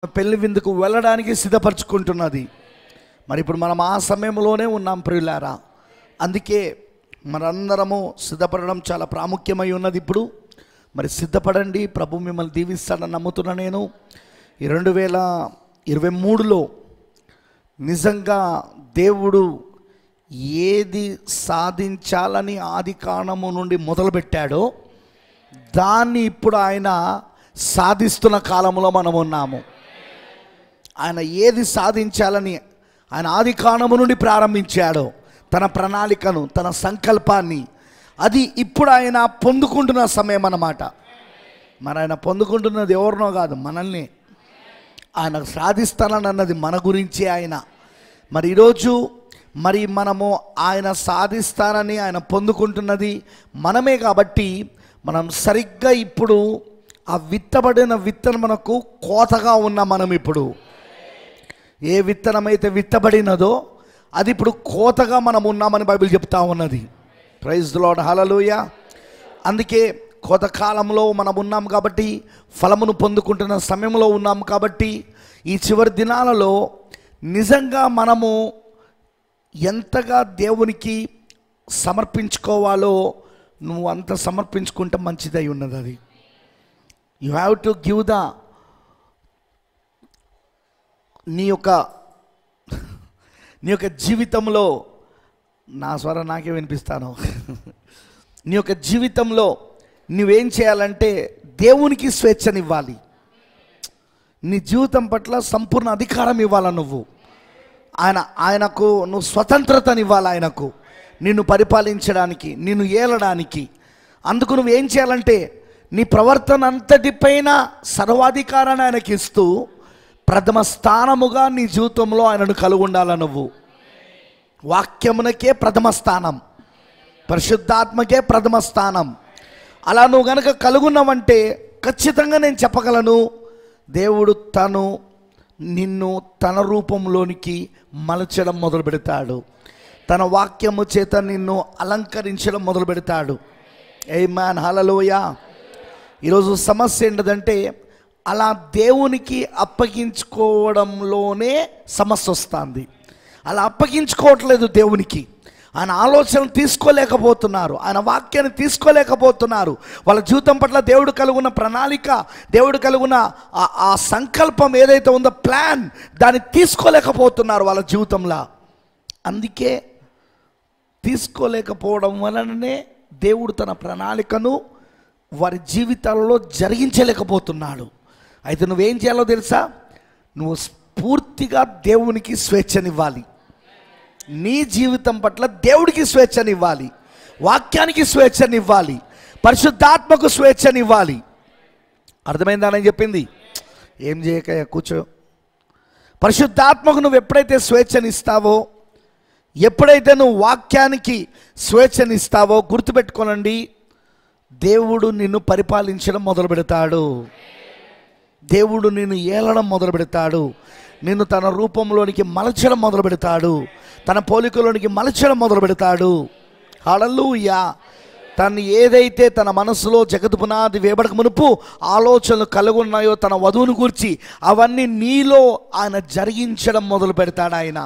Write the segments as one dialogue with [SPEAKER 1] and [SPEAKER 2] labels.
[SPEAKER 1] పెళ్లి విందుకు వెళ్ళడానికి సిద్ధపరచుకుంటున్నది మరి ఇప్పుడు మనం ఆ సమయంలోనే ఉన్నాం ప్రియులారా అందుకే మనందరము సిద్ధపడడం చాలా ప్రాముఖ్యమై ఉన్నది ఇప్పుడు మరి సిద్ధపడండి ప్రభు మిమ్మల్ని దీవిస్తాడని నమ్ముతున్నా నేను ఈ రెండు వేల ఇరవై మూడులో నిజంగా దేవుడు ఏది సాధించాలని ఆది కారణము నుండి మొదలుపెట్టాడో దాన్ని ఇప్పుడు ఆయన సాధిస్తున్న కాలంలో మనం ఉన్నాము ఆయన ఏది సాధించాలని ఆయన ఆది కారణము నుండి ప్రారంభించాడో తన ప్రణాళికను తన సంకల్పాన్ని అది ఇప్పుడు ఆయన పొందుకుంటున్న సమయం అన్నమాట మరి ఆయన పొందుకుంటున్నది ఎవరినో కాదు మనల్ని ఆయన సాధిస్తానని అన్నది మన గురించే ఆయన మరి ఈరోజు మరి మనము ఆయన సాధిస్తానని ఆయన పొందుకుంటున్నది మనమే కాబట్టి మనం సరిగ్గా ఇప్పుడు ఆ విత్తబడిన విత్తనం మనకు కోతగా ఉన్న మనం ఇప్పుడు ఏ విత్తనమైతే విత్తబడినదో అది ఇప్పుడు కోతగా మనం ఉన్నామని బైబిల్ చెప్తా ఉన్నది ప్రైజ్ లాడ్ హలలుయ అందుకే కోత కాలంలో మనం ఉన్నాం కాబట్టి ఫలమును పొందుకుంటున్న సమయంలో ఉన్నాం కాబట్టి ఈ చివరి దినాలలో నిజంగా మనము ఎంతగా దేవునికి సమర్పించుకోవాలో నువ్వు అంత సమర్పించుకుంటే మంచిదై ఉన్నది అది you have to give the నీ యొక్క నీ యొక్క జీవితంలో నా స్వరం నాకే వినిపిస్తాను నీ యొక్క జీవితంలో నువ్వేం చేయాలంటే దేవునికి స్వేచ్ఛనివ్వాలి నీ జీవితం పట్ల సంపూర్ణ అధికారం ఇవ్వాల నువ్వు ఆయన ఆయనకు నువ్వు స్వతంత్రతనివ్వాలి ఆయనకు నిన్ను పరిపాలించడానికి నిన్ను ఏలడానికి అందుకు నువ్వేం చేయాలంటే నీ ప్రవర్తన అంతటిపైన సర్వాధికారాన్ని ఆయనకి ఇస్తూ ప్రథమ స్థానముగా నీ జీవితంలో ఆయనను కలుగుండాల నువ్వు వాక్యమునకే ప్రథమ స్థానం పరిశుద్ధాత్మకే ప్రథమ స్థానం అలా నువ్వు గనక కలుగున్నావంటే ఖచ్చితంగా నేను చెప్పగలను దేవుడు తను నిన్ను తన రూపంలోనికి మలచడం మొదలు పెడతాడు తన వాక్యము చేత నిన్ను అలంకరించడం మొదలు పెడతాడు ఏ మ్యాన్ హలలోయ ఈరోజు సమస్య ఏంటంటే అలా దేవునికి అప్పగించుకోవడంలోనే సమస్య వస్తుంది అలా అప్పగించుకోవట్లేదు దేవునికి ఆయన ఆలోచన తీసుకోలేకపోతున్నారు ఆయన వాక్యాన్ని తీసుకోలేకపోతున్నారు వాళ్ళ జీవితం పట్ల దేవుడు కలుగున్న ప్రణాళిక దేవుడు కలుగున్న ఆ- ఆ సంకల్పం ఏదైతే ఉందో ప్లాన్ దాన్ని తీసుకోలేకపోతున్నారు వాళ్ళ జీవితంలో అందుకే తీసుకోలేకపోవడం వలననే దేవుడు తన ప్రణాళికను వారి జీవితాలలో జరిగించలేకపోతున్నాడు అయితే నువ్వేం చేయాలో తెలుసా నువ్వు పూర్తిగా దేవునికి స్వేచ్ఛనివ్వాలి నీ జీవితం పట్ల దేవుడికి స్వేచ్ఛనివ్వాలి వాక్యానికి స్వేచ్ఛనివ్వాలి పరిశుద్ధాత్మకు స్వేచ్ఛనివ్వాలి అర్థమైందని చెప్పింది ఏం చేయక కూర్చో పరిశుద్ధాత్మకు నువ్వు ఎప్పుడైతే స్వేచ్ఛనిస్తావో ఎప్పుడైతే నువ్వు వాక్యానికి స్వేచ్ఛనిస్తావో గుర్తుపెట్టుకోనండి దేవుడు నిన్ను పరిపాలించడం మొదలు పెడతాడు దేవుడు నిన్ను ఏలడం మొదలు పెడతాడు నిన్ను తన రూపంలోనికి మలచడం మొదలు పెడతాడు తన పోలికలోనికి మలచడం మొదలు పెడతాడు హడలుయా తను ఏదైతే తన మనసులో జగతు పునాది వేబడక మునుపు ఆలోచనలు కలుగున్నాయో తన వధువును గూర్చి అవన్నీ నీలో ఆయన జరిగించడం మొదలు పెడతాడు ఆయన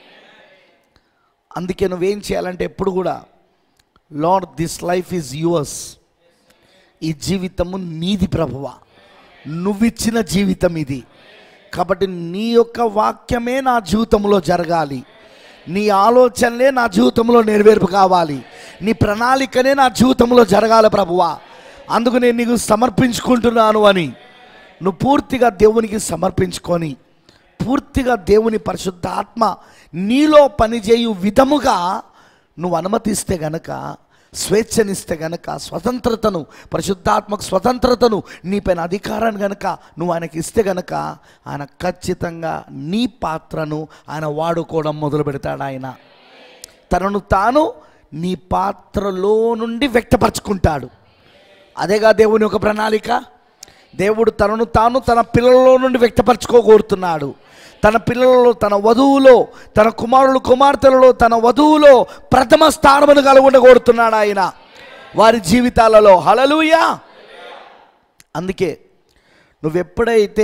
[SPEAKER 1] అందుకే నువ్వేం చేయాలంటే ఎప్పుడు కూడా Lord this life is yours ఈ జీవితము నీది ప్రభువ నువ్విచ్చిన జీవితం ఇది కాబట్టి నీ యొక్క వాక్యమే నా జీవితంలో జరగాలి నీ ఆలోచనలే నా జీవితంలో నెరవేర్పు కావాలి నీ ప్రణాళికనే నా జీవితంలో జరగాలి ప్రభువా అందుకు నేను నీకు సమర్పించుకుంటున్నాను అని నువ్వు పూర్తిగా దేవునికి సమర్పించుకొని పూర్తిగా దేవుని పరిశుద్ధ ఆత్మ నీలో పనిచేయు విధముగా నువ్వు అనుమతిస్తే గనక స్వేచ్ఛనిస్తే గనక స్వతంత్రతను పరిశుద్ధాత్మక స్వతంత్రతను నీపైన అధికారాన్ని గనక నువ్వు ఆయనకి ఇస్తే గనక ఆయన ఖచ్చితంగా నీ పాత్రను ఆయన వాడుకోవడం మొదలు పెడతాడు ఆయన తనను తాను నీ పాత్రలో నుండి వ్యక్తపరచుకుంటాడు అదేగా దేవుని ఒక ప్రణాళిక దేవుడు తనను తాను తన పిల్లలలో నుండి వ్యక్తపరచుకోగోరుతున్నాడు తన పిల్లలలో తన వధువులో తన కుమారులు కుమార్తెలలో తన వధువులో ప్రథమ స్థానమును కలుగుండగోరుతున్నాడు ఆయన వారి జీవితాలలో హలలుయా అందుకే నువ్వెప్పుడైతే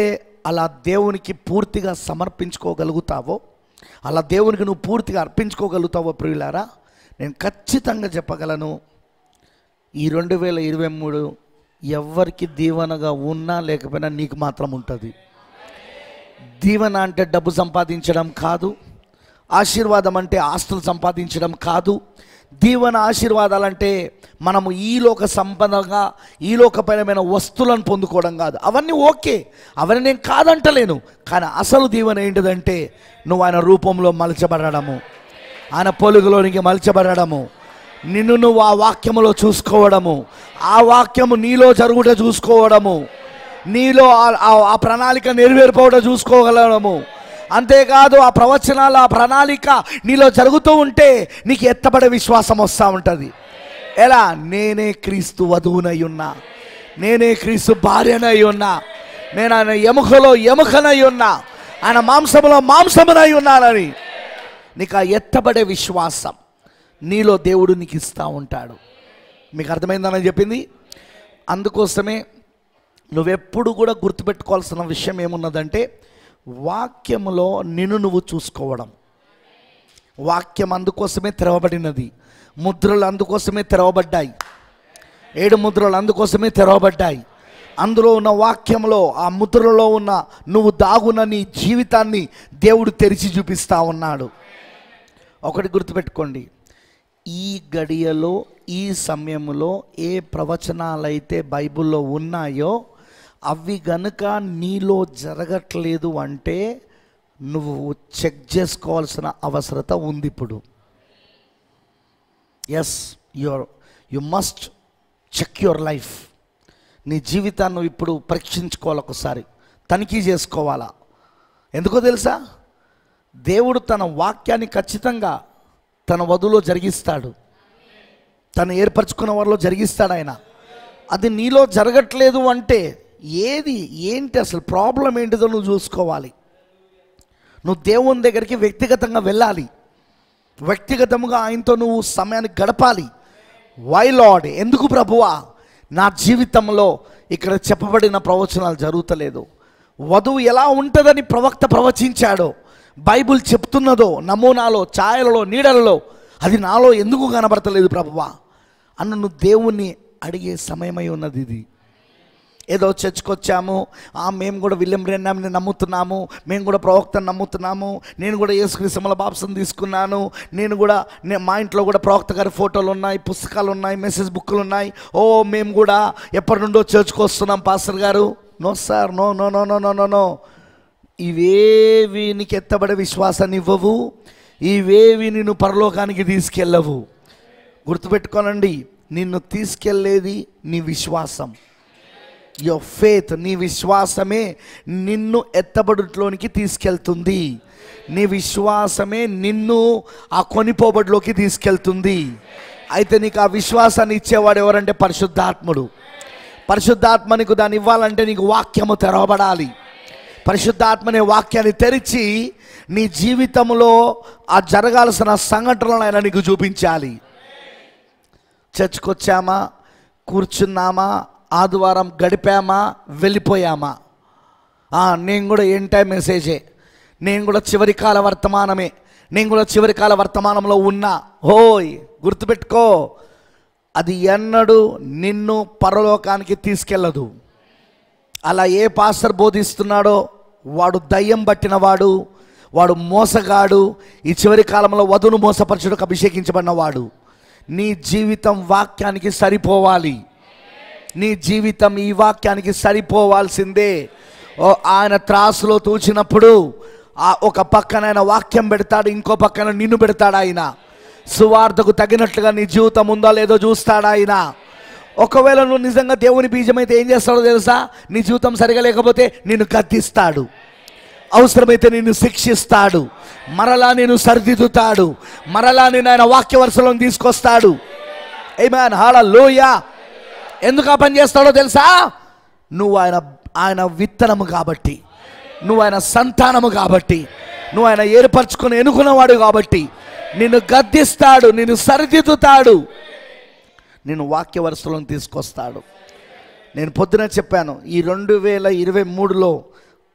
[SPEAKER 1] అలా దేవునికి పూర్తిగా సమర్పించుకోగలుగుతావో అలా దేవునికి నువ్వు పూర్తిగా అర్పించుకోగలుగుతావో ప్రియులారా నేను ఖచ్చితంగా చెప్పగలను ఈ రెండు వేల ఇరవై మూడు ఎవరికి దీవెనగా ఉన్నా లేకపోయినా నీకు మాత్రం ఉంటుంది దీవెన అంటే డబ్బు సంపాదించడం కాదు ఆశీర్వాదం అంటే ఆస్తులు సంపాదించడం కాదు దీవెన ఆశీర్వాదాలంటే మనము ఈ లోక సంపదగా ఈ లోకపరమైన వస్తువులను పొందుకోవడం కాదు అవన్నీ ఓకే అవన్నీ నేను కాదంటలేను కానీ అసలు దీవెన ఏంటిదంటే నువ్వు ఆయన రూపంలో మలచబడము ఆయన పొలుగులోనికి మలచబడము నిన్ను నువ్వు ఆ వాక్యములో చూసుకోవడము ఆ వాక్యము నీలో జరుగుట చూసుకోవడము నీలో ఆ- ఆ- ఆ ప్రణాళిక నెరవేరిపోవడం చూసుకోగలడము అంతేకాదు ఆ ప్రవచనాలు ఆ ప్రణాళిక నీలో జరుగుతూ ఉంటే నీకు ఎత్తబడే విశ్వాసం వస్తూ ఉంటుంది ఎలా నేనే క్రీస్తు వధువునై ఉన్నా నేనే క్రీస్తు భార్యనై ఉన్నా నేను ఆయన ఎముకలో ఎముకనై ఉన్నా ఆయన మాంసములో మాంసమునై ఉన్నానని నీకు ఆ ఎత్తబడే విశ్వాసం నీలో దేవుడు నీకు ఇస్తూ ఉంటాడు మీకు అర్థమైందని చెప్పింది అందుకోసమే నువ్వెప్పుడు కూడా గుర్తుపెట్టుకోవాల్సిన విషయం ఏమున్నదంటే వాక్యములో నిన్ను నువ్వు చూసుకోవడం వాక్యం అందుకోసమే తెరవబడినది ముద్రలు అందుకోసమే తెరవబడ్డాయి ఏడు ముద్రలు అందుకోసమే తెరవబడ్డాయి అందులో ఉన్న వాక్యంలో ఆ ముద్రలో ఉన్న నువ్వు దాగున్న నీ జీవితాన్ని దేవుడు తెరిచి చూపిస్తా ఉన్నాడు ఒకటి గుర్తుపెట్టుకోండి ఈ గడియలో ఈ సమయంలో ఏ ప్రవచనాలైతే బైబిల్లో ఉన్నాయో అవి గనుక నీలో జరగట్లేదు అంటే నువ్వు చెక్ చేసుకోవాల్సిన అవసరత ఉంది ఇప్పుడు yes your you must check your life నీ జీవితాన్ని నువ్వు ఇప్పుడు పరీక్షించుకోవాలి ఒకసారి తనిఖీ చేసుకోవాలా ఎందుకో తెలుసా దేవుడు తన వాక్యాన్ని ఖచ్చితంగా తన వధులో జరిగిస్తాడు తను ఏర్పరచుకున్న వారిలో జరిగిస్తాడు ఆయన అది నీలో జరగట్లేదు అంటే ఏది ఏంటి అసలు ప్రాబ్లం ఏంటిదో నువ్వు చూసుకోవాలి నువ్వు దేవుని దగ్గరికి వ్యక్తిగతంగా వెళ్ళాలి వ్యక్తిగతంగా ఆయనతో నువ్వు సమయాన్ని గడపాలి వై లార్డ్ ఎందుకు ప్రభువా నా జీవితంలో ఇక్కడ చెప్పబడిన ప్రవచనాలు జరుగుతలేదు వధువు ఎలా ఉంటుందని ప్రవక్త ప్రవచించాడో బైబిల్ చెప్తున్నదో నమూనాలో ఛాయలలో నీడలలో అది నాలో ఎందుకు కనబడతలేదు ప్రభువా అన్న నువ్వు దేవుణ్ణి అడిగే సమయమై ఉన్నది ఇది ఏదో చర్చకొచ్చాము ఆ మేము కూడా విలియం రెన్నామిని నమ్ముతున్నాము మేము కూడా ప్రవక్తను నమ్ముతున్నాము నేను కూడా యేసుక్రీస్తుమల బాప్సం తీసుకున్నాను నేను కూడా నే- మా ఇంట్లో కూడా ప్రవక్త గారి ఫోటోలు ఉన్నాయి పుస్తకాలు ఉన్నాయి మెసేజ్ బుక్లు ఉన్నాయి ఓ మేము కూడా ఎప్పటి నుండో చర్చ్కి వస్తున్నాం పాస్టర్ గారు no sir no no no no no no no ఇవేవి నీకు ఎత్తబడే విశ్వాసాన్ని ఇవ్వవు ఇవేవి నిన్ను పరలోకానికి తీసుకెళ్ళవు గుర్తుపెట్టుకోనండి నిన్ను తీసుకెళ్ళేది నీ విశ్వాసం యువర్ ఫేత్ నీ విశ్వాసమే నిన్ను ఎత్తబడుట్లోనికి తీసుకెళ్తుంది నీ విశ్వాసమే నిన్ను ఆ కొనిపోబడిలోకి తీసుకెళ్తుంది అయితే నీకు ఆ విశ్వాసాన్ని ఇచ్చేవాడు ఎవరంటే పరిశుద్ధాత్ముడు పరిశుద్ధాత్మ నీకు దాన్ని ఇవ్వాలంటే నీకు వాక్యము తెరవబడాలి పరిశుద్ధాత్మ అనే వాక్యాన్ని తెరిచి నీ జీవితంలో ఆ జరగాల్సిన సంఘటనలను ఆయన నీకు చూపించాలి చర్చ్కి వచ్చామా కూర్చున్నామా ఆదివారం గడిపామా వెళ్ళిపోయామా ఆ, నేను కూడా ఏం టైం మెసేజే నేను కూడా చివరి కాల వర్తమానమే నేను కూడా చివరి కాల వర్తమానంలో ఉన్నా హోయ్ గుర్తుపెట్టుకో అది ఎన్నడూ నిన్ను పరలోకానికి తీసుకెళ్ళదు అలా ఏ పాస్టర్ బోధిస్తున్నాడో వాడు దయ్యం పట్టినవాడు వాడు మోసగాడు ఈ చివరి కాలంలో వధును మోసపరచుటకు అభిషేకించబడినవాడు నీ జీవితం వాక్యానికి సరిపోవాలి నీ జీవితం ఈ వాక్యానికి సరిపోవాల్సిందే ఓ ఆయన త్రాసులో తూచినప్పుడు ఆ ఒక పక్కన ఆయన వాక్యం పెడతాడు ఇంకో పక్కన నిన్ను పెడతాడు ఆయన సువార్తకు తగినట్లుగా నీ జీవితం ఉందో లేదో చూస్తాడు ఆయన ఒకవేళ నువ్వు నిజంగా దేవుని బీజమైతే ఏం చేస్తాడో తెలుసా నీ జీవితం సరిగా లేకపోతే నిన్ను గద్దిస్తాడు అవసరమైతే నిన్ను శిక్షిస్తాడు మరలా నేను సరిదిద్దుతాడు మరలా నేను ఆయన వాక్య వరుసలో తీసుకొస్తాడు ఏమాన్ హాడ లోయ ఎందుకు ఆ పని చేస్తాడో తెలుసా నువ్వు ఆయన ఆయన విత్తనము కాబట్టి నువ్వు ఆయన సంతానము కాబట్టి నువ్వు ఆయన ఏర్పరచుకుని ఎన్నుకున్నవాడు కాబట్టి నిన్ను గద్దిస్తాడు నిన్ను సరిదిద్దుతాడు నేను వాక్య వరుసలను తీసుకొస్తాడు నేను పొద్దున చెప్పాను ఈ రెండు వేల ఇరవై మూడులో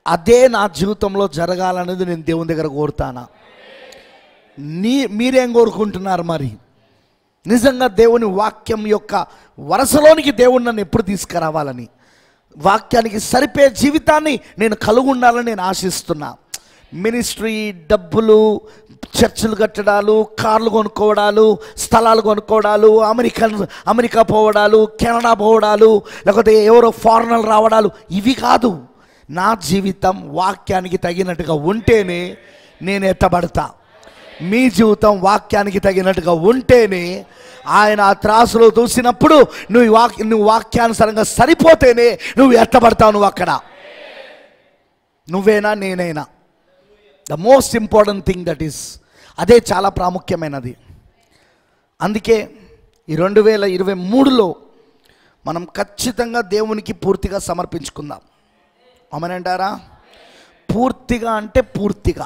[SPEAKER 1] అదే నా జీవితంలో జరగాలనేది నేను దేవుని దగ్గర కోరుతానా నీ మీరేం కోరుకుంటున్నారు మరి నిజంగా దేవుని వాక్యం యొక్క వరసలోనికి దేవుడు నన్ను ఎప్పుడు తీసుకురావాలని వాక్యానికి సరిపోయే జీవితాన్ని నేను కలిగి ఉండాలని నేను ఆశిస్తున్నా మినిస్ట్రీ డబ్బులు చర్చిలు కట్టడాలు కార్లు కొనుక్కోవడాలు స్థలాలు కొనుక్కోవడాలు అమెరికన్ అమెరికా పోవడాలు కెనడా పోవడాలు లేకపోతే ఎవరో ఫారినర్లు రావడాలు ఇవి కాదు నా జీవితం వాక్యానికి తగినట్టుగా ఉంటేనే నేను ఎత్తబడతా మీ జీవితం వాక్యానికి తగినట్టుగా ఉంటేనే ఆయన ఆ త్రాసులో చూసినప్పుడు నువ్వు ఈ వాక్ నువ్వు వాక్యానుసారంగా సరిపోతేనే నువ్వు ఎత్తబడతావు నువ్వు అక్కడ నువ్వేనా నేనైనా the most important thing that is అదే చాలా ప్రాముఖ్యమైనది అందుకే ఈ రెండు వేల ఇరవై మూడులో మనం ఖచ్చితంగా దేవునికి పూర్తిగా సమర్పించుకుందాం అమనంటారా పూర్తిగా అంటే పూర్తిగా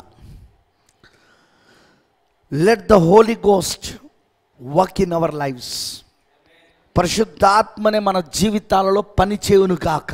[SPEAKER 1] let the Holy Ghost work in our lives పరిశుద్ధాత్మనే మన జీవితాలలో పని చేయును కాక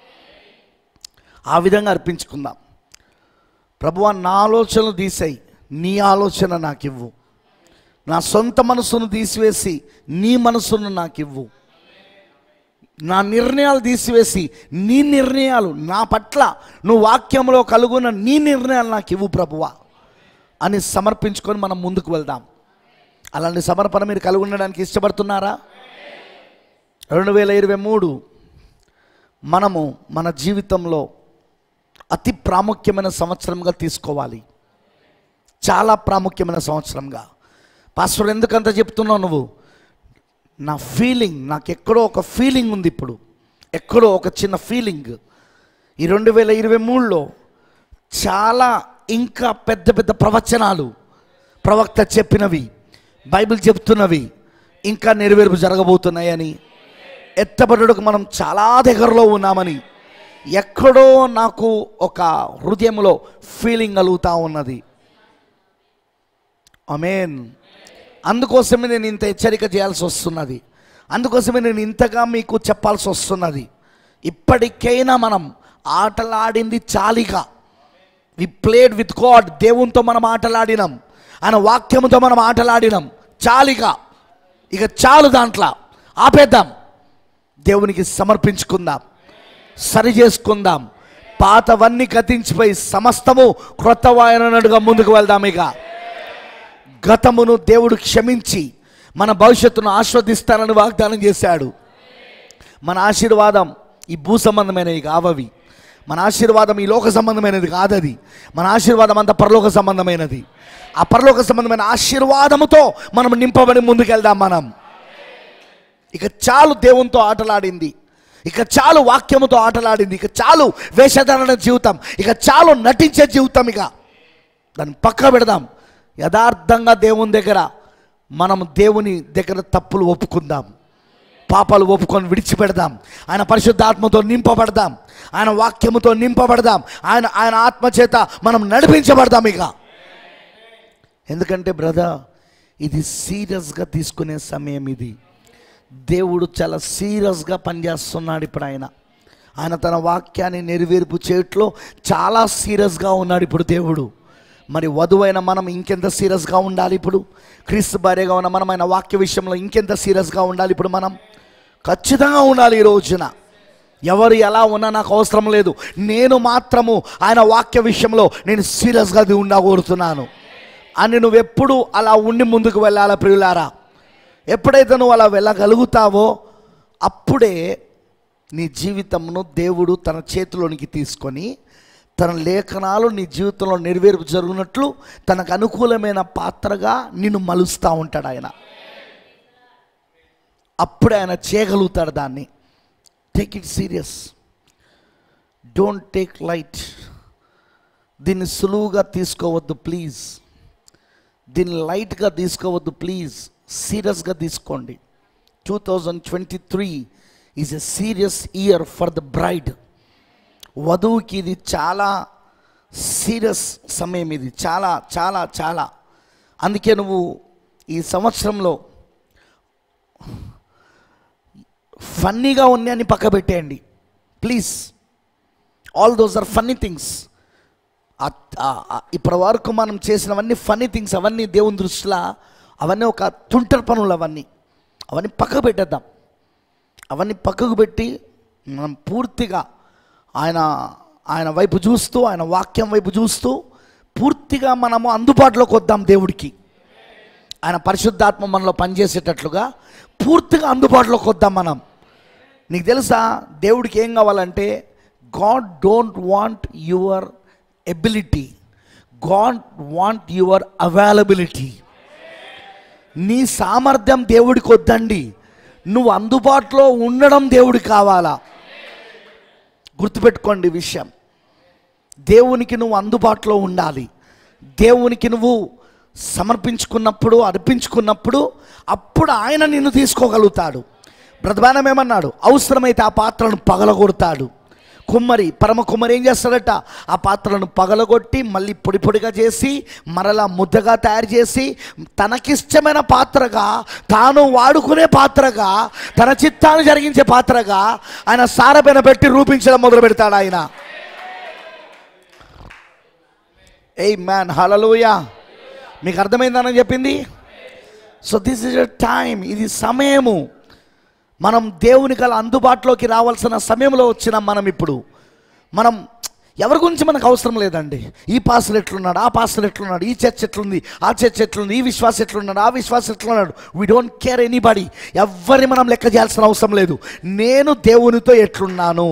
[SPEAKER 1] ఆ విధంగా అర్పించుకుందాం ప్రభువా నా ఆలోచనలు తీసేయి నీ ఆలోచన నాకు ఇవ్వు నా సొంత మనసును తీసివేసి నీ మనసును నాకు ఇవ్వు నా నిర్ణయాలు తీసివేసి నీ నిర్ణయాలు నా పట్ల నువ్వు వాక్యంలో కలుగున్న నీ నిర్ణయాలు నాకు ఇవ్వు ప్రభువా అని సమర్పించుకొని మనం ముందుకు వెళ్దాం అలాంటి సమర్పణ మీరు కలిగి ఉండడానికి ఇష్టపడుతున్నారా రెండు వేల ఇరవై మూడు మనము మన జీవితంలో అతి ప్రాముఖ్యమైన సంవత్సరంగా తీసుకోవాలి చాలా ప్రాముఖ్యమైన సంవత్సరంగా పాస్టర్ ఎందుకంత చెప్తున్నావు నువ్వు నా ఫీలింగ్ నాకు ఎక్కడో ఒక ఫీలింగ్ ఉంది ఇప్పుడు ఎక్కడో ఒక చిన్న ఫీలింగ్ ఈ రెండు వేల ఇరవై మూడులో చాలా ఇంకా పెద్ద పెద్ద ప్రవచనాలు ప్రవక్త చెప్పినవి బైబిల్ చెప్తున్నవి ఇంకా నెరవేర్పు జరగబోతున్నాయని ఎత్తబడుటకు మనం చాలా దగ్గరలో ఉన్నామని ఎక్కడో నాకు ఒక హృదయంలో ఫీలింగ్ కలుగుతూ ఉన్నది అమేన్ అందుకోసమే నేను ఇంత హెచ్చరిక చేయాల్సి వస్తున్నది అందుకోసమే నేను ఇంతగా మీకు చెప్పాల్సి వస్తున్నది ఇప్పటికైనా మనం ఆటలాడింది చాలిగా వి ప్లేడ్ విత్ గాడ్ దేవునితో మనం ఆటలాడినాం ఆయన వాక్యముతో మనం ఆటలాడినాం చాలిగా ఇక చాలు దాంట్లో ఆపేద్దాం దేవునికి సమర్పించుకుందాం సరి చేసుకుందాం పాతవన్నీ గతించిపోయి సమస్తము క్రొత్త వాయనడుగా ముందుకు వెళ్దాం ఇక గతమును దేవుడు క్షమించి మన భవిష్యత్తును ఆస్వాదిస్తానని వాగ్దానం చేశాడు మన ఆశీర్వాదం ఈ భూ సంబంధమైనవి కావవి మన ఆశీర్వాదం ఈ లోక సంబంధమైనది కాదది మన ఆశీర్వాదం అంతా పరలోక సంబంధమైనది ఆ పరలోక సంబంధమైన ఆశీర్వాదముతో మనం నింపబడి ముందుకెళ్దాం మనం ఇక చాలు దేవునితో ఆటలాడింది ఇక చాలు వాక్యముతో ఆటలాడింది ఇక చాలు వేషధారణ జీవితం ఇక చాలు నటించే జీవితం ఇక దాన్ని పక్క పెడదాం యథార్థంగా దేవుని దగ్గర మనం దేవుని దగ్గర తప్పులు ఒప్పుకుందాం పాపాలు ఒప్పుకొని విడిచిపెడదాం ఆయన పరిశుద్ధాత్మతో నింపబడదాం ఆయన వాక్యముతో నింపబడదాం ఆయన ఆయన ఆత్మ చేత మనం నడిపించబడదాం ఇక ఎందుకంటే బ్రదర్ ఇది సీరియస్గా తీసుకునే సమయం ఇది దేవుడు చాలా సీరియస్గా పనిచేస్తున్నాడు ఇప్పుడు ఆయన ఆయన తన వాక్యాన్ని నెరవేర్పు చేయట్లో చాలా సీరియస్గా ఉన్నాడు ఇప్పుడు దేవుడు మరి వధువైన మనం ఇంకెంత సీరియస్గా ఉండాలి ఇప్పుడు క్రీస్తు భార్యగా ఉన్న మనం ఆయన వాక్య విషయంలో ఇంకెంత సీరియస్గా ఉండాలి ఇప్పుడు మనం ఖచ్చితంగా ఉండాలి ఈ రోజున ఎవరు ఎలా ఉన్నా నాకు అవసరం లేదు నేను మాత్రము ఆయన వాక్య విషయంలో నేను సీరియస్గా ఉండకూడుతున్నాను అని నువ్వు ఎప్పుడు అలా ఉండి ముందుకు వెళ్ళాలా ప్రియులారా ఎప్పుడైతే నువ్వు అలా వెళ్ళగలుగుతావో అప్పుడే నీ జీవితంను దేవుడు తన చేతిలోనికి తీసుకొని తన లేఖనాలు నీ జీవితంలో నెరవేర్పు జరుగునట్లు తనకు అనుకూలమైన పాత్రగా నిన్ను మలుస్తూ ఉంటాడు ఆయన అప్పుడే ఆయన చేయగలుగుతాడు దాన్ని take it serious don't take light దీన్ని సులువుగా తీసుకోవద్దు ప్లీజ్ దీన్ని లైట్గా తీసుకోవద్దు ప్లీజ్ సీరియస్గా తీసుకోండి two thousand twenty three is a serious year for the bride వధువుకి ఇది చాలా సీరియస్ సమయం ఇది చాలా చాలా చాలా అందుకే నువ్వు ఈ సంవత్సరంలో ఫన్నీగా ఉంది అని పక్క పెట్టేయండి please all those are funny things ఇప్పటి వరకు మనం చేసినవన్నీ ఫన్నీ థింగ్స్ అవన్నీ దేవుని దృష్టిలో అవన్నీ ఒక తుంటరి పనులు అవన్నీ అవన్నీ పక్కకు పెట్టేద్దాం అవన్నీ పక్కకు పెట్టి మనం పూర్తిగా ఆయన ఆయన వైపు చూస్తూ ఆయన వాక్యం వైపు చూస్తూ పూర్తిగా మనము అందుబాటులోకి వద్దాం దేవుడికి ఆయన పరిశుద్ధాత్మ మనలో పనిచేసేటట్లుగా పూర్తిగా అందుబాటులోకి వద్దాం మనం నీకు తెలుసా దేవుడికి ఏం కావాలంటే God don't want your ability God want your availability నీ సామర్థ్యం దేవుడికి వద్దండి నువ్వు అందుబాటులో ఉండడం దేవుడికి కావాలా గుర్తుపెట్టుకోండి ఈ విషయం దేవునికి నువ్వు అందుబాటులో ఉండాలి దేవునికి నువ్వు సమర్పించుకున్నప్పుడు అర్పించుకున్నప్పుడు అప్పుడు ఆయన నిన్ను తీసుకోగలుగుతాడు బ్రతబానం ఏమన్నాడు అవసరమైతే ఆ పాత్రను పగలగొడతాడు కుమ్మరి పరమ కుమ్మరి ఏం చేస్తాడట ఆ పాత్రను పగలగొట్టి మళ్ళీ పొడి పొడిగా చేసి మరలా ముద్దగా తయారు చేసి తనకిష్టమైన పాత్రగా తాను వాడుకునే పాత్రగా తన చిత్తాన్ని జరిగించే పాత్రగా ఆయన సారబెన పెట్టి రూపించడం మొదలు పెడతాడు ఆయన ఏ మ్యాన్ హలలుయా మీకు అర్థమైందని చెప్పింది so this is a time ఇది సమయము మనం దేవుని గల అందుబాటులోకి రావాల్సిన సమయంలో వచ్చినాం మనం ఇప్పుడు మనం ఎవరి గురించి మనకు అవసరం లేదండి ఈ పాస్టర్ ఎట్లున్నాడు ఆ పాస్టర్ ఎట్లున్నాడు ఈ చర్చ్ ఎట్లుంది ఆ చర్చ్ ఎట్లుంది ఈ విశ్వాసం ఎట్లున్నాడు ఆ విశ్వాసం ఎట్లున్నాడు వీ డోంట్ కేర్ ఎనీబడి ఎవరిని మనం లెక్క చేయాల్సిన అవసరం లేదు నేను దేవునితో ఎట్లున్నాను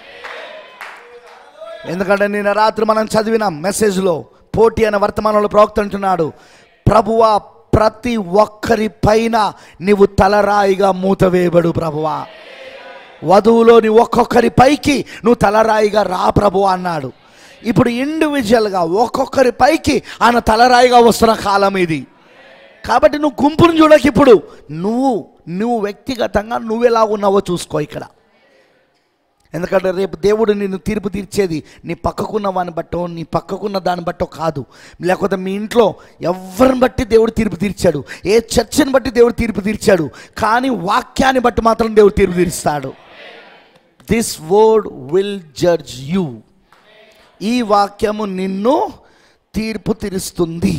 [SPEAKER 1] ఎందుకంటే నిన్న రాత్రి మనం చదివినాం మెసేజ్లో పోటీ అనే వర్తమానంలో ప్రవక్త అంటున్నాడు ప్రభువా ప్రతి ఒక్కరి పైన నీవు తలరాయిగా మూతవేయబడు ప్రభువా వధువులోని ఒక్కొక్కరి పైకి నువ్వు తలరాయిగా రా ప్రభు అన్నాడు ఇప్పుడు ఇండివిజువల్గా ఒక్కొక్కరి పైకి ఆయన తలరాయిగా వస్తున్న కాలం ఇది కాబట్టి నువ్వు గుంపును చూడక ఇప్పుడు నువ్వు నువ్వు వ్యక్తిగతంగా నువ్వెలా ఉన్నావో చూసుకో ఇక్కడ ఎందుకంటే రేపు దేవుడు నిన్ను తీర్పు తీర్చేది నీ పక్కకున్న వాని బట్టో నీ పక్కకున్న దాన్ని బట్టో కాదు లేకపోతే మీ ఇంట్లో ఎవరిని బట్టి దేవుడు తీర్పు తీర్చాడు ఏ చర్చని బట్టి దేవుడు తీర్పు తీర్చాడు కానీ వాక్యాన్ని బట్టి మాత్రం దేవుడు తీర్పు తీరుస్తాడు this word will judge you ఈ వాక్యము నిన్ను తీర్పు తీరుస్తుంది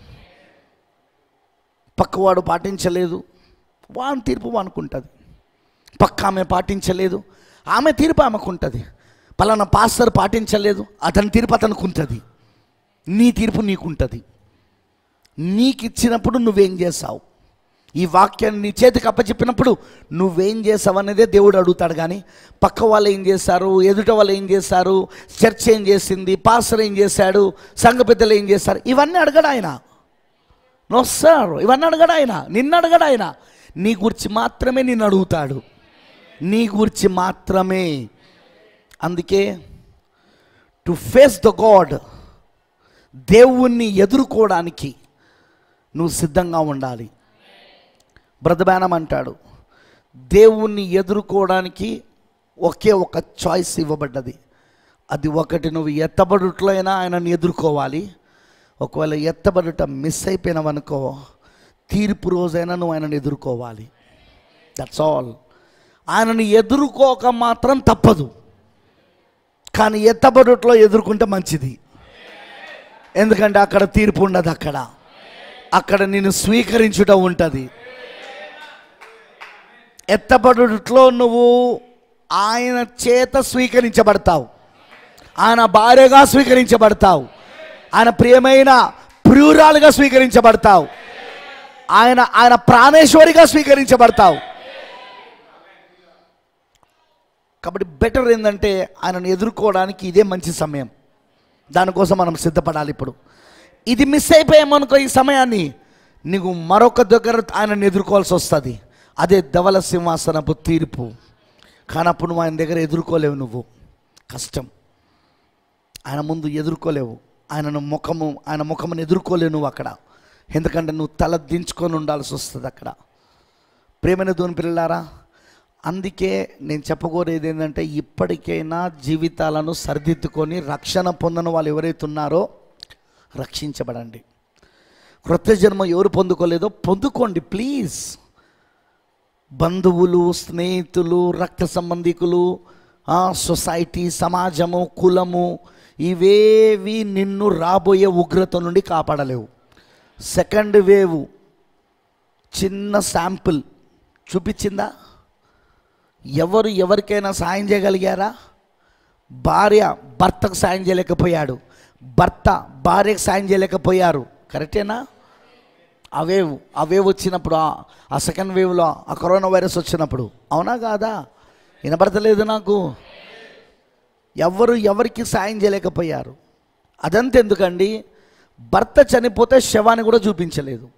[SPEAKER 1] పక్కవాడు పాటించలేదు వాని తీర్పు వానుకుంటుంది పక్క ఆమె పాటించలేదు ఆమె తీర్పు ఆమెకు ఉంటుంది పలానా పాస్టర్ పాటించలేదు అతని తీర్పు అతనికి ఉంటుంది నీ తీర్పు నీకుంటుంది నీకు ఇచ్చినప్పుడు నువ్వేం చేసావు ఈ వాక్యాన్ని నీ చేతికి అప్పచెప్పినప్పుడు నువ్వేం చేసావు అనేదే దేవుడు అడుగుతాడు కానీ పక్క వాళ్ళు ఏం చేశారు ఎదుట వాళ్ళు ఏం చేశారు చర్చ్ ఏం చేసింది పాస్టర్ ఏం చేశాడు సంఘ పెద్దలు ఏం చేశారు ఇవన్నీ అడగడు ఆయన నో సార్ ఇవన్నీ అడగడు ఆయన నిన్ను అడగడు ఆయన నీ గురించి మాత్రమే నిన్ను అడుగుతాడు నీ గురించి మాత్రమే అందుకే టు ఫేస్ ద గాడ్ దేవుణ్ణి ఎదుర్కోవడానికి నువ్వు సిద్ధంగా ఉండాలి బ్రదబానం అంటాడు దేవుణ్ణి ఎదుర్కోవడానికి ఒకే ఒక చాయిస్ ఇవ్వబడ్డది అది ఒకటి నువ్వు ఎత్తబడుట్లో అయినా ఆయనను ఎదుర్కోవాలి ఒకవేళ ఎత్తబడుట మిస్ అయిపోయినావనుకో తీర్పు రోజైనా నువ్వు ఆయనను ఎదుర్కోవాలి దట్స్ ఆల్ ఆయనను ఎదుర్కోక మాత్రం తప్పదు కానీ ఎత్తబడుట్లో ఎదుర్కొంటే మంచిది ఎందుకంటే అక్కడ తీర్పు ఉండదు అక్కడ అక్కడ నేను స్వీకరించుట ఉంటుంది ఎత్తబడుట్లో నువ్వు ఆయన చేత స్వీకరించబడతావు ఆయన భార్యగా స్వీకరించబడతావు ఆయన ప్రియమైన ప్రియురాలుగా స్వీకరించబడతావు ఆయన ఆయన ప్రాణేశ్వరిగా స్వీకరించబడతావు కాబట్టి బెటర్ ఏంటంటే ఆయనను ఎదుర్కోవడానికి ఇదే మంచి సమయం దానికోసం మనం సిద్ధపడాలి ఇప్పుడు ఇది మిస్ అయిపోయామనుకో ఈ సమయాన్ని నీకు మరొక దగ్గర ఆయనను ఎదుర్కోవాల్సి వస్తుంది అదే ధవల సింహాసనపు తీర్పు కానీ అప్పుడు నువ్వు ఆయన దగ్గర ఎదుర్కోలేవు నువ్వు కష్టం ఆయన ముందు ఎదుర్కోలేవు ఆయనను ముఖము ఆయన ముఖమును ఎదుర్కోలేవు నువ్వు అక్కడ ఎందుకంటే నువ్వు తల దించుకొని ఉండాల్సి వస్తుంది అక్కడ ప్రేమైన దోని పిల్లలారా అందుకే నేను చెప్పకూడేది ఏంటంటే ఇప్పటికైనా జీవితాలను సరిదిద్దుకొని రక్షణ పొందని వాళ్ళు ఎవరైతే ఉన్నారో రక్షించబడండి క్రొత్త జన్మ ఎవరు పొందుకోలేదో పొందుకోండి ప్లీజ్ బంధువులు స్నేహితులు రక్త సంబంధికులు ఆ, సొసైటీ సమాజము కులము ఇవేవి నిన్ను రాబోయే ఉగ్రత నుండి కాపాడలేవు సెకండ్ వేవ్ చిన్న శాంపుల్ చూపించిందా ఎవరు ఎవరికైనా సాయం చేయగలిగారా భార్య భర్తకు సాయం చేయలేకపోయాడు భర్త భార్యకు సాయం చేయలేకపోయారు కరెక్టేనా అవేవ్ అవేవ్ వచ్చినప్పుడు ఆ- ఆ సెకండ్ వేవ్లో ఆ కరోనా వైరస్ వచ్చినప్పుడు అవునా కాదా వినపడతలేదు నాకు ఎవరు ఎవరికి సాయం చేయలేకపోయారు అదంతా ఎందుకండి భర్త చనిపోతే శవాన్ని కూడా చూపించలేదు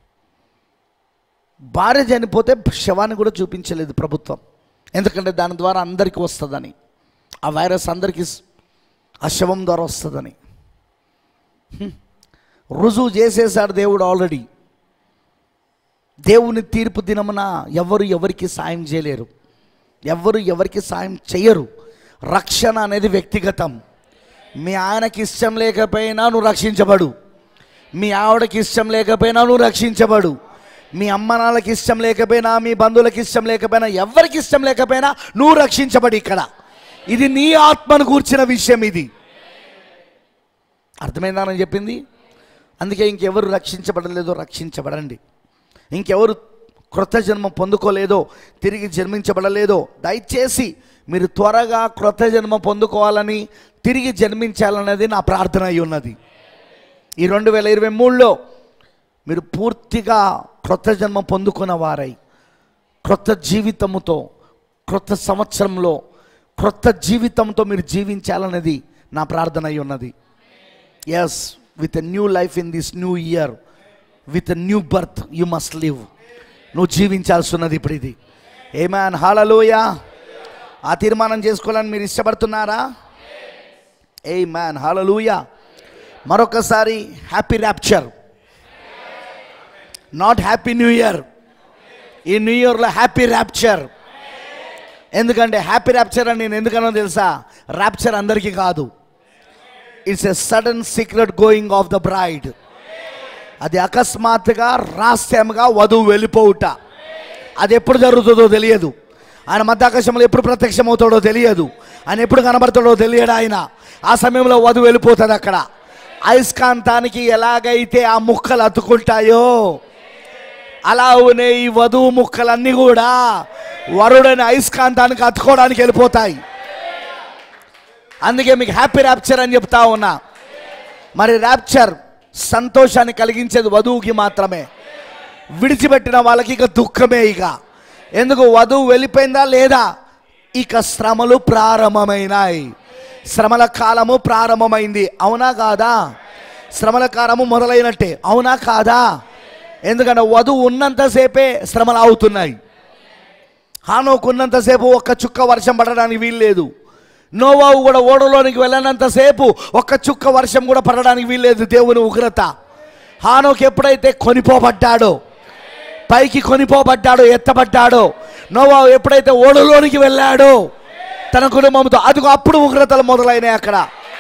[SPEAKER 1] భార్య చనిపోతే శవాన్ని కూడా చూపించలేదు ప్రభుత్వం ఎందుకంటే దాని ద్వారా అందరికీ వస్తుందని ఆ వైరస్ అందరికీ స్- ఆ శవం ద్వారా వస్తుందని హ్మ్. రుజువు చేసేసాడు దేవుడు ఆల్రెడీ దేవుని తీర్పు దినమున ఎవరు ఎవరికి సాయం చేయలేరు ఎవరు ఎవరికి సాయం చేయరు రక్షణ అనేది వ్యక్తిగతం మీ ఆయనకి ఇష్టం లేకపోయినా నువ్వు రక్షించబడు మీ ఆవిడకి ఇష్టం లేకపోయినా నువ్వు రక్షించబడు మీ అమ్మ నాన్నకి ఇష్టం లేకపోయినా మీ బంధువులకి ఇష్టం లేకపోయినా ఎవరికి ఇష్టం లేకపోయినా నువ్వు రక్షించబడి ఇక్కడ ఇది నీ ఆత్మను కూర్చిన విషయం ఇది అర్థమైందా నేను చెప్పింది అందుకే ఇంకెవరు రక్షించబడలేదో రక్షించబడండి ఇంకెవరు క్రొత్త జన్మ పొందుకోలేదో తిరిగి జన్మించబడలేదో దయచేసి మీరు త్వరగా క్రొత్త జన్మ పొందుకోవాలని తిరిగి జన్మించాలన్నది నా ప్రార్థన అయి ఉన్నది ఈ రెండు వేల ఇరవై మూడులో మీరు పూర్తిగా క్రొత్త జన్మ పొందుకున్న వారై క్రొత్త జీవితముతో క్రొత్త సంవత్సరంలో క్రొత్త జీవితంతో మీరు జీవించాలన్నది నా ప్రార్థన అయి ఉన్నది yes with a new life in this new year with a new birth you must live నువ్వు జీవించాల్సి ఉన్నది ఇప్పుడు ఇది ఏమాన్ హాలలోయ ఆ తీర్మానం చేసుకోవాలని మీరు ఇష్టపడుతున్నారా ఏ మ్యాన్ హాలలోయ మరొకసారి happy rapture not happy new year ఈ న్యూ ఇయర్లో హ్యాపీ ర్యాప్చర్ ఎందుకంటే హ్యాపీ ర్యాప్చర్ అని నేను ఎందుకన్నా తెలుసా ర్యాప్చర్ అందరికీ కాదు it's a sudden secret going of the bride అది అకస్మాత్తుగా రహస్యంగా వధువు వెళ్ళిపోవుట అది ఎప్పుడు జరుగుతుందో తెలియదు ఆయన మధ్యాకాశంలో ఎప్పుడు ప్రత్యక్షమవుతాడో తెలియదు ఆయన ఎప్పుడు కనబడతాడో తెలియడు ఆయన ఆ సమయంలో వధువు వెళ్ళిపోతుంది అక్కడ అయస్కాంతానికి ఎలాగైతే ఆ ముక్కలు అతుకుంటాయో అలా ఉన్నాయి ఈ వధువు ముక్కలన్నీ కూడా వరుడని అయస్కాంతానికి అతుకోవడానికి వెళ్ళిపోతాయి అందుకే మీకు హ్యాపీ ర్యాప్చర్ అని చెప్తా ఉన్నా మరి ర్యాప్చర్ సంతోషాన్ని కలిగించేది వధువుకి మాత్రమే విడిచిపెట్టిన వాళ్ళకి ఇక దుఃఖమే ఇక ఎందుకు వధువు వెళ్ళిపోయిందా లేదా ఇక శ్రమలు ప్రారంభమైనాయి శ్రమల కాలము ప్రారంభమైంది అవునా కాదా శ్రమల కాలము మొదలైనట్టే అవునా కాదా ఎందుకంటే వధువు ఉన్నంతసేపే శ్రమలు అవుతున్నాయి హానోకున్నంతసేపు ఒక్క చుక్క వర్షం పడడానికి వీల్లేదు నోవావు కూడా ఓడలోనికి వెళ్ళినంతసేపు ఒక్క చుక్క వర్షం కూడా పడడానికి వీల్లేదు దేవుని ఉగ్రత హానోకి ఎప్పుడైతే కొనిపోబడ్డాడో పైకి కొనిపోబడ్డాడో ఎత్తబడ్డాడో నోవావు ఎప్పుడైతే ఓడలోనికి వెళ్ళాడో తన కుటుంబంతో అదిగో అప్పుడు ఉగ్రతలు మొదలైనాయి అక్కడ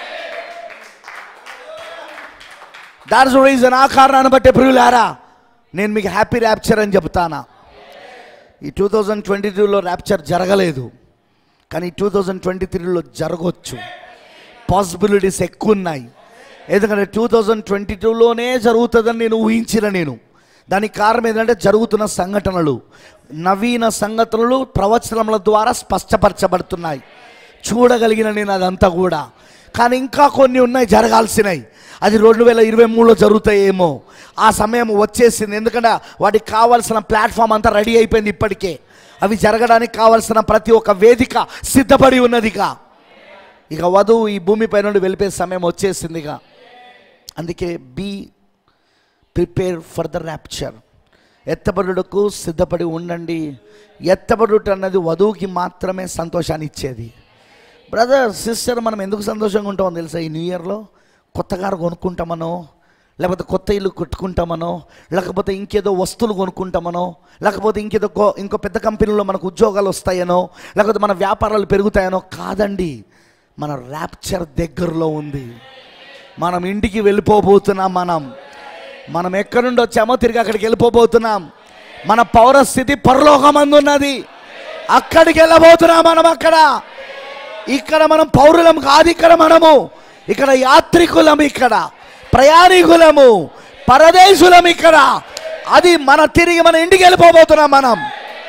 [SPEAKER 1] దాట్స్ రీజన్ ఆ కారణాన్ని బట్టి ప్రియులారా నేను మీకు హ్యాపీ ర్యాప్చర్ అని చెప్తానా ఈ టూ థౌజండ్ ట్వంటీ టూలో ర్యాప్చర్ జరగలేదు కానీ టూ థౌజండ్ ట్వంటీ త్రీలో జరగవచ్చు పాసిబిలిటీస్ ఎక్కువ ఉన్నాయి ఎందుకంటే టూ థౌజండ్ ట్వంటీ టూలోనే జరుగుతుందని నేను ఊహించిన నేను దానికి కారణం ఏంటంటే జరుగుతున్న సంఘటనలు నవీన సంఘటనలు ప్రవచనముల ద్వారా స్పష్టపరచబడుతున్నాయి చూడగలిగిన నేను అదంతా కూడా కానీ ఇంకా కొన్ని ఉన్నాయి జరగాల్సినవి అది రెండు వేల ఇరవై మూడులో జరుగుతాయేమో ఆ సమయం వచ్చేసింది ఎందుకంటే వాటికి కావాల్సిన ప్లాట్ఫామ్ అంతా రెడీ అయిపోయింది ఇప్పటికే అవి జరగడానికి కావాల్సిన ప్రతి ఒక్క వేదిక సిద్ధపడి ఉన్నదిగా ఇక వధువు ఈ భూమిపై నుండి వెళ్ళిపోయే సమయం వచ్చేసింది ఇక అందుకే be prepare for the rapture ఎత్తబడుటకు సిద్ధపడి ఉండండి ఎత్తబడుట అన్నది వధువుకి మాత్రమే సంతోషాన్ని ఇచ్చేది బ్రదర్ సిస్టర్ మనం ఎందుకు సంతోషంగా ఉంటామో తెలుసా ఈ న్యూ ఇయర్లో కొత్త కారు కొనుక్కుంటామనో లేకపోతే కొత్త ఇల్లు కట్టుకుంటామనో లేకపోతే ఇంకేదో వస్తువులు కొనుక్కుంటామనో లేకపోతే ఇంకేదో కో- ఇంకో పెద్ద కంపెనీలో మనకు ఉద్యోగాలు వస్తాయనో లేకపోతే మన వ్యాపారాలు పెరుగుతాయనో కాదండి మన ర్యాప్చర్ దగ్గరలో ఉంది మనం ఇంటికి వెళ్ళిపోబోతున్నాం మనం మనం ఎక్కడి నుండి వచ్చామో తిరిగి అక్కడికి వెళ్ళిపోబోతున్నాం మన పౌరస్థితి పరలోకమందు ఉన్నది అక్కడికి వెళ్ళబోతున్నాం మనం అక్కడ ఇక్కడ మనం పౌరులం కాదు ఇక్కడ మనము ఇక్కడ యాత్రికులం ఇక్కడ ప్రయాణికులము పరదేశులం ఇక్కడ అది మన తిరిగి మన ఇంటికి వెళ్ళిపోబోతున్నాం మనం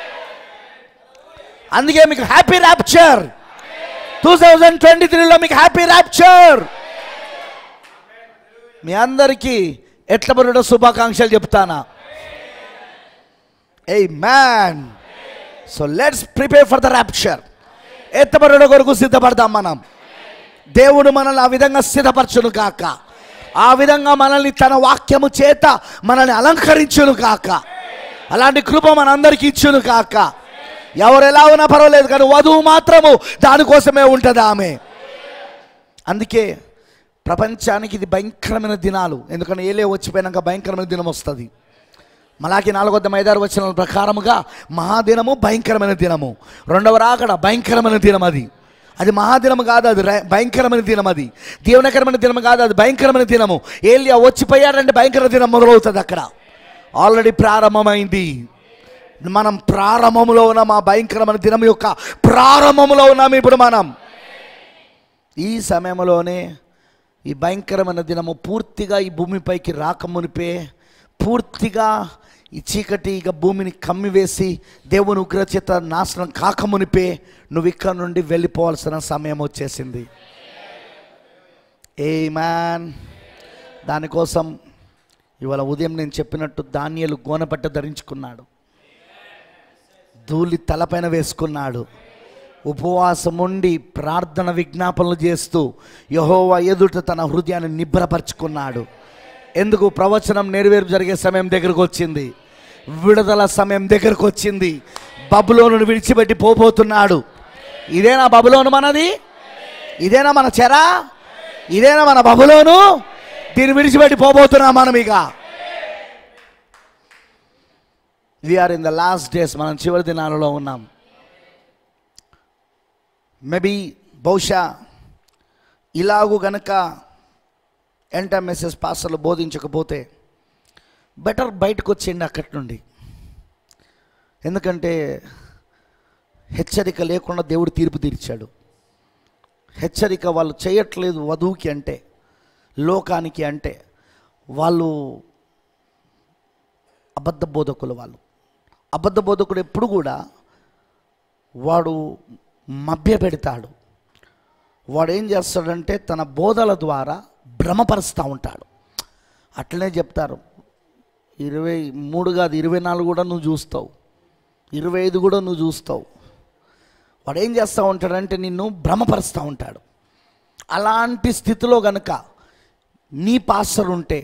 [SPEAKER 1] అందుకే మీకు happy rapture two thousand twenty త్రీలో మీకు హ్యాపీ ర్యాప్చర్ మీ అందరికీ ఎట్ల శుభాకాంక్షలు చెప్తానా amen so let's prepare for the rapture ఎత్తబడుట కొరకు సిద్ధపడదాం మనం దేవుడు మనల్ని ఆ విధంగా సిద్ధపరచును కాక ఆ విధంగా మనల్ని తన వాక్యము చేత మనల్ని అలంకరించును కాక అలాంటి కృప మనందరికీ ఇచ్చును కాక ఎవరు ఎలా ఉన్నా పర్వాలేదు కానీ వధువు మాత్రము దానికోసమే ఉంటుంది ఆమె అందుకే ప్రపంచానికి ఇది భయంకరమైన దినాలు ఎందుకంటే ఏలే వచ్చిపోయినాక భయంకరమైన దినం వస్తుంది మలాకి నాలుగొద్ద ఐదారు వచ్చిన ప్రకారముగా మహాదినము భయంకరమైన దినము రెండవ రాకడ భయంకరమైన దినం అది అది మహాదినము కాదు అది ర- భయంకరమైన దినం అది దీవనకరమైన దినం కాదు అది భయంకరమైన దినము ఏలియా వచ్చిపోయాడంటే భయంకర దినం మొదలవుతుంది అక్కడ ఆల్రెడీ ప్రారంభమైంది మనం ప్రారంభంలో ఉన్నాం ఆ భయంకరమైన దినం యొక్క ప్రారంభంలో ఉన్నాం ఇప్పుడు మనం ఈ సమయంలోనే ఈ భయంకరమైన దినము పూర్తిగా ఈ భూమిపైకి రాకమునిపే పూర్తిగా ఈ చీకటి ఇక భూమిని కమ్మివేసి దేవుని ఉగ్రచేత నాశనం కాకమునిపే నువ్వు ఇక్కడ నుండి వెళ్ళిపోవాల్సిన సమయం వచ్చేసింది ఏ మ్యాన్ దానికోసం ఇవాళ ఉదయం నేను చెప్పినట్టు ధాన్యాలు గోనపట్ట ధరించుకున్నాడు ధూళి తలపైన వేసుకున్నాడు ఉపవాసం ఉండి ప్రార్థన విజ్ఞాపనలు చేస్తూ యహోవా ఎదుట తన హృదయాన్ని నిబ్బరపరుచుకున్నాడు ఎందుకు ప్రవచనం నెరవేర్పు జరిగే సమయం దగ్గరకు వచ్చింది విడుదల సమయం దగ్గరకు వచ్చింది బబులోను విడిచిపెట్టి పోబోతున్నాడు ఇదేనా బబులోను మనది ఇదేనా మన చెర ఇదేనా మన బబులోను దీన్ని విడిచిపెట్టి పోబోతున్నాం మనం ఇక we are in the last days మనం చివరి దినాలలో ఉన్నాం మేబీ బహుశా ఇలాగు గనక ఎంట మెసేజ్ పాస్టర్లు బోధించకపోతే బెటర్ బయటకు వచ్చేయండి అక్కడి నుండి ఎందుకంటే హెచ్చరిక లేకుండా దేవుడు తీర్పు తీర్చాడు హెచ్చరిక వాళ్ళు చేయట్లేదు వధువుకి అంటే లోకానికి అంటే వాళ్ళు అబద్ధ బోధకులు వాళ్ళు అబద్ధ బోధకుడు ఎప్పుడు కూడా వాడు మభ్య పెడతాడు వాడు ఏం చేస్తాడంటే తన బోధల ద్వారా భ్రమపరుస్తూ ఉంటాడు అట్లనే చెప్తారు ఇరవై మూడు కాదు ఇరవై నాలుగు కూడా నువ్వు చూస్తావు ఇరవై ఐదు కూడా నువ్వు చూస్తావు వాడు ఏం చేస్తూ ఉంటాడంటే నిన్ను భ్రమపరుస్తూ ఉంటాడు అలాంటి స్థితిలో గనుక నీ పాస్టర్ ఉంటే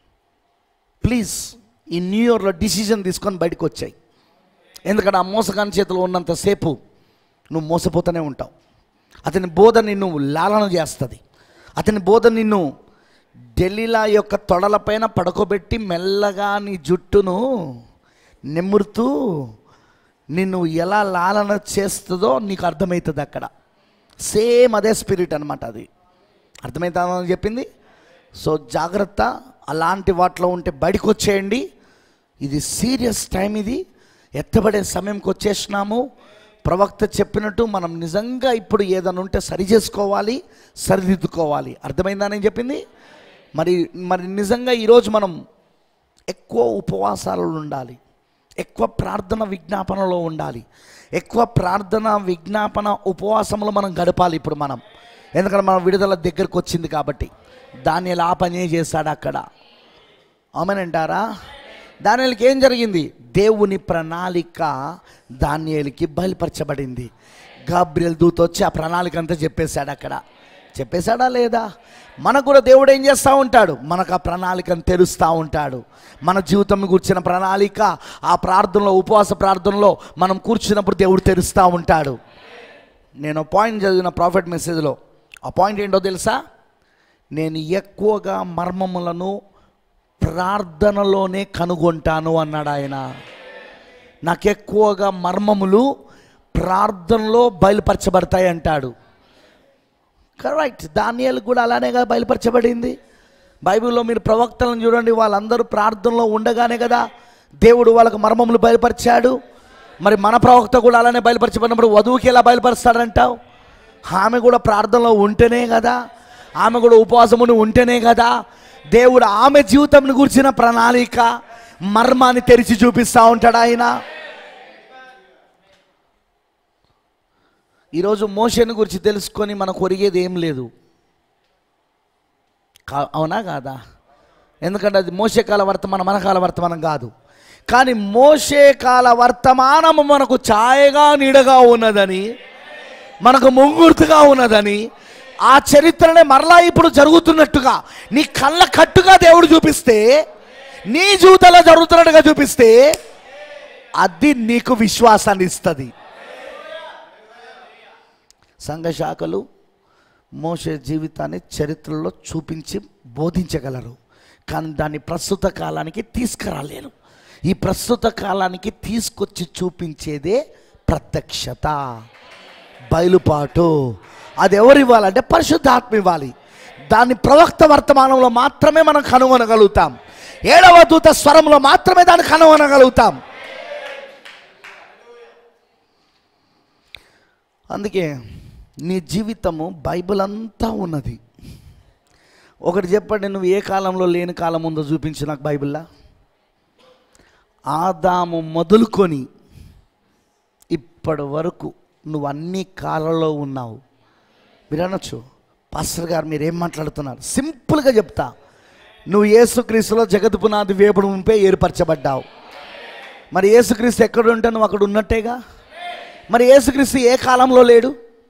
[SPEAKER 1] ప్లీజ్ ఈ న్యూ ఇయర్లో డిసిజన్ తీసుకొని బయటకు వచ్చాయి ఎందుకంటే ఆ మోసగాని చేతిలో ఉన్నంతసేపు నువ్వు మోసపోతూనే ఉంటావు అతని బోధ నిన్ను లాలన చేస్తుంది అతని బోధ నిన్ను ఢిల్లీలా యొక్క తొడలపైన పడుకోబెట్టి మెల్లగా నీ జుట్టును నిమురుతూ నిన్ను ఎలా లాలన చేస్తుందో నీకు అర్థమవుతుంది అక్కడ సేమ్ అదే స్పిరిట్ అనమాట అది అర్థమవుతుందని చెప్పింది సో జాగ్రత్త అలాంటి వాటిలో ఉంటే బయటకు వచ్చేయండి ఇది సీరియస్ టైం ఇది ఎత్తబడే సమయంకి వచ్చేసినాము ప్రవక్త చెప్పినట్టు మనం నిజంగా ఇప్పుడు ఏదైనా ఉంటే సరి చేసుకోవాలి సరిదిద్దుకోవాలి అర్థమైందా నేను చెప్పింది మరి మరి నిజంగా ఈరోజు మనం ఎక్కువ ఉపవాసాలలో ఉండాలి ఎక్కువ ప్రార్థన విజ్ఞాపనలో ఉండాలి ఎక్కువ ప్రార్థన విజ్ఞాపన ఉపవాసంలో మనం గడపాలి ఇప్పుడు మనం ఎందుకంటే మన విడుదల దగ్గరకు వచ్చింది కాబట్టి దాన్ని ఆ పనే చేశాడు అక్కడ ఆమెనంటారా దానిలకి ఏం జరిగింది దేవుని ప్రణాళిక దానియలకి బయలుపరచబడింది గాబ్రియల్ దూత వచ్చి ఆ ప్రణాళిక అంతా చెప్పేశాడు అక్కడ చెప్పేశాడా లేదా మనకు కూడా దేవుడు ఏం చేస్తూ ఉంటాడు మనకు ఆ ప్రణాళికను తెరుస్తూ ఉంటాడు మన జీవితం కూర్చున్న ప్రణాళిక ఆ ప్రార్థనలో ఉపవాస ప్రార్థనలో మనం కూర్చున్నప్పుడు దేవుడు తెరుస్తూ ఉంటాడు నేను పాయింట్ చదివిన ప్రాఫిట్ మెసేజ్లో ఆ పాయింట్ ఏంటో తెలుసా నేను ఎక్కువగా మర్మములను ప్రార్థనలోనే కనుగొంటాను అన్నాడు ఆయన నాకు ఎక్కువగా మర్మములు ప్రార్థనలో బయలుపరచబడతాయి అంటాడు కరెక్ట్ దానియాలు కూడా అలానేగా బయలుపరచబడింది బైబిల్లో మీరు ప్రవక్తలను చూడండి వాళ్ళందరూ ప్రార్థనలో ఉండగానే కదా దేవుడు వాళ్ళకు మర్మములు బయలుపరిచాడు మరి మన ప్రవక్త కూడా అలానే బయలుపరచబడినప్పుడు వధువుకి ఎలా బయలుపరుస్తాడంటావు ఆమె కూడా ప్రార్థనలో ఉంటేనే కదా ఆమె కూడా ఉపవాసమును ఉంటేనే కదా దేవుడు ఆమె జీవితం గురించిన ప్రణాళిక మర్మాన్ని తెరిచి చూపిస్తూ ఉంటాడు ఆయన ఈరోజు మోషని గురించి తెలుసుకొని మనకు ఒరిగేది ఏం లేదు కా- అవునా కాదా ఎందుకంటే అది మోసే కాల వర్తమానం మన కాల వర్తమానం కాదు కానీ మోసే కాల వర్తమానము మనకు ఛాయగా నీడగా ఉన్నదని మనకు ముంగుర్తుగా ఉన్నదని ఆ చరిత్రనే మరలా ఇప్పుడు జరుగుతున్నట్టుగా నీ కళ్ళ కట్టుగా దేవుడు చూపిస్తే నీ జీవితంలో జరుగుతున్నట్టుగా చూపిస్తే అది నీకు విశ్వాసాన్ని ఇస్తుంది సంఘ శాఖలు మోసే జీవితాన్ని చరిత్రలో చూపించి బోధించగలరు కానీ దాన్ని ప్రస్తుత కాలానికి తీసుకురాలేరు ఈ ప్రస్తుత కాలానికి తీసుకొచ్చి చూపించేదే ప్రత్యక్షత బయలుపాటు అది ఎవరు ఇవ్వాలంటే పరిశుద్ధాత్మ ఇవ్వాలి దాన్ని ప్రవక్త వర్తమానంలో మాత్రమే మనం కనుగొనగలుగుతాం ఏడవ దూత స్వరంలో మాత్రమే దాన్ని కనుగొనగలుగుతాం అందుకే నీ జీవితము బైబిల్ అంతా ఉన్నది ఒకటి చెప్పండి నువ్వు ఏ కాలంలో లేని కాలం ఉందో చూపించు నాకు బైబిల్లా ఆదాము మొదలుకొని ఇప్పటి వరకు నువ్వు అన్ని కాలంలో ఉన్నావు మీరు అనొచ్చు పాస్టర్ గారు మీరు ఏం మాట్లాడుతున్నారు సింపుల్గా చెప్తా నువ్వు యేసుక్రీస్తులో జగత్ పునాది వేపుడు ఉంపే ఏర్పరచబడ్డావు మరి యేసుక్రీస్తు ఎక్కడ ఉంటే నువ్వు అక్కడ ఉన్నట్టేగా మరి యేసుక్రీస్తు ఏ కాలంలో లేడు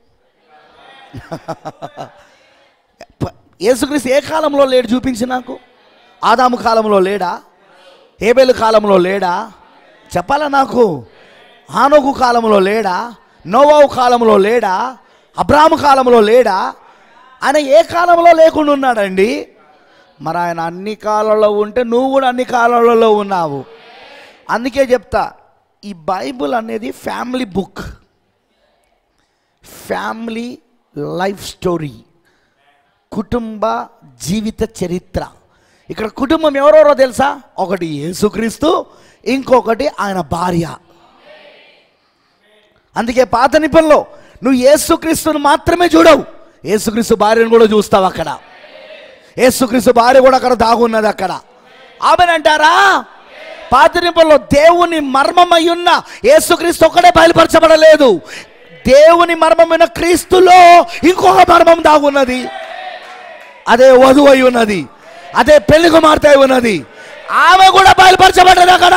[SPEAKER 1] ప- యేసుక్రీస్తు ఏ కాలంలో లేడు చూపించి నాకు ఆదాము కాలంలో లేడా ఏబేలు కాలంలో లేడా చెప్పాలా నాకు ఆనోకు కాలంలో లేడా నోవావు కాలంలో లేడా అబ్రాహము కాలంలో లేడా ఆయన ఏ కాలంలో లేకుండా ఉన్నాడండి మరి ఆయన అన్ని కాలంలో ఉంటే నువ్వు కూడా అన్ని కాలాలలో ఉన్నావు అందుకే చెప్తా ఈ బైబిల్ అనేది family book family life story కుటుంబ జీవిత చరిత్ర ఇక్కడ కుటుంబం ఎవరెవరో తెలుసా ఒకటి యేసుక్రీస్తు ఇంకొకటి ఆయన భార్య అందుకే పాత నిపంలో నువ్వు యేసుక్రీస్తుని మాత్రమే చూడవు యేసుక్రీస్తు భార్యను కూడా చూస్తావు అక్కడ యేసుక్రీస్తు భార్య కూడా అక్కడ దాగున్నది అక్కడ ఆమెనంటారా పాత నిపంలో దేవుని మర్మమయ్యున్న యేసుక్రీస్తు ఒక్కడే బయలుపరచబడలేదు దేవుని మర్మమైన క్రీస్తులో ఇంకొక మర్మం దాగున్నది అదే వధువు అయి ఉన్నది అదే పెళ్లి కుమార్తె అయి ఉన్నది ఆమె కూడా బయలుపరచబడ్డది అక్కడ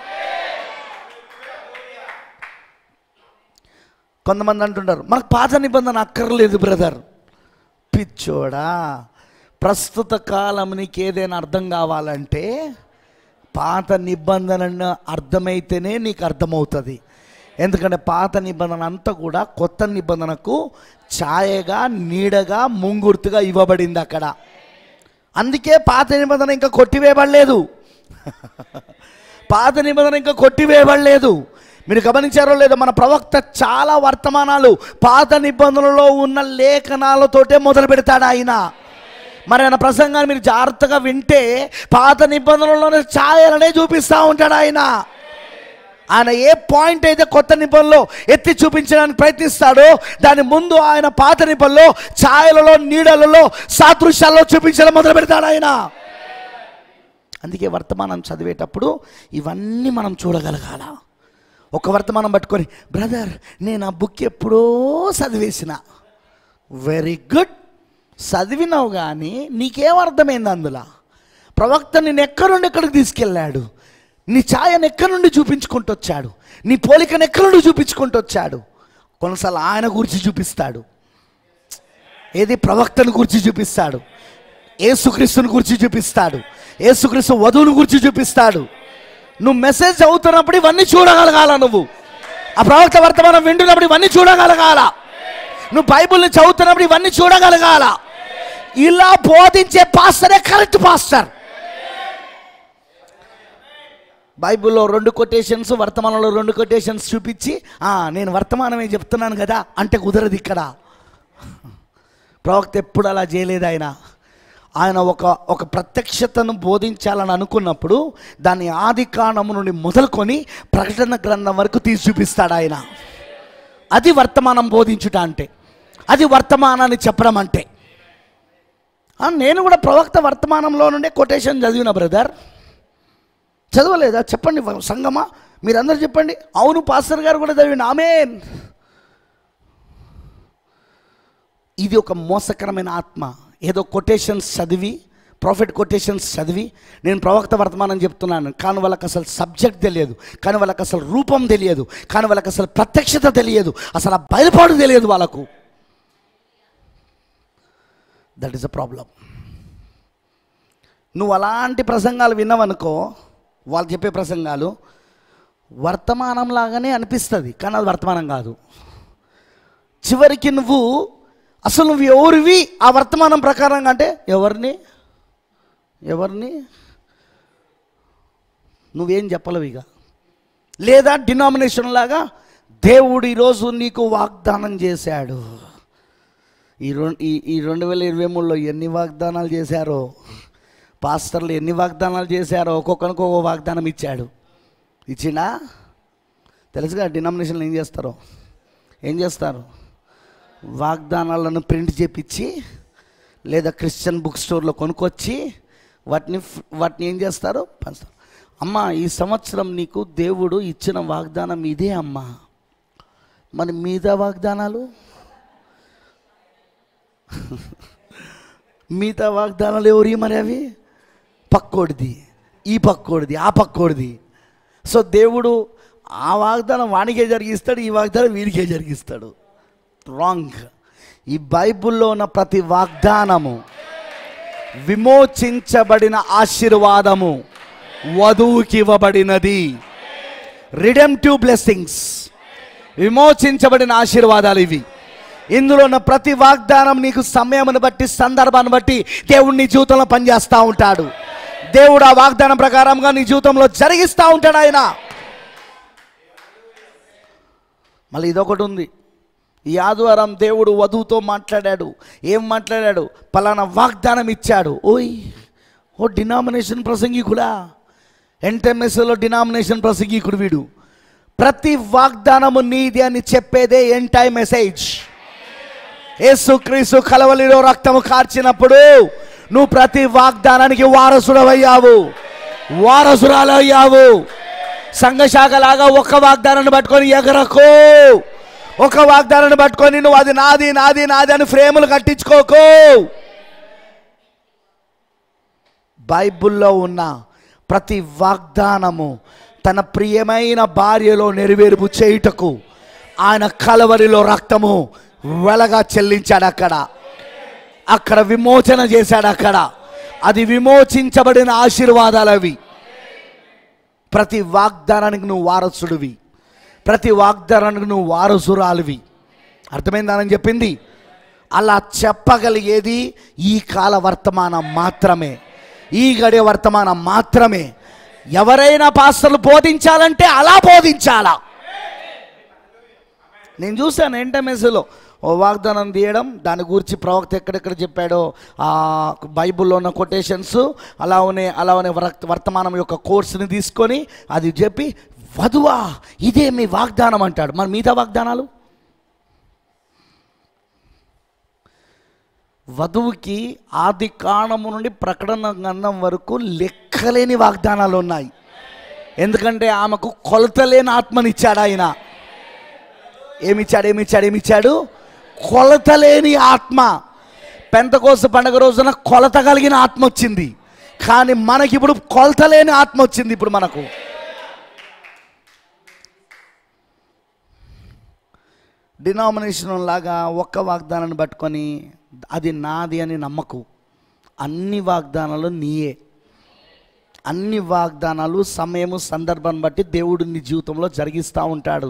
[SPEAKER 1] కొంతమంది అంటుంటారు మనకు పాత నిబంధన అక్కర్లేదు బ్రదర్ పిచ్చోడా ప్రస్తుత కాలం నీకు ఏదైనా అర్థం కావాలంటే పాత నిబంధన అర్థమైతేనే నీకు అర్థమవుతుంది ఎందుకంటే పాత నిబంధన అంతా కూడా కొత్త నిబంధనకు ఛాయగా నీడగా ముంగుర్తుగా ఇవ్వబడింది అక్కడ అందుకే పాత నిబంధన ఇంకా కొట్టివేయబడలేదు పాత నిబంధన ఇంకా కొట్టివేయబడలేదు మీరు గమనించారో లేదో మన ప్రవక్త చాలా వర్తమానాలు పాత నిబంధనలో ఉన్న లేఖనాలతోటే మొదలు పెడతాడు ఆయన మరి ఆయన ప్రసంగాన్ని మీరు జాగ్రత్తగా వింటే పాత నిబంధనలోనే ఛాయలనే చూపిస్తూ ఉంటాడు ఆయన ఆయన ఏ పాయింట్ అయితే కొత్త నిబంధనలో ఎత్తి చూపించడానికి ప్రయత్నిస్తాడో దాని ముందు ఆయన పాత నిబంధనలో ఛాయలలో నీడలలో సాదృశ్యాల్లో చూపించడం మొదలు పెడతాడు ఆయన అందుకే వర్తమానం చదివేటప్పుడు ఇవన్నీ మనం చూడగలగాల ఒక వర్తమానం పట్టుకొని బ్రదర్ నేను ఆ బుక్ ఎప్పుడో చదివేసిన వెరీ గుడ్ చదివినావు కానీ నీకేం అర్థమైంది అందులో ప్రవక్త నేను ఎక్కడి నుండి ఎక్కడికి తీసుకెళ్ళాడు నీ ఛాయను ఎక్కడి నుండి చూపించుకుంటూ వచ్చాడు నీ పోలికను ఎక్కడి నుండి చూపించుకుంటూ వచ్చాడు కొన్నిసార్లు ఆయన గురించి చూపిస్తాడు ఏది ప్రవక్తను గురించి చూపిస్తాడు ఏసుక్రీస్తుని గురించి చూపిస్తాడు ఏసుక్రీస్తు వధువుని గురించి చూపిస్తాడు నువ్వు మెసేజ్ చదువుతున్నప్పుడు ఇవన్నీ చూడగలగాల నువ్వు ఆ ప్రవక్త వర్తమానం వింటున్నప్పుడు ఇవన్నీ చూడగలగాల నువ్వు బైబిల్ని చదువుతున్నప్పుడు ఇవన్నీ చూడగలగాల ఇలా బోధించే పాస్టరే కరెక్ట్ పాస్టర్ బైబిల్లో రెండు కొటేషన్స్ వర్తమానంలో రెండు కొటేషన్స్ చూపించి "ఆ, నేను వర్తమానమే చెప్తున్నాను కదా అంటే కుదరదు ఇక్కడ ప్రవక్త ఎప్పుడు అలా చేయలేదు ఆయన ఆయన ఒక ఒక ప్రత్యక్షతను బోధించాలని అనుకున్నప్పుడు దాన్ని ఆది కాండము నుండి మొదలుకొని ప్రకటన గ్రంథం వరకు తీసి చూపిస్తాడు ఆయన అది వర్తమానం బోధించుట అంటే అది వర్తమానాన్ని చెప్పడం అంటే ఆ, నేను కూడా ప్రవక్త వర్తమానంలో నుండే కొటేషన్ చదివిన బ్రదర్ చదవలేదా చెప్పండి సంగమా మీరందరూ చెప్పండి అవును పాస్టర్ గారు కూడా చదివిన ఆమెన్ ఇది ఒక మోసకరమైన ఆత్మ ఏదో కొటేషన్స్ చదివి ప్రాఫిట్ కొటేషన్స్ చదివి నేను ప్రవక్త వర్తమానం చెప్తున్నాను కానీ వాళ్ళకి అసలు సబ్జెక్ట్ తెలియదు కానీ వాళ్ళకి అసలు రూపం తెలియదు కానీ వాళ్ళకి అసలు ప్రత్యక్షత తెలియదు అసలు ఆ బయలుపాటు తెలియదు వాళ్ళకు దట్ ఈస్ అ ప్రాబ్లం నువ్వు అలాంటి ప్రసంగాలు విన్నావనుకో వాళ్ళు చెప్పే ప్రసంగాలు వర్తమానం లాగానే అనిపిస్తుంది కానీ అది వర్తమానం కాదు చివరికి నువ్వు అసలు నువ్వు ఎవరివి ఆ వర్తమానం ప్రకారంగా అంటే ఎవరిని ఎవరిని నువ్వేం చెప్పలేవు ఇక లేదా డినామినేషన్ లాగా దేవుడు ఈరోజు నీకు వాగ్దానం చేశాడు ఈ రెండు ఈ ఈ రెండు వేల ఇరవై మూడులో ఎన్ని వాగ్దానాలు చేశారో పాస్టర్లు ఎన్ని వాగ్దానాలు చేశారో ఒక్కొక్కరికి ఒక్కొక్క వాగ్దానం ఇచ్చాడు ఇచ్చిండా తెలుసుగా డినామినేషన్లు ఏం చేస్తారో ఏం చేస్తారు వాగ్దానాలను ప్రింట్ చేపించి లేదా క్రిస్టియన్ బుక్ స్టోర్లో కొనుక్కొచ్చి వాటిని ఫ్- వాటిని ఏం చేస్తారు పంచుతారు అమ్మ ఈ సంవత్సరం నీకు దేవుడు ఇచ్చిన వాగ్దానం ఇదే అమ్మా మరి మిగతా వాగ్దానాలు మిగతా వాగ్దానాలు ఎవరి మరి అవి పక్కోడిది ఈ పక్కోడిది ఆ పక్కోడిది సో దేవుడు ఆ వాగ్దానం వానికే జరిగిస్తాడు ఈ వాగ్దానం వీరికే జరిగిస్తాడు రాంగ్ ఈ బైబిల్లో ఉన్న ప్రతి వాగ్దానము విమోచించబడిన ఆశీర్వాదము వధువుకి ఇవ్వబడినది రిడెంటివ్ బ్లెస్సింగ్స్ విమోచించబడిన ఆశీర్వాదాలు ఇవి ఇందులో ఉన్న ప్రతి వాగ్దానం నీకు సమయమును బట్టి సందర్భాన్ని బట్టి దేవుడు నీ జీవితంలో పనిచేస్తూ ఉంటాడు దేవుడు ఆ వాగ్దానం ప్రకారంగా నీ జీవితంలో జరిగిస్తూ ఉంటాడు ఆయన మళ్ళీ ఇదొకటి ఉంది ఈ ఆదివారం దేవుడు వధువుతో మాట్లాడాడు ఏం మాట్లాడాడు పలానా వాగ్దానం ఇచ్చాడు ఓయ్ ఓ డినామినేషన్ ప్రసంగికుడా ఎన్టెంఎస్లో డినామినేషన్ ప్రసంగికుడు వీడు ప్రతి వాగ్దానము నీది అని చెప్పేదే ఎంటై మెసేజ్ యేసు క్రీస్తు కలవలిలో రక్తము కార్చినప్పుడు నువ్వు ప్రతి వాగ్దానానికి వారసుడవయ్యావు వారసురాలయ్యావు సంఘశాఖలాగా ఒక్క వాగ్దానాన్ని పట్టుకొని ఎగరకు ఒక వాగ్దానాన్ని పట్టుకొని నువ్వు అది నాది నాది నాది అని ఫ్రేములు కట్టించుకోకు బైబిల్లో ఉన్న ప్రతి వాగ్దానము తన ప్రియమైన భార్యలో నెరవేర్పు చేయుటకు ఆయన కలవరిలో రక్తము వెలగా చెల్లించాడు అక్కడ అక్కడ విమోచన చేశాడు అక్కడ అది విమోచించబడిన ఆశీర్వాదాలు అవి ప్రతి వాగ్దానానికి నువ్వు వారసుడివి ప్రతి వాగ్దానానికి నువ్వు వారసురాలివి అర్థమైందానని చెప్పింది అలా చెప్పగలిగేది ఈ కాల వర్తమానం మాత్రమే ఈ గడియ వర్తమానం మాత్రమే ఎవరైనా పాస్టర్లు బోధించాలంటే అలా బోధించాలా నేను చూశాను ఎంటమెస్లో ఓ వాగ్దానం తీయడం దాని గురించి ప్రవక్త ఎక్కడెక్కడ చెప్పాడో ఆ బైబిల్లో ఉన్న కొటేషన్స్ అలానే అలానే వర్త- వర్తమానం యొక్క కోర్సుని తీసుకొని అది చెప్పి వధువా ఇదే మీ వాగ్దానం అంటాడు మరి మిగతా వాగ్దానాలు వధువుకి ఆది కాణము నుండి ప్రకటన గంధం వరకు లెక్కలేని వాగ్దానాలు ఉన్నాయి ఎందుకంటే ఆమెకు కొలతలేని ఆత్మనిచ్చాడు ఆయన ఏమిచ్చాడు ఏమిచ్చాడు ఏమిచ్చాడు కొలతలేని ఆత్మ పెంతకోస పండగ రోజున కొలత కలిగిన ఆత్మ వచ్చింది కానీ మనకి ఇప్పుడు కొలతలేని ఆత్మ వచ్చింది ఇప్పుడు మనకు డినామినేషన్ లాగా ఒక్క వాగ్దానాన్ని పట్టుకొని అది నాది అని నమ్మకు అన్ని వాగ్దానాలు నీయే అన్ని వాగ్దానాలు సమయము సందర్భాన్ని బట్టి దేవుడు నీ జీవితంలో జరిగిస్తూ ఉంటాడు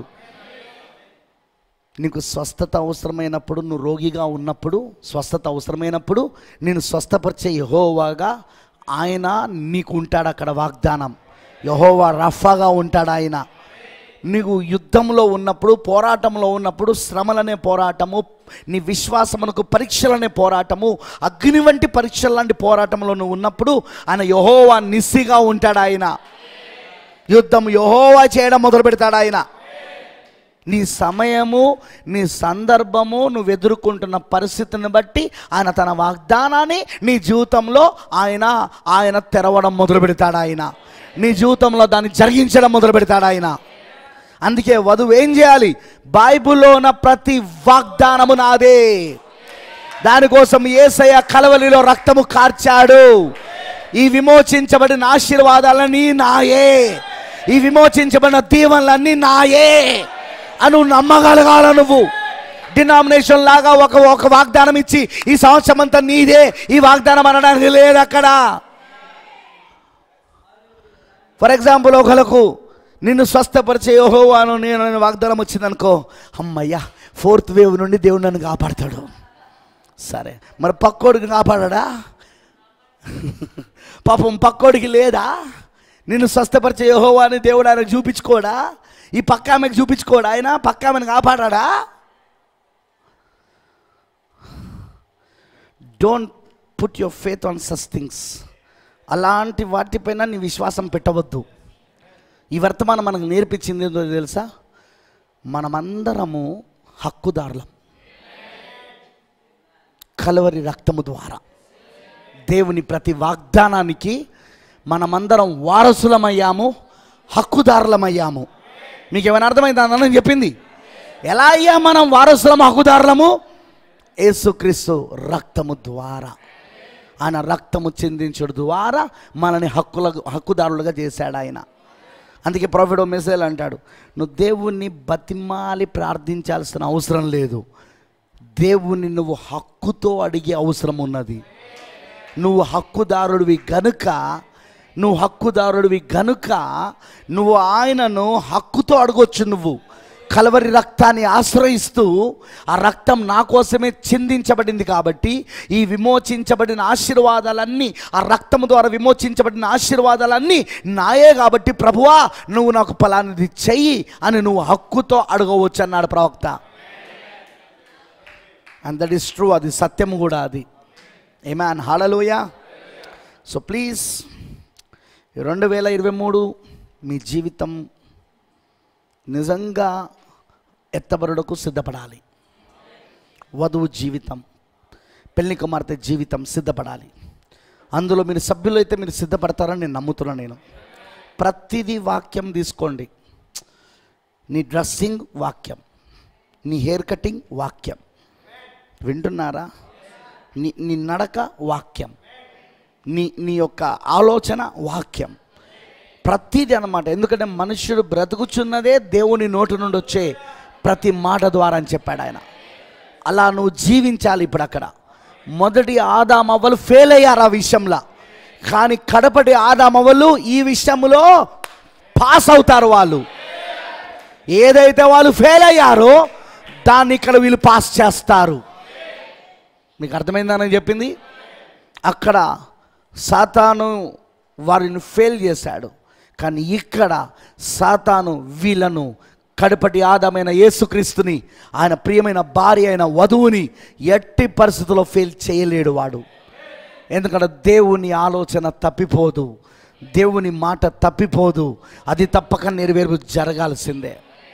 [SPEAKER 1] నీకు స్వస్థత అవసరమైనప్పుడు నువ్వు రోగిగా ఉన్నప్పుడు స్వస్థత అవసరమైనప్పుడు నేను స్వస్థపరిచే యహోవాగా ఆయన నీకు ఉంటాడు అక్కడ వాగ్దానం యహోవా రఫాగా ఉంటాడు ఆయన నీకు యుద్ధంలో ఉన్నప్పుడు పోరాటంలో ఉన్నప్పుడు శ్రమలనే పోరాటము నీ విశ్వాసమునకు పరీక్షలనే పోరాటము అగ్ని వంటి పరీక్షల లాంటి పోరాటంలో నువ్వు ఉన్నప్పుడు ఆయన యహోవా నిస్సిగా ఉంటాడు ఆయన యుద్ధం యహోవా చేయడం మొదలు పెడతాడు ఆయన నీ సమయము నీ సందర్భము నువ్వు ఎదుర్కొంటున్న పరిస్థితిని బట్టి ఆయన తన వాగ్దానాన్ని నీ జీవితంలో ఆయన ఆయన తెరవడం మొదలు పెడతాడు ఆయన నీ జీవితంలో దాన్ని జరిగించడం మొదలు పెడతాడు ఆయన అందుకే వధువు ఏం చేయాలి బైబిల్లో ఉన్న ప్రతి వాగ్దానము నాదే దానికోసం ఏసయ్య కలవలిలో రక్తము కార్చాడు ఈ విమోచించబడిన ఆశీర్వాదాలన్నీ నాయే ఈ విమోచించబడిన దీవెనలన్నీ నాయే అని నువ్వు నమ్మగలగాల నువ్వు డినామినేషన్ లాగా ఒక ఒక వాగ్దానం ఇచ్చి ఈ సంవత్సరం అంతా నీదే ఈ వాగ్దానం అనడానికి లేదు అక్కడ ఫర్ ఎగ్జాంపుల్ ఒకలకు నిన్ను స్వస్థపరిచే యెహోవాను నేను నేను వాగ్దానం వచ్చిందనుకో అమ్మయ్యా ఫోర్త్ వేవ్ నుండి దేవుడు నన్ను కాపాడతాడు సరే మరి పక్కోడికి కాపాడా పాపం పక్కోడికి లేదా నిన్ను స్వస్థపరిచే యెహోవా అని దేవుడు ఆయనకు చూపించుకోడా ఈ పక్క ఆమెకు చూపించుకోడా ఆయన పక్క ఆమెను కాపాడా don't put your faith on such things అలాంటి వాటిపైన నీ విశ్వాసం పెట్టవద్దు ఈ వర్తమానం మనకు నేర్పించింది ఏంటో తెలుసా మనమందరము హక్కుదారులం కలవరి రక్తము ద్వారా దేవుని ప్రతి వాగ్దానానికి మనమందరం వారసులమయ్యాము హక్కుదారులమయ్యాము మీకు ఏమైనా అర్థమైందా అని చెప్పింది ఎలా అయ్యా మనం వారసులము హక్కుదారులము యేసుక్రీస్తు రక్తము ద్వారా ఆయన రక్తము చెందించడం ద్వారా మనని హక్కుల హక్కుదారులుగా చేశాడు ఆయన అందుకే ప్రాఫిట్ మెసేజ్ అంటాడు నువ్వు దేవుణ్ణి బతిమాలి ప్రార్థించాల్సిన అవసరం లేదు దేవుణ్ణి నువ్వు హక్కుతో అడిగే అవసరం ఉన్నది నువ్వు హక్కుదారుడివి గనుక నువ్వు హక్కుదారుడివి గనుక నువ్వు ఆయనను హక్కుతో అడగొచ్చు నువ్వు కలవరి రక్తాన్ని ఆశ్రయిస్తూ ఆ రక్తం నా కోసమే చిందించబడింది కాబట్టి ఈ విమోచించబడిన ఆశీర్వాదాలన్నీ ఆ రక్తము ద్వారా విమోచించబడిన ఆశీర్వాదాలన్నీ నాయే కాబట్టి ప్రభువా నువ్వు నాకు ఫలానిది చెయ్యి అని నువ్వు హక్కుతో అడగవచ్చు అన్నాడు ప్రవక్త అండ్ దట్ ఈస్ ట్రూ అది సత్యము కూడా అది ఏమాన్ హాలలోయ సో ప్లీజ్ రెండు వేల ఇరవై మూడు మీ జీవితం నిజంగా ఎత్తబరుడకు సిద్ధపడాలి వధువు జీవితం పెళ్లి కుమార్తె జీవితం సిద్ధపడాలి అందులో మీరు సభ్యులు అయితే మీరు సిద్ధపడతారని నేను నమ్ముతున్నాను నేను ప్రతిదీ వాక్యం తీసుకోండి నీ డ్రెస్సింగ్ వాక్యం నీ హెయిర్ కటింగ్ వాక్యం వింటున్నారా నీ నీ నడక వాక్యం నీ నీ యొక్క ఆలోచన వాక్యం ప్రతిదీ అన్నమాట ఎందుకంటే మనుష్యుడు బ్రతుకుచున్నదే దేవుని నోటి నుండి వచ్చే ప్రతి మాట ద్వారా అని చెప్పాడు ఆయన అలా నువ్వు జీవించాలి ఇప్పుడు అక్కడ మొదటి ఆదామవ్వలు ఫెయిల్ అయ్యారు ఆ విషయంలో కానీ కడపటి ఆదామవ్వలు ఈ విషయంలో పాస్ అవుతారు వాళ్ళు ఏదైతే వాళ్ళు ఫెయిల్ అయ్యారో దాన్ని ఇక్కడ వీళ్ళు పాస్ చేస్తారు మీకు అర్థమైందని చెప్పింది అక్కడ సాతాను వారిని ఫెయిల్ చేశాడు కానీ ఇక్కడ సాతాను వీళ్ళను కడపటి ఆదమైన యేసుక్రీస్తుని ఆయన ప్రియమైన భార్య అయిన వధువుని ఎట్టి పరిస్థితుల్లో ఫెయిల్ చేయలేడు వాడు ఎందుకంటే దేవుని ఆలోచన తప్పిపోదు దేవుని మాట తప్పిపోదు అది తప్పక నెరవేర్పు జరగాల్సిందే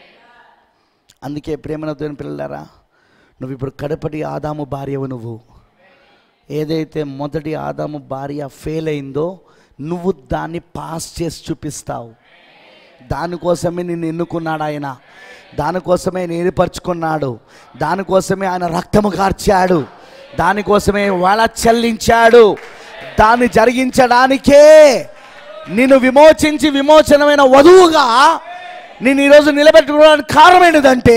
[SPEAKER 1] అందుకే ప్రేమన దేవుని పిల్లలారా నువ్వు ఇప్పుడు కడపటి ఆదాము భార్యవు నువ్వు ఏదైతే మొదటి ఆదాము భార్య ఫెయిల్ అయిందో నువ్వు దాన్ని పాస్ చేసి చూపిస్తావు దానికోసమే నిన్ను ఎన్నుకున్నాడు ఆయన దానికోసమే నేను ఏర్పరచుకున్నాడు దానికోసమే ఆయన రక్తము కార్చాడు దానికోసమే వాళ్ళ చెల్లించాడు దాన్ని జరిగించడానికే నిన్ను విమోచించి విమోచనమైన వధువుగా నేను ఈరోజు నిలబెట్టుకోవడానికి కారణం ఏంటిదంటే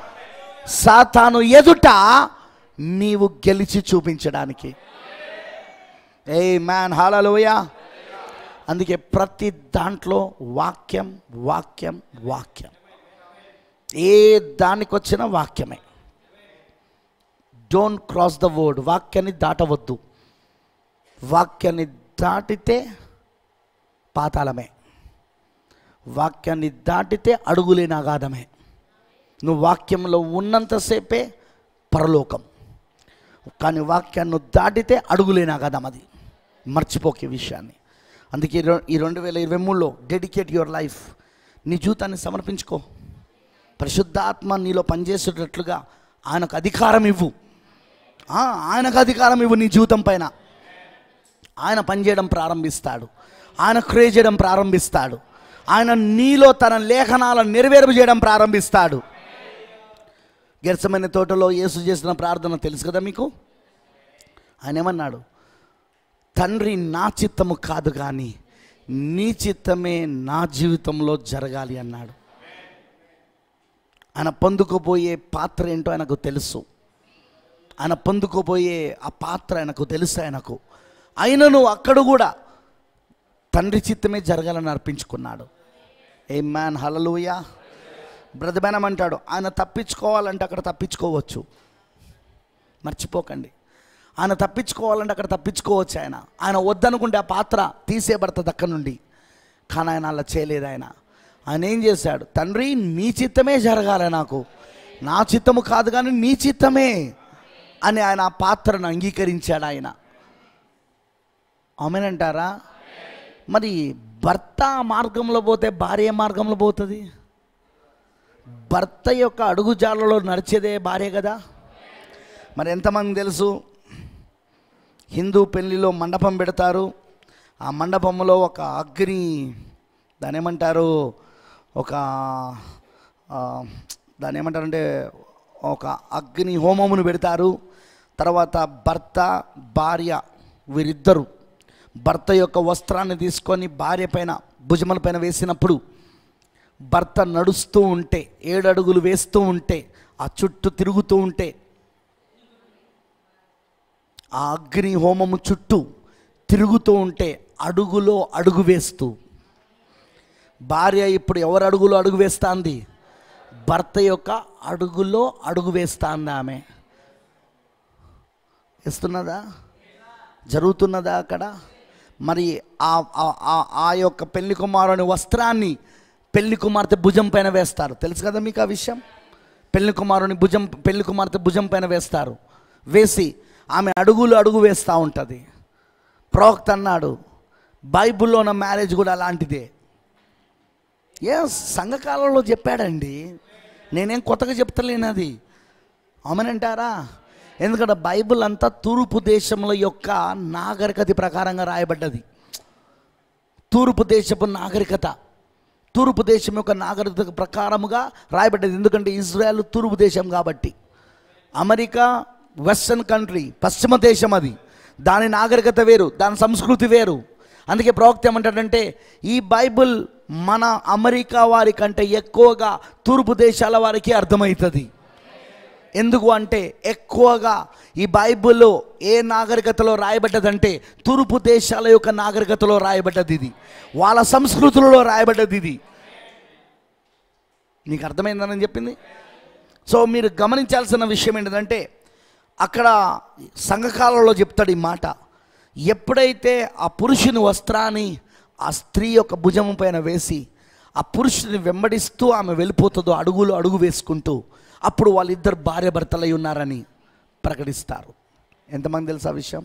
[SPEAKER 1] సాతాను ఎదుట నీవు గెలిచి చూపించడానికి ఏ మ్యాన్ హాలలోయ అందుకే ప్రతి దాంట్లో వాక్యం వాక్యం వాక్యం ఏ దానికి వచ్చిన వాక్యమే డోంట్ క్రాస్ ద వర్డ్ వాక్యాన్ని దాటవద్దు వాక్యాన్ని దాటితే పాతాళమే వాక్యాన్ని దాటితే అడుగులేని అగాధమే నువ్వు వాక్యంలో ఉన్నంతసేపే పరలోకం కానీ వాక్యాన్ని దాటితే అడుగులేని అగాధం అది మర్చిపోకే విషయాన్ని అందుకే ఈ రె- ఈ రెండు వేల ఇరవై మూడులో డెడికేట్ యువర్ లైఫ్ నీ జీవితాన్ని సమర్పించుకో పరిశుద్ధాత్మ నీలో పనిచేసేటట్లుగా ఆయనకు అధికారం ఇవ్వు ఆ, ఆయనకు అధికారం ఇవ్వు నీ జీవితం పైన ఆయన పనిచేయడం ప్రారంభిస్తాడు ఆయన క్రియేట్ చేయడం ప్రారంభిస్తాడు ఆయన నీలో తన లేఖనాలను నెరవేర్పు చేయడం ప్రారంభిస్తాడు గెరసమైన తోటలో యేసు చేసిన ప్రార్థన తెలుసు కదా మీకు ఆయన ఏమన్నాడు తండ్రి నా చిత్తము కాదు కానీ నీ చిత్తమే నా జీవితంలో జరగాలి అన్నాడు ఆయన పొందుకోబోయే పాత్ర ఏంటో ఆయనకు తెలుసు ఆయన పొందుకోబోయే ఆ పాత్ర ఆయనకు తెలుసు ఆయనకు అయినను అక్కడ కూడా తండ్రి చిత్తమే జరగాలని అర్పించుకున్నాడు ఏ మ్యాన్ హలలుయా బ్రదబెనం అంటాడు ఆయన తప్పించుకోవాలంటే అక్కడ తప్పించుకోవచ్చు మర్చిపోకండి ఆయన తప్పించుకోవాలంటే అక్కడ తప్పించుకోవచ్చు ఆయన ఆయన వద్దనుకుంటే ఆ పాత్ర తీసేయబడుతుంది అక్కడ నుండి కానీ ఆయన అలా చేయలేదు ఆయన ఆయన ఏం చేశాడు తండ్రి నీ చిత్తమే జరగాలి నాకు నా చిత్తము కాదు కానీ నీ చిత్తమే అని ఆయన ఆ పాత్రను అంగీకరించాడు ఆయన ఆమెనంటారా మరి భర్త ఆ మార్గంలో పోతే భార్య ఏ మార్గంలో పోతుంది భర్త యొక్క అడుగుజాలలో నడిచేదే భార్య కదా మరి ఎంతమంది తెలుసు హిందూ పెళ్లిలో మండపం పెడతారు ఆ మండపంలో ఒక అగ్ని దాని ఏమంటారు ఒక ఆ, దాని ఏమంటారంటే ఒక అగ్ని హోమమును పెడతారు తర్వాత భర్త భార్య వీరిద్దరు భర్త యొక్క వస్త్రాన్ని తీసుకొని భార్య పైన భుజముల పైన వేసినప్పుడు భర్త నడుస్తూ ఉంటే ఏడు అడుగులు వేస్తూ ఉంటే ఆ చుట్టూ తిరుగుతూ ఉంటే ఆ అగ్ని హోమము చుట్టూ తిరుగుతూ ఉంటే అడుగులో అడుగు వేస్తూ భార్య ఇప్పుడు ఎవరు అడుగులో అడుగు వేస్తాంది భర్త యొక్క అడుగులో అడుగు వేస్తాంది ఆమె వేస్తున్నదా జరుగుతున్నదా అక్కడ మరి ఆ ఆ- ఆ- ఆ యొక్క పెళ్లి కుమారుని వస్త్రాన్ని పెళ్లి కుమార్తె భుజం పైన వేస్తారు తెలుసు కదా మీకు ఆ విషయం పెళ్లి కుమారుని భుజం పెళ్లి కుమార్తె భుజం పైన వేస్తారు వేసి ఆమె అడుగులు అడుగు వేస్తూ ఉంటుంది ప్రవక్త అన్నాడు బైబిల్లో ఉన్న మ్యారేజ్ కూడా అలాంటిదే ఎస్ సంఘకాలంలో చెప్పాడండి నేనేం కొత్తగా చెప్తలేను అది అవునంటారా ఎందుకంటే బైబిల్ అంతా తూర్పు దేశముల యొక్క నాగరికత ప్రకారంగా రాయబడ్డది తూర్పు దేశపు నాగరికత తూర్పు దేశం యొక్క నాగరికత ప్రకారముగా రాయబడ్డది ఎందుకంటే ఇజ్రాయెల్ తూర్పు దేశం కాబట్టి అమెరికా వెస్టర్న్ కంట్రీ పశ్చిమ దేశం అది దాని నాగరికత వేరు దాని సంస్కృతి వేరు అందుకే ప్రవక్త ఏమంటాడంటే ఈ బైబిల్ మన అమెరికా వారి కంటే ఎక్కువగా తూర్పు దేశాల వారికి అర్థమవుతుంది ఎందుకు అంటే ఎక్కువగా ఈ బైబిల్లో ఏ నాగరికతలో రాయబడ్డదంటే తూర్పు దేశాల యొక్క నాగరికతలో రాయబడ్డది ఇది వాళ్ళ సంస్కృతులలో రాయబడ్డది ఇది మీకు అర్థమైందని చెప్పింది సో మీరు గమనించాల్సిన విషయం ఏంటంటే అక్కడ సంఘకాలంలో చెప్తాడు ఈ మాట ఎప్పుడైతే ఆ పురుషుని వస్త్రాన్ని ఆ స్త్రీ యొక్క భుజం పైన వేసి ఆ పురుషుని వెంబడిస్తూ ఆమె వెళ్ళిపోతుందో అడుగులు అడుగు వేసుకుంటూ అప్పుడు వాళ్ళిద్దరు భార్య భర్తలై ఉన్నారని ప్రకటిస్తారు ఎంతమంది తెలుసు ఆ విషయం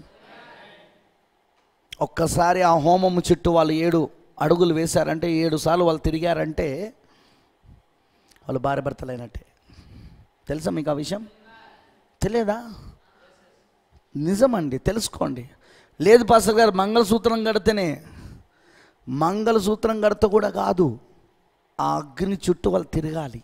[SPEAKER 1] ఒక్కసారి ఆ హోమము చుట్టూ వాళ్ళు ఏడు అడుగులు వేశారంటే ఏడు సార్లు వాళ్ళు తిరిగారంటే వాళ్ళు భార్య భర్తలైనట్టే తెలుసా మీకు ఆ విషయం తెలియదా నిజమండి తెలుసుకోండి లేదు పాస్టర్ గారు మంగళసూత్రం కడితేనే మంగళసూత్రం కడితే కూడా కాదు ఆ అగ్ని చుట్టూ వాళ్ళు తిరగాలి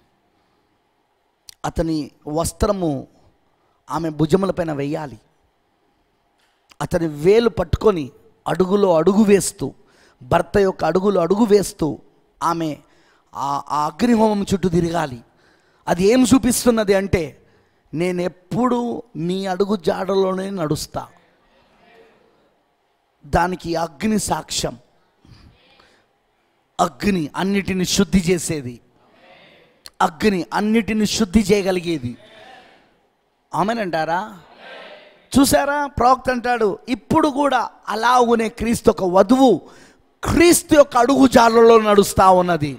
[SPEAKER 1] అతని వస్త్రము ఆమె భుజములపైన వెయ్యాలి అతని వేలు పట్టుకొని అడుగులో అడుగు వేస్తూ భర్త యొక్క అడుగులో అడుగు వేస్తూ ఆమె ఆ ఆ అగ్నిహోమం చుట్టూ తిరగాలి అది ఏం చూపిస్తున్నది అంటే నేను ఎప్పుడు నీ అడుగు జాడలోనే నడుస్తా దానికి అగ్ని సాక్ష్యం అగ్ని అన్నిటిని శుద్ధి చేసేది అగ్ని అన్నిటిని శుద్ధి చేయగలిగేది ఆమెనంటారా చూసారా ప్రవక్త అంటాడు ఇప్పుడు కూడా అలాగునే క్రీస్తు ఒక వధువు క్రీస్తు యొక్క అడుగు జాడలలో నడుస్తూ ఉన్నది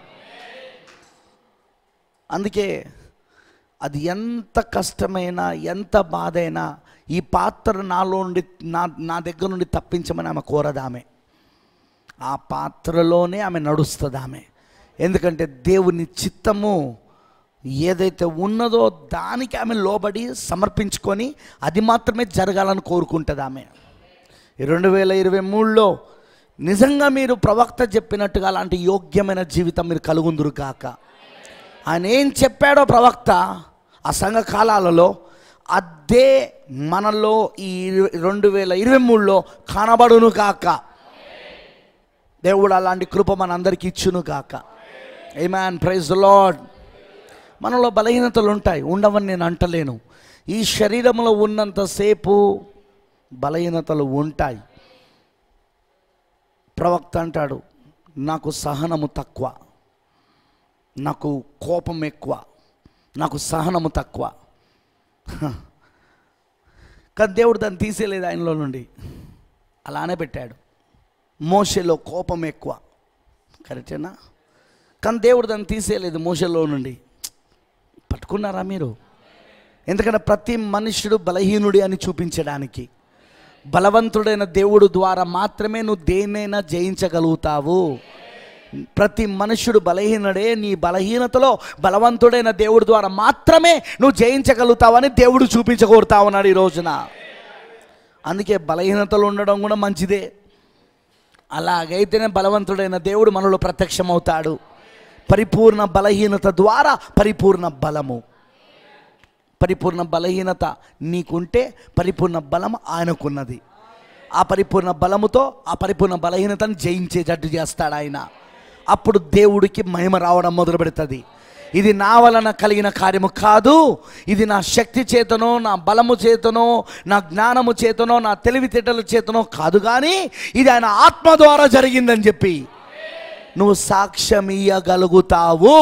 [SPEAKER 1] అందుకే అది ఎంత కష్టమైనా ఎంత బాధైనా ఈ పాత్ర నాలో నుండి నా నా దగ్గర నుండి తప్పించమని ఆమె కోరదు ఆమె ఆ పాత్రలోనే ఆమె నడుస్తుంది ఆమె ఎందుకంటే దేవుని చిత్తము ఏదైతే ఉన్నదో దానికి ఆమె లోబడి సమర్పించుకొని అది మాత్రమే జరగాలని కోరుకుంటుంది ఆమె ఈ రెండు వేల ఇరవై మూడులో నిజంగా మీరు ప్రవక్త చెప్పినట్టుగా అలాంటి యోగ్యమైన జీవితం మీరు కలుగుందురు కాక ఆయన ఏం చెప్పాడో ప్రవక్త ఆ సంఘ కాలాలలో అదే మనలో ఈ ఇరు- రెండు వేల ఇరవై మూడులో కనబడును కాక దేవుడు అలాంటి కృప మనందరికీ ఇచ్చును కాక ఏ మ్యాన్ ప్రైజ్ లాడ్ మనలో బలహీనతలు ఉంటాయి ఉండవని నేను అంటలేను ఈ శరీరంలో ఉన్నంతసేపు బలహీనతలు ఉంటాయి ప్రవక్త అంటాడు నాకు సహనము తక్కువ నాకు కోపం ఎక్కువ నాకు సహనము తక్కువ హ. కానీ దేవుడు దాన్ని తీసేయలేదు ఆయనలో నుండి అలానే పెట్టాడు మోషలో కోపం ఎక్కువ కరెక్టేనా కానీ దేవుడు దాన్ని తీసేయలేదు మోషలో నుండి పట్టుకున్నారా మీరు ఎందుకంటే ప్రతి మనుష్యుడు బలహీనుడి అని చూపించడానికి బలవంతుడైన దేవుడు ద్వారా మాత్రమే నువ్వు దేన్నైనా జయించగలుగుతావు ప్రతి మనుష్యుడు బలహీనుడే నీ బలహీనతలో బలవంతుడైన దేవుడి ద్వారా మాత్రమే నువ్వు జయించగలుగుతావని దేవుడు చూపించగోరుతా ఉన్నాడు ఈ రోజున అందుకే బలహీనతలు ఉండడం కూడా మంచిదే అలాగైతేనే బలవంతుడైన దేవుడు మనలో ప్రత్యక్షమవుతాడు పరిపూర్ణ బలహీనత ద్వారా పరిపూర్ణ బలము పరిపూర్ణ బలహీనత నీకుంటే పరిపూర్ణ బలం ఆయనకున్నది ఆ పరిపూర్ణ బలముతో ఆ పరిపూర్ణ బలహీనతను జయించేటట్టు చేస్తాడు ఆయన అప్పుడు దేవుడికి మహిమ రావడం మొదలు పెడుతుంది ఇది నా వలన కలిగిన కార్యము కాదు ఇది నా శక్తి చేతనో నా బలము చేతనో నా జ్ఞానము చేతనో నా తెలివితేటల చేతనో కాదు కానీ ఇది ఆయన ఆత్మ ద్వారా జరిగిందని చెప్పి నువ్వు సాక్ష్యం ఇయ్యగలుగుతావు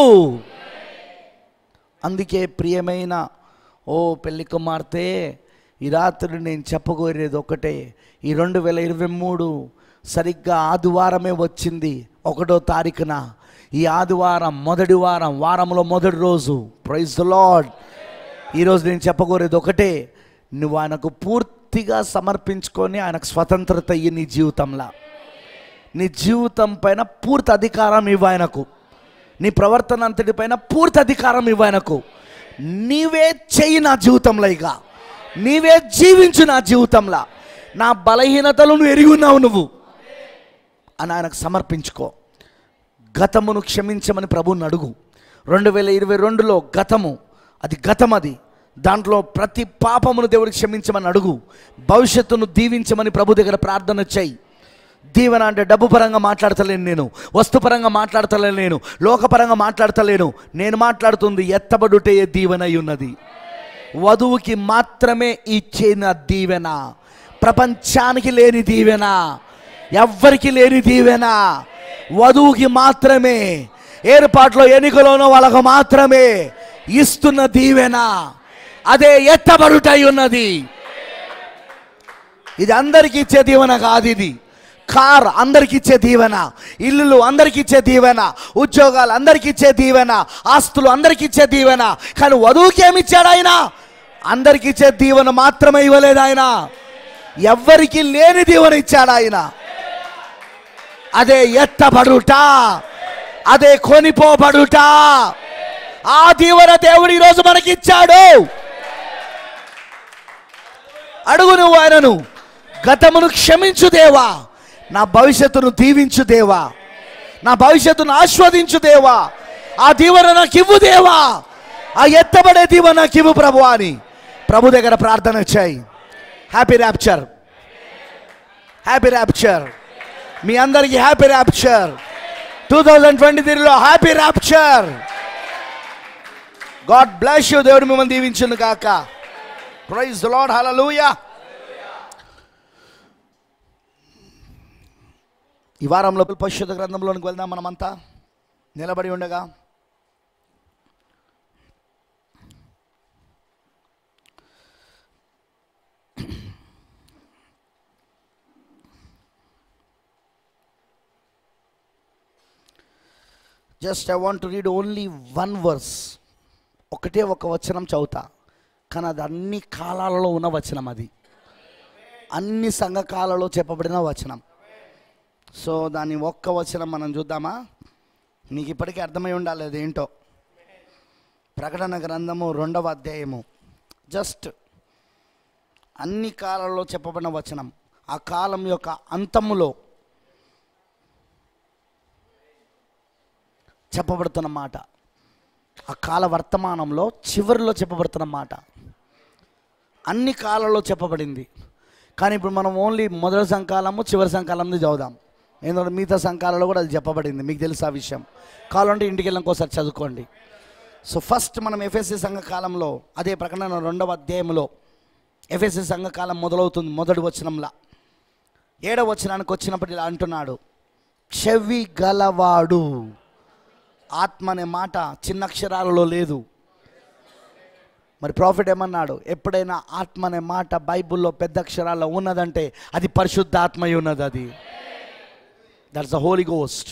[SPEAKER 1] అందుకే ప్రియమైన ఓ పెళ్లి కుమార్తె ఈ రాత్రి నేను చెప్పగోరేది ఒకటే ఈ రెండు వేల ఇరవై మూడు సరిగ్గా ఆదివారమే వచ్చింది ఒకటో తారీఖున ఈ ఆదివారం మొదటి వారం వారంలో మొదటి రోజు ప్రైజ్ ద లాడ్ ఈరోజు నేను చెప్పగోరేది ఒకటే నువ్వు ఆయనకు పూర్తిగా సమర్పించుకొని ఆయనకు స్వతంత్రత ఇయ్యి నీ జీవితంలో నీ జీవితం పైన పూర్తి అధికారం ఇవ్వు ఆయనకు నీ ప్రవర్తన అంతటి పైన పూర్తి అధికారం ఇవ్వు ఆయనకు నీవే చెయ్యి నా జీవితంలో ఇక నీవే జీవించు నా జీవితంలో నా బలహీనతలు నువ్వు ఎరిగి ఉన్నావు నువ్వు అని ఆయనకు సమర్పించుకో గతమును క్షమించమని ప్రభువుని అడుగు రెండు వేల ఇరవై రెండులో గతము అది గతం అది దాంట్లో ప్రతి పాపమును దేవుడికి క్షమించమని అడుగు భవిష్యత్తును దీవించమని ప్రభు దగ్గర ప్రార్థన చేయి దీవెన అంటే డబ్బు పరంగా మాట్లాడతలేను నేను వస్తుపరంగా మాట్లాడతలేను నేను లోకపరంగా మాట్లాడతలేను నేను మాట్లాడుతుంది ఎత్తబడుటే దీవెన అయి ఉన్నది వధువుకి మాత్రమే ఇచ్చిన దీవెన ప్రపంచానికి లేని దీవెన ఎవ్వరికి లేని దీవెన వధువుకి మాత్రమే ఏర్పాట్లో ఎన్నికలోనో వాళ్ళకు మాత్రమే ఇస్తున్న దీవెన అదే ఎత్తబడుటై ఉన్నది ఇది అందరికి ఇచ్చే దీవెన కాదు ఇది కార్ అందరికి ఇచ్చే దీవెన ఇల్లులు అందరికి ఇచ్చే దీవెన ఉద్యోగాలు అందరికి ఇచ్చే దీవెన ఆస్తులు అందరికి ఇచ్చే దీవెన కానీ వధువుకి ఏమి ఇచ్చాడు ఆయన అందరికి ఇచ్చే దీవెన మాత్రమే ఇవ్వలేదు ఆయన ఎవ్వరికి లేని దీవెన ఇచ్చాడు ఆయన అదే ఎత్తబడుట అదే కొనిపోబడుట ఆ దీవెన దేవుడు ఈరోజు మనకిచ్చాడు అడుగు నువ్వు ఆయనను గతమును క్షమించు దేవా నా భవిష్యత్తును దీవించు దేవా నా భవిష్యత్తును ఆస్వాదించు దేవా ఆ దీవెన నాకు ఇవ్వు దేవా ఆ ఎత్తబడే దీవెన నాకు ఇవ్వు ప్రభు అని ప్రభు దగ్గర ప్రార్థన చేయి హ్యాపీ ర్యాప్చర్ హ్యాపీ ర్యాప్చర్ మీ అందరికీ happy rapture two thousand twenty త్రీలో happy rapture God bless you దేవుడు మిమ్మల్ని దీవించును కాక ప్రైజ్ ద లార్డ్ హల్లెలూయా ఈ వారంలో పరిశుద్ధ గ్రంథంలోనికి వెళ్దాం మనమంతా నిలబడి ఉండగా just I want to read only one verse ఒకటే ఒక వచనం చదువుతా కానీ అది అన్ని కాలాలలో ఉన్న వచనం అది అన్ని సంఘకాలలో చెప్పబడిన వచనం సో దాని ఒక్క వచనం మనం చూద్దామా నీకు ఇప్పటికీ అర్థమై ఉండాలి అది ఏంటో ప్రకటన గ్రంథము రెండవ అధ్యాయము జస్ట్ అన్ని కాలాల్లో చెప్పబడిన వచనం ఆ కాలం యొక్క అంతములో చెప్పబడుతున్న మాట ఆ కాల వర్తమానంలో చివరిలో చెప్పబడుతున్న మాట అన్ని కాలాల్లో చెప్పబడింది కానీ ఇప్పుడు మనం ఓన్లీ మొదటి సంకాలము చివరి సంకాలంది చదువుదాం ఎందుకంటే మిగతా సంకాలలో కూడా అది చెప్పబడింది మీకు తెలుసు ఆ విషయం కావాలంటే ఇంటికి వెళ్ళాక ఒకసారి చదువుకోండి సో ఫస్ట్ మనం ఎఫ్ఎస్సి సంఘ కాలంలో అదే ప్రకటన రెండవ అధ్యాయంలో ఎఫ్ఎస్సి సంఘ కాలం మొదలవుతుంది మొదటి వచనంలా ఏడవ వచనానికి వచ్చినప్పుడు ఇలా అంటున్నాడు చెవి గలవాడు ఆత్మ అనే మాట చిన్న అక్షరాలలో లేదు మరి ప్రాఫిట్ ఏమన్నాడు ఎప్పుడైనా ఆత్మ అనే మాట బైబిల్లో పెద్ద అక్షరాల్లో ఉన్నదంటే అది పరిశుద్ధ ఆత్మయి ఉన్నది అది దట్స్ ద హోలీ గోస్ట్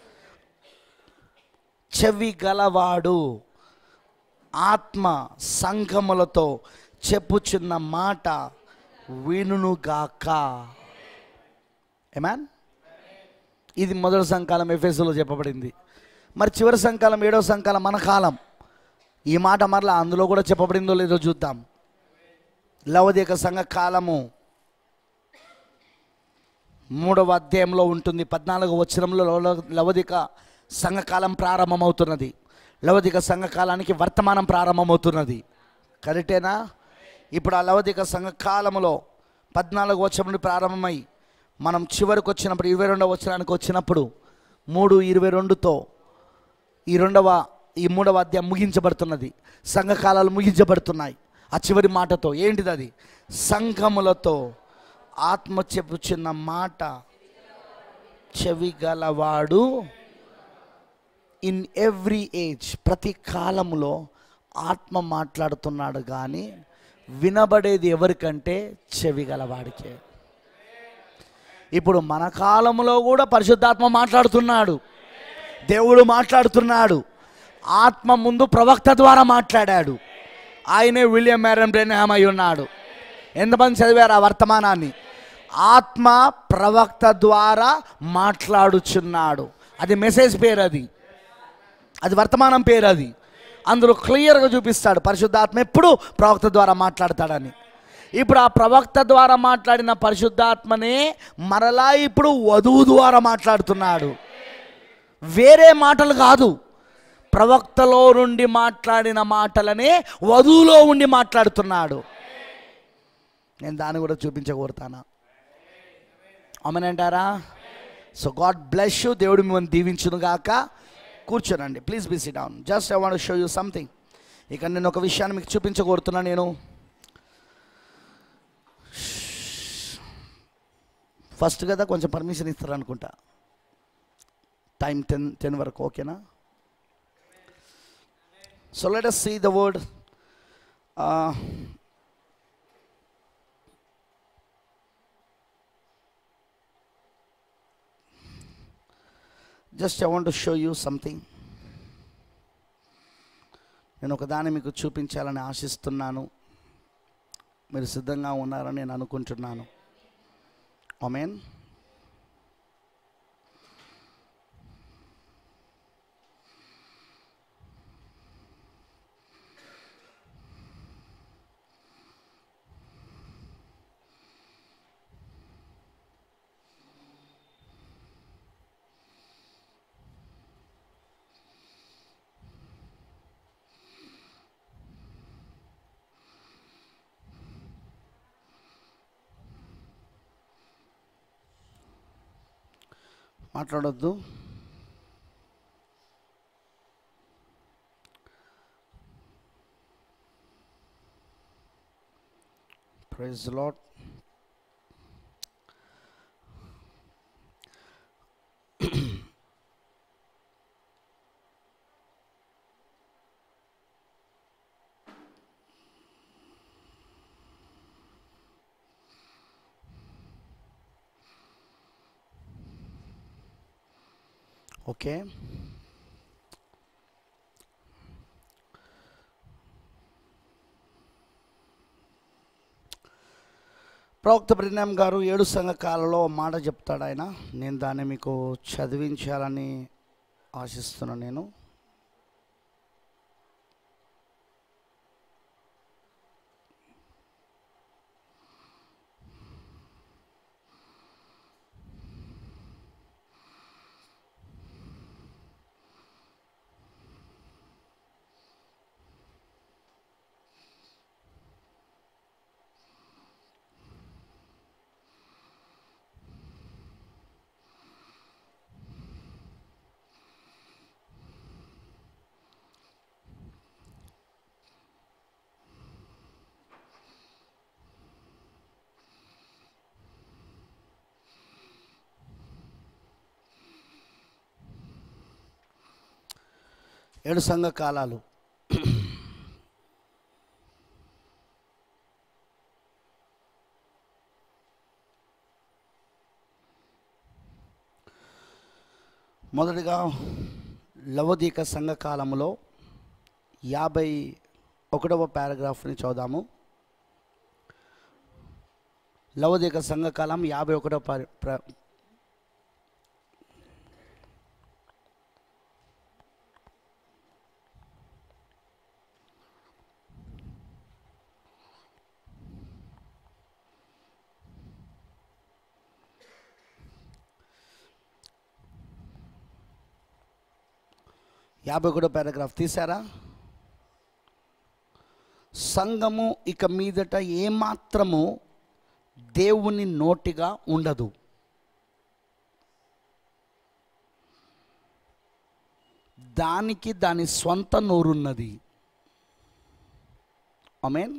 [SPEAKER 1] చెవి గలవాడు ఆత్మ సంఘములతో చెప్పుచున్న మాట వినుగాక ఏమాన్ ఇది మొదటి సంకాలం ఎఫ్ఎస్లో చెప్పబడింది మరి చివరి సంకాలం ఏడవ సంకాలం మన కాలం ఈ మాట మరలా అందులో కూడా చెప్పబడిందో లేదో చూద్దాం లవదిక సంఘ కాలము మూడవ అధ్యాయంలో ఉంటుంది పద్నాలుగు వచనంలో లవ- లవదిక సంఘకాలం ప్రారంభమవుతున్నది లవదిక సంఘకాలానికి వర్తమానం ప్రారంభమవుతున్నది కరెక్టేనా ఇప్పుడు ఆ లవదిక సంఘకాలములో పద్నాలుగు వచనం నుండి ప్రారంభమై మనం చివరికి వచ్చినప్పుడు ఇరవై రెండవ వచనానికి వచ్చినప్పుడు మూడు ఇరవై రెండుతో ఈ రెండవ ఈ మూడవ అధ్యాయం ముగించబడుతున్నది సంఘకాలాలు ముగించబడుతున్నాయి ఆ చివరి మాటతో ఏంటిది అది సంఘములతో ఆత్మ చెప్పుచున్న మాట చెవి గలవాడు ఇన్ ఎవ్రీ ఏజ్ ప్రతి కాలములో ఆత్మ మాట్లాడుతున్నాడు కానీ వినబడేది ఎవరికంటే చెవి గలవాడికే ఇప్పుడు మన కాలంలో కూడా పరిశుద్ధాత్మ మాట్లాడుతున్నాడు దేవుడు మాట్లాడుతున్నాడు ఆత్మ ముందు ప్రవక్త ద్వారా మాట్లాడాడు ఆయనే విలియం మ్యారన్ బ్రెన్హామ్ అయి ఉన్నాడు ఎంతమంది చదివారు ఆ వర్తమానాన్ని ఆత్మ ప్రవక్త ద్వారా మాట్లాడుచున్నాడు అది మెసేజ్ పేరు అది అది వర్తమానం పేరు అది అందులో క్లియర్గా చూపిస్తాడు పరిశుద్ధాత్మ ఎప్పుడు ప్రవక్త ద్వారా మాట్లాడతాడని ఇప్పుడు ఆ ప్రవక్త ద్వారా మాట్లాడిన పరిశుద్ధాత్మనే మరలా ఇప్పుడు వధువు ద్వారా మాట్లాడుతున్నాడు వేరే మాటలు కాదు ప్రవక్తలో నుండి మాట్లాడిన మాటలనే వధువులో ఉండి మాట్లాడుతున్నాడు నేను దాన్ని కూడా చూపించకూడతానా అమనంటారా సో గాడ్ బ్లెస్ యూ దేవుడు మిమ్మల్ని దీవించును గాక కూర్చోనండి please be sit down just I want show you something ఇక నేను ఒక విషయాన్ని మీకు చూపించకూడుతున్నా నేను ఫస్ట్ కదా కొంచెం పర్మిషన్ ఇస్తారు అనుకుంటా టైం టెన్ టెన్ వరకు ఓకేనా so let us see the word just I want show you something నేను ఒకదాన్ని మీకు చూపించాలని ఆశిస్తున్నాను మీరు సిద్ధంగా ఉన్నారని నేను అనుకుంటున్నాను ఆమెన్ మాట్లాడొద్దు ప్రైజ్ లాట్ ఓకే ప్రవక్త బ్రినామ్ గారు ఏడు సంఘకాలలో ఓ మాట చెప్తాడు ఆయన నేను దాన్ని మీకు చదివించాలని ఆశిస్తున్నాను నేను ఏడు సంఘ కాలాలు మొదటిగా లవదీక సంఘకాలంలో యాభై ఒకటవ పారాగ్రాఫ్ని చదుదాము లవదీక సంఘకాలం యాభై ఒకటవ పరి- ప్ర యాభై ఒకటో పారాగ్రాఫ్ తీసారా సంఘము ఇక మీదట ఏమాత్రము దేవుని నోటిగా ఉండదు దానికి దాని స్వంత నోరున్నది ఆమెన్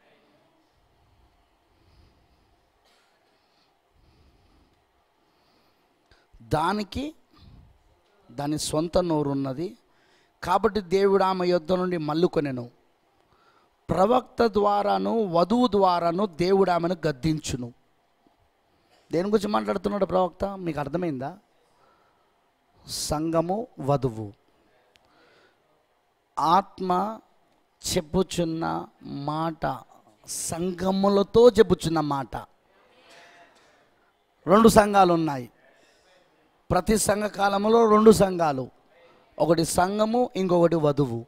[SPEAKER 1] దానికి దాని సొంత నోరున్నది కాబట్టి దేవుడు ఆమె యొద్ద నుండి మల్లుకొనెను ప్రవక్త ద్వారాను వధువు ద్వారాను దేవుడు ఆమెను గద్దించును దేని గురించి మాట్లాడుతున్నాడు ప్రవక్త మీకు అర్థమైందా సంఘము వధువు ఆత్మ చెప్పుచున్న మాట సంఘములతో చెప్పుచున్న మాట రెండు సంఘాలు ఉన్నాయి ప్రతి సంఘ కాలంలో రెండు సంఘాలు ఒకటి సంఘము ఇంకొకటి వధువు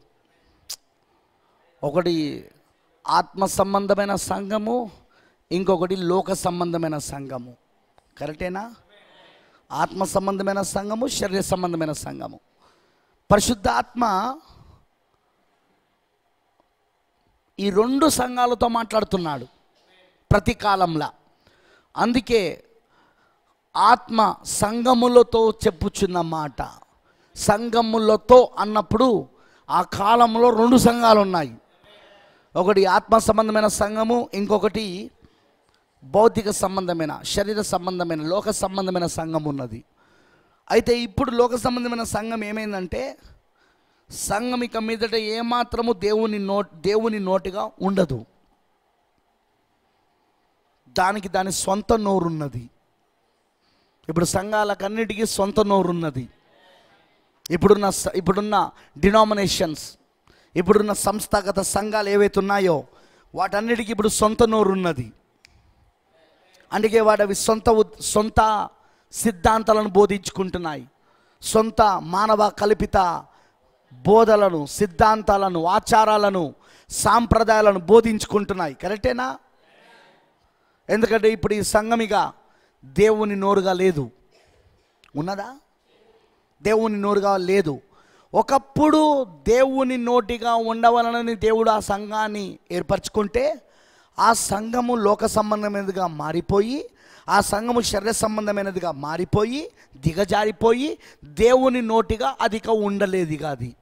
[SPEAKER 1] ఒకటి ఆత్మ సంబంధమైన సంఘము ఇంకొకటి లోక సంబంధమైన సంఘము కరెక్టేనా ఆత్మ సంబంధమైన సంఘము శరీర సంబంధమైన సంఘము పరిశుద్ధ ఆత్మ ఈ రెండు సంఘాలతో మాట్లాడుతున్నాడు ప్రతి కాలంలో అందుకే ఆత్మ సంఘములతో చెప్పుచున్న మాట సంఘములతో అన్నప్పుడు ఆ కాలంలో రెండు సంఘాలు ఉన్నాయి ఒకటి ఆత్మ సంబంధమైన సంఘము ఇంకొకటి భౌతిక సంబంధమైన శరీర సంబంధమైన లోక సంబంధమైన సంఘం ఉన్నది అయితే ఇప్పుడు లోక సంబంధమైన సంఘం ఏమైందంటే సంఘం ఇక మీదట ఏమాత్రము దేవుని నో దేవుని నోటిగా ఉండదు దానికి దాని సొంత నోరున్నది ఇప్పుడు సంఘాలకన్నిటికీ సొంత నోరున్నది ఇప్పుడున్న స- ఇప్పుడున్న డినామినేషన్స్ ఇప్పుడున్న సంస్థాగత సంఘాలు ఏవైతే ఉన్నాయో వాటన్నిటికీ ఇప్పుడు సొంత నోరున్నది అందుకే వాడు అవి సొంత ఉద్- సొంత సిద్ధాంతాలను బోధించుకుంటున్నాయి సొంత మానవ కల్పిత బోధలను సిద్ధాంతాలను ఆచారాలను సాంప్రదాయాలను బోధించుకుంటున్నాయి కరెక్టేనా ఎందుకంటే ఇప్పుడు ఈ సంఘమిగా దేవుని నోరుగా లేదు ఉన్నదా దేవుని నోరుగా లేదు ఒకప్పుడు దేవుని నోటిగా ఉండవలనని దేవుడు ఆ సంఘాన్ని ఏర్పరచుకుంటే ఆ సంఘము లోక సంబంధమైనదిగా మారిపోయి ఆ సంఘము శరీర సంబంధమైనదిగా మారిపోయి దిగజారిపోయి దేవుని నోటిగా అది ఇక ఉండలేదు ఇక అది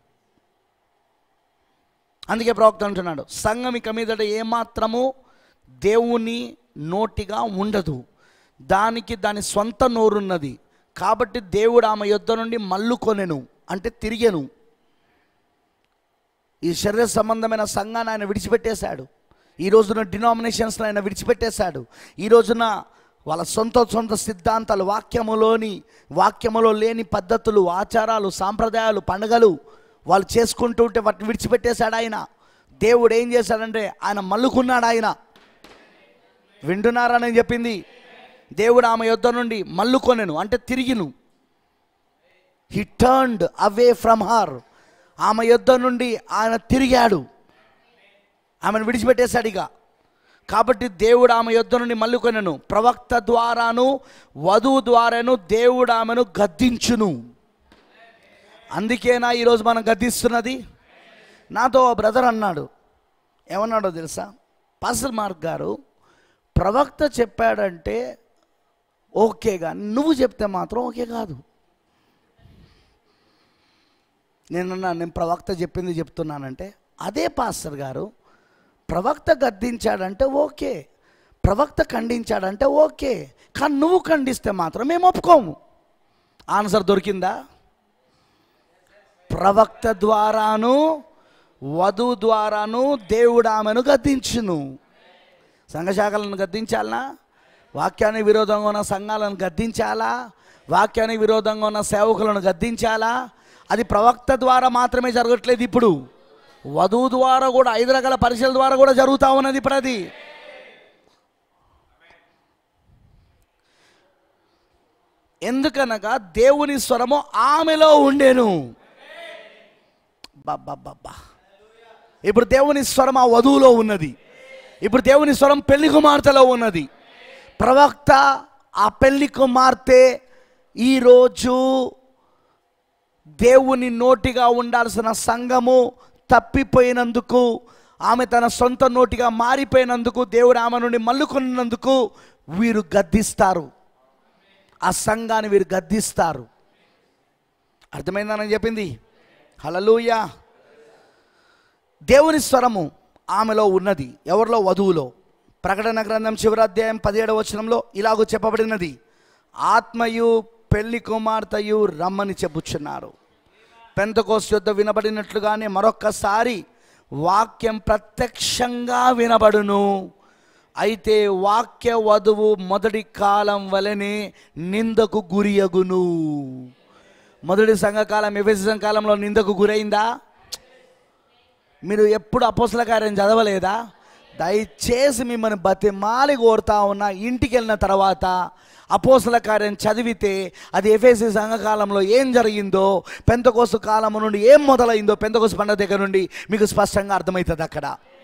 [SPEAKER 1] అందుకే ప్రవక్త అంటున్నాడు సంఘం ఇక మీదట ఏమాత్రము దేవుని నోటిగా ఉండదు దానికి దాని సొంత నోరున్నది కాబట్టి దేవుడు ఆమె యొద్ద నుండి మల్లుకొనెను అంటే తిరిగెను ఈ శరీర సంబంధమైన సంఘాన్ని ఆయన విడిచిపెట్టేశాడు ఈ రోజున డినామినేషన్స్ని ఆయన విడిచిపెట్టేశాడు ఈ రోజున వాళ్ళ సొంత సొంత సిద్ధాంతాలు వాక్యములోని వాక్యములో లేని పద్ధతులు ఆచారాలు సాంప్రదాయాలు పండుగలు వాళ్ళు చేసుకుంటూ ఉంటే వాటిని విడిచిపెట్టేశాడు ఆయన దేవుడు ఏం చేశాడంటే ఆయన మల్లుకున్నాడు ఆయన వింటున్నారా నేను చెప్పింది దేవుడు ఆమె యొద్ద నుండి మల్లుకొనెను అంటే తిరిగిను he turned away from her ఆమె యొద్ద నుండి ఆయన తిరిగాడు ఆమెను విడిచిపెట్టేశాడు ఇక కాబట్టి దేవుడు ఆమె యొద్ద నుండి మల్లుకొనెను ప్రవక్త ద్వారాను వధువు ద్వారాను దేవుడు ఆమెను గద్దించును అందుకేనా ఈరోజు మనం గద్దిస్తున్నది నాతో ఓ బ్రదర్ అన్నాడు ఏమన్నాడో తెలుసా పాస్టర్ మార్క్ గారు ప్రవక్త చెప్పాడంటే ఓకే కానీ నువ్వు చెప్తే మాత్రం ఓకే కాదు నేను అన్నా, నేను ప్రవక్త చెప్పింది చెప్తున్నానంటే అదే పాస్టర్ గారు ప్రవక్త గద్దించాడంటే ఓకే ప్రవక్త ఖండించాడంటే ఓకే కానీ నువ్వు ఖండిస్తే మాత్రం మేము ఒప్పుకోము ఆన్సర్ దొరికిందా ప్రవక్త ద్వారాను వధువు ద్వారాను దేవుడు ఆమెను గద్దించును సంఘశాఖలను గద్దించాలనా వాక్యానికి విరోధంగా ఉన్న సంఘాలను గద్దించాలా వాక్యానికి విరోధంగా ఉన్న సేవకులను గద్దించాలా అది ప్రవక్త ద్వారా మాత్రమే జరగట్లేదు ఇప్పుడు వధువు ద్వారా కూడా ఐదు రకాల పరీక్షల ద్వారా కూడా జరుగుతూ ఉన్నది ఇప్పుడు అది ఎందుకనగా దేవుని స్వరము ఆమెలో ఉండేను బాబా ఇప్పుడు దేవుని స్వరం ఆ వధువులో ఉన్నది ఇప్పుడు దేవుని స్వరం పెళ్లి కుమార్తెలో ఉన్నది ప్రవక్త ఆ పెళ్లి కుమార్తె ఈరోజు దేవుని నోటిగా ఉండాల్సిన సంఘము తప్పిపోయినందుకు ఆమె తన సొంత నోటిగా మారిపోయినందుకు దేవుడు ఆమె నుండి మల్లుకున్నందుకు వీరు గద్దిస్తారు ఆ సంఘాన్ని వీరు గద్దిస్తారు అర్థమైందని చెప్పింది హలలుయా దేవుని స్వరము ఆమెలో ఉన్నది ఎవరిలో వధువులో ప్రకటన గ్రంథం చివరి అధ్యాయం పదిహేడవ వచనంలో ఇలాగూ చెప్పబడినది ఆత్మయు పెళ్లి కుమార్తెయు రమ్మని చెప్పుచున్నారు పెంతకోస్ యుద్ధ వినబడినట్లుగానే మరొక్కసారి వాక్యం ప్రత్యక్షంగా వినబడును అయితే వాక్య వధువు మొదటి కాలం వలనే నిందకు గురియగును మొదటి సంఘకాలం ఎఫెసి కాలంలో నిందకు గురైందా మీరు ఎప్పుడు అపోసల కార్యం చదవలేదా దయచేసి మిమ్మల్ని బతిమాలి కోరుతా ఉన్నా ఇంటికి వెళ్ళిన తర్వాత అపోసల కార్యం చదివితే అది ఎఫ్ఎసి సంఘకాలంలో ఏం జరిగిందో పెంతకోసు కాలం నుండి ఏం మొదలైందో పెంతకోసు పండుగ దగ్గర నుండి మీకు స్పష్టంగా అర్థమవుతుంది అక్కడ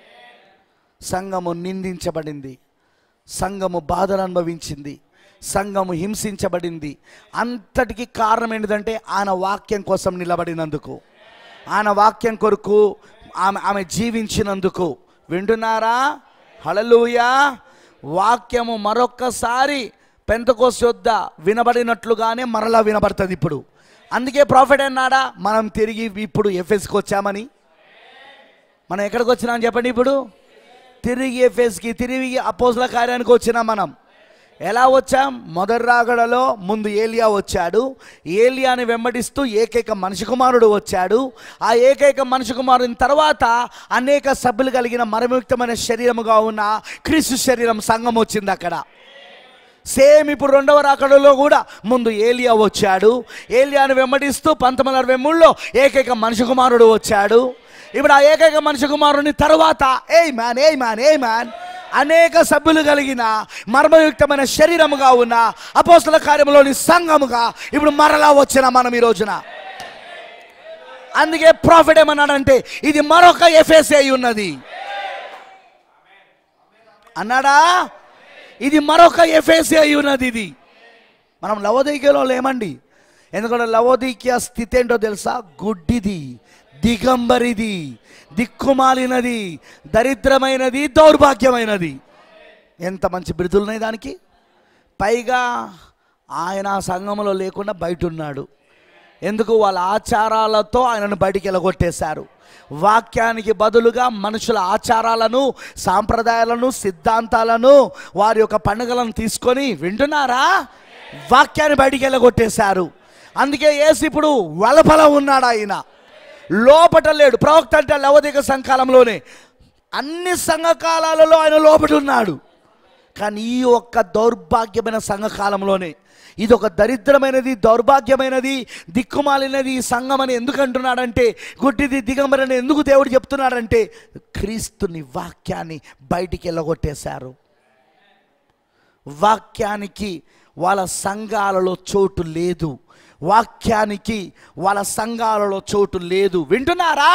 [SPEAKER 1] సంఘము నిందించబడింది సంఘము బాధలు అనుభవించింది సంఘము హింసించబడింది అంతటికి కారణం ఏంటిదంటే ఆయన వాక్యం కోసం నిలబడినందుకు ఆయన వాక్యం కొరకు ఆమె ఆమె జీవించినందుకు వింటున్నారా హలలుయా వాక్యము మరొక్కసారి పెంతకోస్ యొద్ద వినబడినట్లుగానే మరలా వినబడుతుంది ఇప్పుడు అందుకే ప్రాఫిట్ అన్నాడా మనం తిరిగి ఇప్పుడు ఎఫ్ఎస్కి వచ్చామని మనం ఎక్కడికి వచ్చినాం చెప్పండి ఇప్పుడు తిరిగి ఎఫ్ఎస్కి తిరిగి అపోజల కార్యానికి వచ్చినాం మనం ఎలా వచ్చాం మొదటి రాగడలో ముందు ఏలియా వచ్చాడు ఏలియాని వెంబడిస్తూ ఏకైక మనిషి కుమారుడు వచ్చాడు ఆ ఏకైక మనిషి కుమారుని తర్వాత అనేక సభ్యులు కలిగిన మరముక్తమైన శరీరముగా ఉన్న క్రీస్తు శరీరం సంఘం వచ్చింది అక్కడ సేమ్ ఇప్పుడు రెండవ రాకడలో కూడా ముందు ఏలియా వచ్చాడు ఏలియాను వెంబడిస్తూ పంతొమ్మిది అరవై మూడులో ఏకైక మనిషి కుమారుడు వచ్చాడు ఇప్పుడు ఆ ఏకైక మనిషి కుమారుని తర్వాత a man a man a man అనేక సభ్యులు కలిగిన మర్మయుక్తమైన శరీరముగా ఉన్న అపోస్తల కార్యంలోని సంఘముగా ఇప్పుడు మరలా వచ్చిన మనం ఈ రోజున అందుకే ప్రాఫిట్ ఏమన్నాడంటే ఇది మరొక ఎఫ్ఎస్ఏ ఉన్నది అన్నాడా ఇది మరొక ఎఫ్ఎస్ఏ ఉన్నది ఇది మనం లవోదీక్యలో లేమండి ఎందుకంటే లవోదీక్య స్థితి ఏంటో తెలుసా గుడ్డిది దిగంబరిది దిక్కుమాలినది దరిద్రమైనది దౌర్భాగ్యమైనది ఎంత మంచి బిరుదులున్నాయి దానికి పైగా ఆయన ఆ సంఘంలో లేకుండా బయట ఉన్నాడు ఎందుకు వాళ్ళ ఆచారాలతో ఆయనను బయటికి వెళ్ళగొట్టేశారు వాక్యానికి బదులుగా మనుషుల ఆచారాలను సాంప్రదాయాలను సిద్ధాంతాలను వారి యొక్క పండుగలను తీసుకొని వింటున్నారా వాక్యాన్ని బయటికి వెళ్ళగొట్టేశారు అందుకే యేసు ఇప్పుడు వలపల ఉన్నాడు ఆయన లోపట లేడు ప్రవక్త అంటే లవదిక సంకాలంలోనే అన్ని సంఘకాలాలలో ఆయన లోపట ఉన్నాడు కానీ ఈ ఒక్క దౌర్భాగ్యమైన సంఘకాలంలోనే ఇది ఒక దరిద్రమైనది దౌర్భాగ్యమైనది దిక్కుమాలినది ఈ సంఘం అని ఎందుకు అంటున్నాడంటే గుడ్డిది దిగంబరని ఎందుకు దేవుడు చెప్తున్నాడంటే క్రీస్తుని వాక్యాన్ని బయటికి వెళ్ళగొట్టేశారు వాక్యానికి వాళ్ళ సంఘాలలో చోటు లేదు వాక్యానికి వాళ్ళ సంఘాలలో చోటు లేదు వింటున్నారా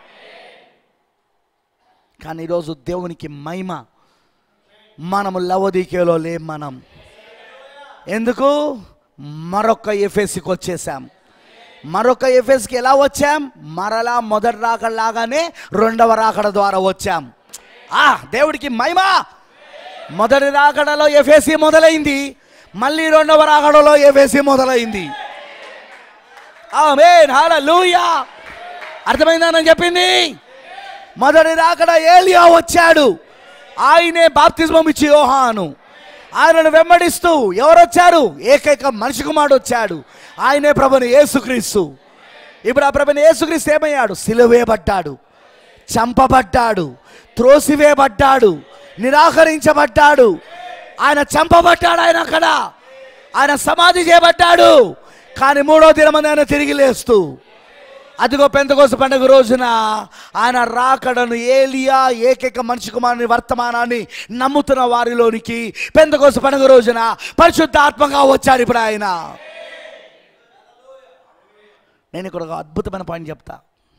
[SPEAKER 1] కానీ ఈరోజు దేవునికి మహిమ మనము లవదీకేలో లేం మనం ఎందుకు మరొక ఎఫ్ఎస్కి వచ్చేసాం మరొక ఎఫ్ఎస్కి ఎలా వచ్చాం మరలా మొదటి రాకడ లాగానే రెండవ రాకడ ద్వారా వచ్చాం ఆ దేవుడికి మహిమ మొదటి రాకడలో ఎఫ్ఎస్సి మొదలైంది మళ్ళీ రెండవ రాకడలో ఎఫ్ఎస్సి మొదలైంది ఆమేన్ హల్లెలూయా అర్థమైందని చెప్పింది మొదటి రాకడ ఏలియా వచ్చాడు ఆయనే బాప్తిజమం ఇచ్చి యోహాను ఆయనను వెంబడిస్తూ ఎవరు వచ్చారు ఏకైక మనిషి కుమారుడు వచ్చాడు ఆయనే ప్రభుని యేసుక్రీస్తు ఇప్పుడు ఆ ప్రభుని యేసుక్రీస్తు ఏమయ్యాడు సిలువేయబడ్డాడు చంపబడ్డాడు త్రోసివేయబడ్డాడు నిరాకరించబడ్డాడు ఆయన చంపబడ్డాడు ఆయన అక్కడ ఆయన సమాధి చేయబడ్డాడు కానీ మూడో దినమంది ఆయన తిరిగి లేస్తూ అదిగో పెంతకోస పండుగ రోజున ఆయన రాకడను ఏలియా ఏకైక మనిషి కుమారుని వర్తమానాన్ని నమ్ముతున్న వారిలోనికి పెంతకోస పండుగ రోజున పరిశుద్ధ ఆత్మగా వచ్చాడు ఇప్పుడు ఆయన నేను ఇక్కడ ఒక అద్భుతమైన పాయింట్ చెప్తా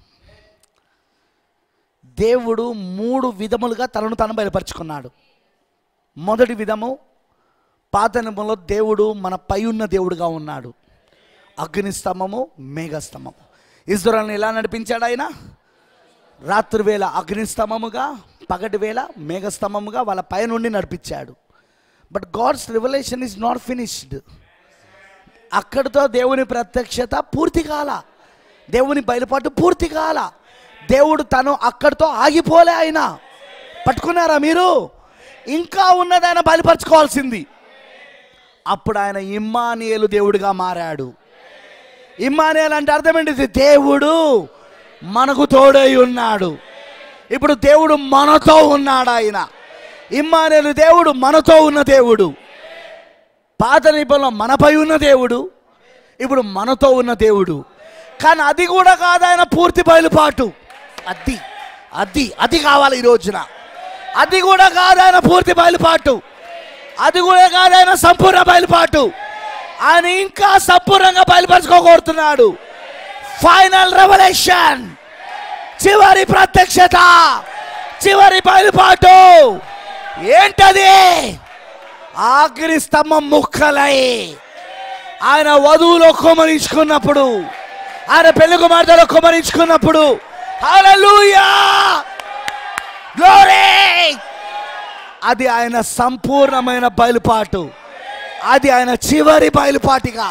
[SPEAKER 1] దేవుడు మూడు విధములుగా తనను తను బయలుపరుచుకున్నాడు మొదటి విధము పాత నిబంధనలో దేవుడు మన పై ఉన్న దేవుడుగా ఉన్నాడు అగ్నిస్తంభము మేఘస్తంభము ఇజ్రాయల్ని ఎలా నడిపించాడు ఆయన రాత్రి వేళ అగ్నిస్తంభముగా పగటి వేళ మేఘస్తంభముగా వాళ్ళ పై నుండి నడిపించాడు but God's revelation is not finished అక్కడితో దేవుని ప్రత్యక్షత పూర్తి కాల దేవుని బయలుపాటు పూర్తి కాల దేవుడు తను అక్కడితో ఆగిపోలే ఆయన పట్టుకున్నారా మీరు ఇంకా ఉన్నది ఆయన బయలుపరచుకోవాల్సింది అప్పుడు ఆయన ఇమ్మానియేలు దేవుడిగా మారాడు ఇమ్మానియేలు అంటే అర్థం ఏంటిది దేవుడు మనకు తోడై ఉన్నాడు ఇప్పుడు దేవుడు మనతో ఉన్నాడు ఆయన ఇమ్మానియేలు దేవుడు మనతో ఉన్న దేవుడు పాత నిబంధనలో మనపై ఉన్న దేవుడు ఇప్పుడు మనతో ఉన్న దేవుడు కానీ అది కూడా కాదు ఆయన పూర్తి బయలుపాటు అది అది అది కావాలి ఈ రోజున అది కూడా కాదు ఆయన పూర్తి బయలుపాటు అది కూడా కాదు ఆయన సంపూర్ణ బయలుపాటు ఆయన ఇంకా సంపూర్ణంగా బయలుపరచుకోగోరుతున్నాడు ఫైనల్ రెవల్యూషన్ చివరి ప్రత్యక్షత చివరి బయలుపాటు ఏంటది ఆఖరి స్తంభం ముక్కలై ఆయన వధువులో కుమరించుకున్నప్పుడు ఆయన పెళ్లి కుమార్తెలో కుమరించుకున్నప్పుడు హల్లెలూయా గ్లోరీ అది ఆయన సంపూర్ణమైన బయలుపాటు అది ఆయన చివరి బయలుపాటిగా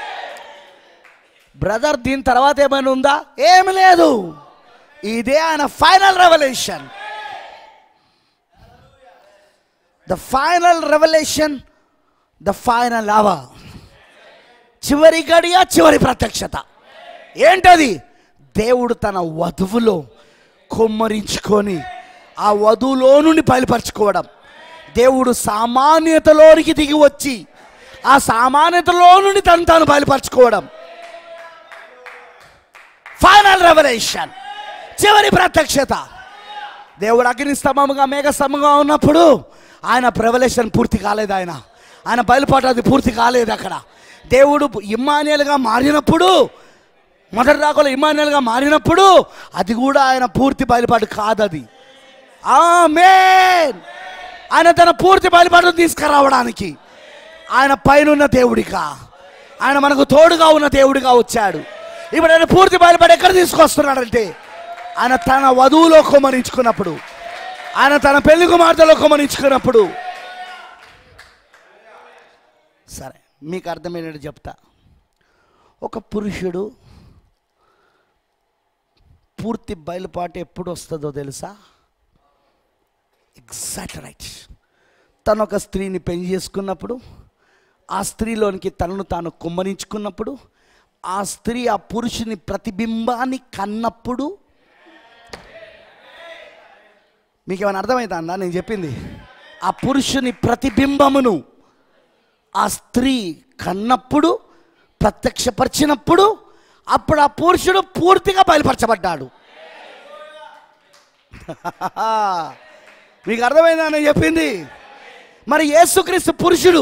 [SPEAKER 1] బ్రదర్ దీని తర్వాత ఏమైనా ఉందా ఏమి లేదు ఇదే ఆయన final revolution the final revolution the final hour చివరి గడియ చివరి ప్రత్యక్షత ఏంటది దేవుడు తన వధువులో కొమ్మరించుకొని ఆ వధువులో నుండి బయలుపరచుకోవడం దేవుడు సామాన్యతలోనికి దిగి వచ్చి ఆ సామాన్యతలో నుండి తను తాను బయలుపరచుకోవడం ఫైనల్ రెవల్యూషన్ చివరి ప్రత్యక్షత దేవుడు అగ్ని స్తంభముగా మేఘ స్తంభంగా ఉన్నప్పుడు ఆయన రెవల్యూషన్ పూర్తి కాలేదు ఆయన ఆయన బయలుపాటు అది పూర్తి కాలేదు అక్కడ దేవుడు ఇమ్మానియల్గా మారినప్పుడు మొదటి రాకలో ఇమ్మానియల్గా మారినప్పుడు అది కూడా ఆయన పూర్తి బయలుపాటు కాదు అది ఆమేన్ ఆయన తన పూర్తి బయలుపాటును తీసుకురావడానికి ఆయన పైనున్న దేవుడిగా ఆయన మనకు తోడుగా ఉన్న దేవుడిగా వచ్చాడు ఇప్పుడు ఆయన పూర్తి బయలుపడి ఎక్కడ తీసుకొస్తున్నాడంటే ఆయన తన వధువులో కుమరించుకున్నప్పుడు ఆయన తన పెళ్లి కుమార్తెలో కుమరించుకున్నప్పుడు సరే మీకు అర్థమైనట్టు చెప్తా ఒక పురుషుడు పూర్తి బయలుపాటు ఎప్పుడు వస్తుందో తెలుసా ఎగ్జాక్ట్ రైట్ తను ఒక స్త్రీని పెళ్లి చేసుకున్నప్పుడు ఆ స్త్రీలోనికి తనను తాను కుమ్మరించుకున్నప్పుడు ఆ స్త్రీ ఆ పురుషుని ప్రతిబింబాన్ని కన్నప్పుడు మీకు ఏమైనా అర్థమవుతా అందా నేను చెప్పింది ఆ పురుషుని ప్రతిబింబమును ఆ స్త్రీ కన్నప్పుడు ప్రత్యక్షపరిచినప్పుడు అప్పుడు ఆ పురుషుడు పూర్తిగా బయలుపరచబడ్డాడు మీకు అర్థమైందా నేను చెప్పింది మరి యేసుక్రీస్తు పురుషుడు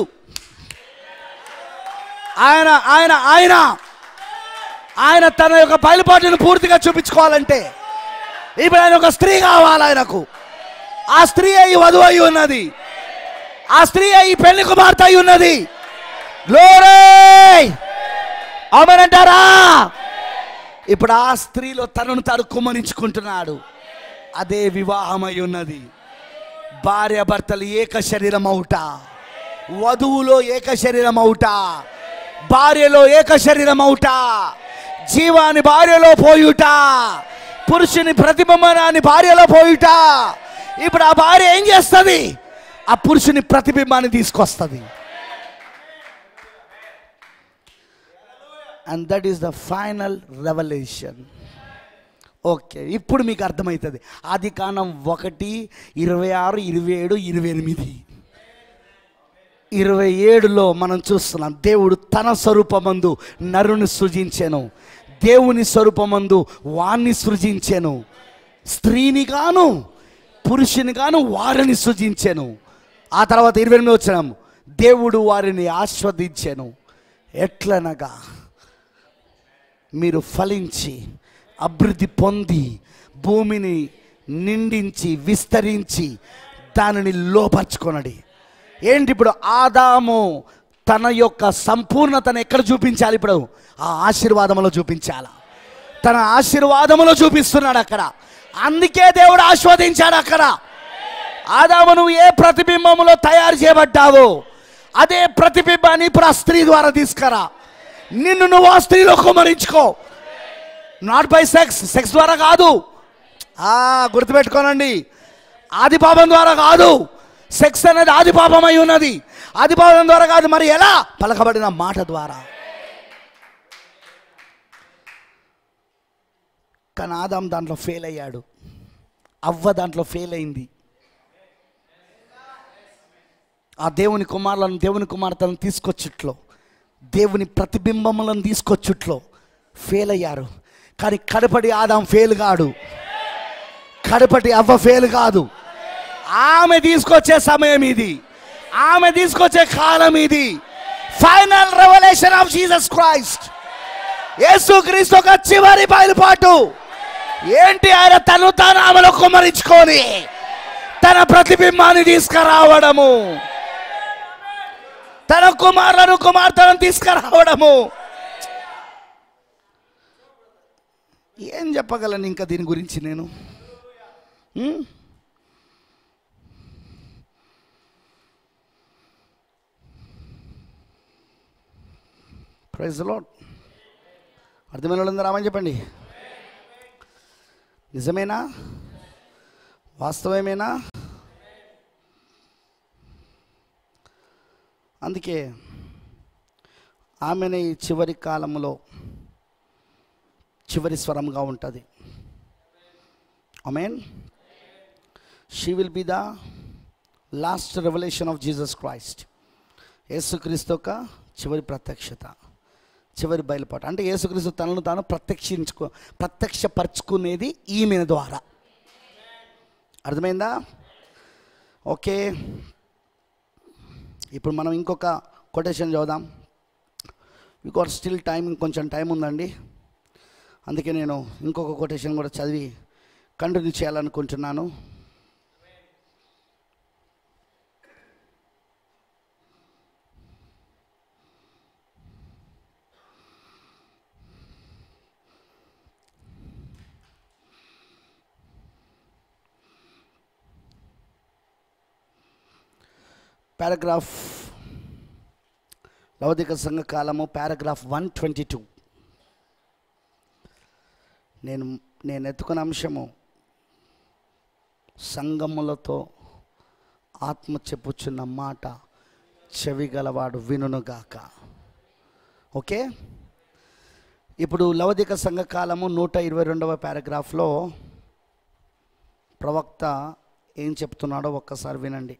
[SPEAKER 1] ఆయన ఆయన ఆయన ఆయన తన యొక్క బయలుపాటును పూర్తిగా చూపించుకోవాలంటే ఇప్పుడు ఆయన ఒక స్త్రీ కావాలి ఆయనకు ఆ స్త్రీ అయి వధువు అయి ఉన్నది ఆ స్త్రీ అయి పెళ్లి కుమార్తె అయి ఉన్నది గ్లోరీ అవునంటారా ఇప్పుడు ఆ స్త్రీలో తనను తాను కుమ్మరించుకుంటున్నాడు అదే వివాహమై ఉన్నది భార్య భర్తలు ఏక శరీరం అవుట వధువులో ఏక శరీరం అవుట భార్యలో ఏక శరీరం అవుట జీవాన్ని భార్యలో పోయుట పురుషుని ప్రతిబింబనాన్ని భార్యలో పోయుట ఇప్పుడు ఆ భార్య ఏం చేస్తుంది ఆ పురుషుని ప్రతిబింబాన్ని తీసుకొస్తుంది and that is the final revolution okay ఇప్పుడు మీకు అర్థమవుతుంది ఆది కాండం ఒకటి ఇరవై ఆరు ఇరవై ఏడు ఇరవై ఎనిమిది ఇరవై ఏడులో మనం చూస్తున్నాం దేవుడు తన స్వరూపమందు నరుని సృజించాను దేవుని స్వరూపమందు వాణ్ణి సృజించాను స్త్రీని గాను పురుషుని గాను వారిని సృజించాను ఆ తర్వాత ఇరవై ఎనిమిది వచ్చినాం దేవుడు వారిని ఆస్వాదించాను ఎట్లనగా మీరు ఫలించి అభివృద్ధి పొంది భూమిని నిండించి విస్తరించి దానిని లోపరుచుకొనడి ఏంటి ఇప్పుడు ఆదాము తన యొక్క సంపూర్ణతను ఎక్కడ చూపించాలి ఇప్పుడు ఆ ఆశీర్వాదములో చూపించాల తన ఆశీర్వాదములో చూపిస్తున్నాడు అక్కడ అందుకే దేవుడు ఆస్వాదించాడు అక్కడ ఆదాము నువ్వు ఏ ప్రతిబింబములో తయారు చేయబడ్డావో అదే ప్రతిబింబాన్ని ఇప్పుడు ఆ స్త్రీ ద్వారా తీసుకురా నిన్ను నువ్వు ఆ స్త్రీలో కుమరించుకో నాట్ బై సెక్స్ సెక్స్ ద్వారా కాదు ఆ, గుర్తుపెట్టుకోనండి ఆది పాపం ద్వారా కాదు సెక్స్ అనేది ఆది పాపం అయి ఉన్నది ఆది పాపం ద్వారా కాదు మరి ఎలా పలకబడిన మాట ద్వారా కానీ ఆదాం దాంట్లో ఫెయిల్ అయ్యాడు అవ్వ దాంట్లో ఫెయిల్ అయింది ఆ దేవుని కుమారులను దేవుని కుమార్తెలను తీసుకొచ్చుట్లో దేవుని ప్రతిబింబములను తీసుకొచ్చుట్లో ఫెయిల్ అయ్యారు కానీ కడపటి ఆదాం ఫెయిల్ కాడు కడపటి అవ్వ ఫెయిల్ కాదు ఆమె తీసుకొచ్చే సమయం ఇది ఆమె తీసుకొచ్చే కాలం ఇది final revolution of Jesus Christ యేసు క్రీస్తు ఒక చివరి బయలుపాటు ఏంటి ఆయన తను తాను ఆమెలో కుమరించుకొని తన ప్రతిబింబాన్ని తీసుకురావడము తన కుమారులను కుమార్తెలను తీసుకురావడము ఏం చెప్పగలను ఇంకా దీని గురించి నేను హ్మ్? ప్రైజ్ లాడ్ అర్థమైన వాళ్ళందరూ రామని చెప్పండి నిజమేనా వాస్తవమేనా అందుకే ఆమెనే ఈ చివరి కాలంలో చివరి స్వరంగా ఉంటుంది amen she will be the last revolution of Jesus Christ యేసుక్రీస్తు యొక్క చివరి ప్రత్యక్షత చివరి బయలుపాటు అంటే యేసుక్రీస్తు తనను తాను ప్రత్యక్షించుకో ప్రత్యక్షపరచుకునేది ఈమె ద్వారా అర్థమైందా ఓకే ఇప్పుడు మనం ఇంకొక కొటేషన్ చదువుదాం బికాస్ స్టిల్ టైం ఇంకొంచెం టైం ఉందండి అందుకే నేను ఇంకొక కొటేషన్ కూడా చదివి కంటిన్యూ చేయాలనుకుంటున్నాను పారాగ్రాఫ్ లౌకిక సంఘ కాలము పారాగ్రాఫ్ వన్ ట్వంటీ టూ నేను నేను ఎత్తుకున్న అంశము సంగములతో ఆత్మ చెప్పుచున్న మాట చెవి గలవాడు వినుగాక ఓకే ఇప్పుడు లవదిక సంఘకాలము నూట ఇరవై రెండవ పారాగ్రాఫ్లో ప్రవక్త ఏం చెప్తున్నాడో ఒక్కసారి వినండి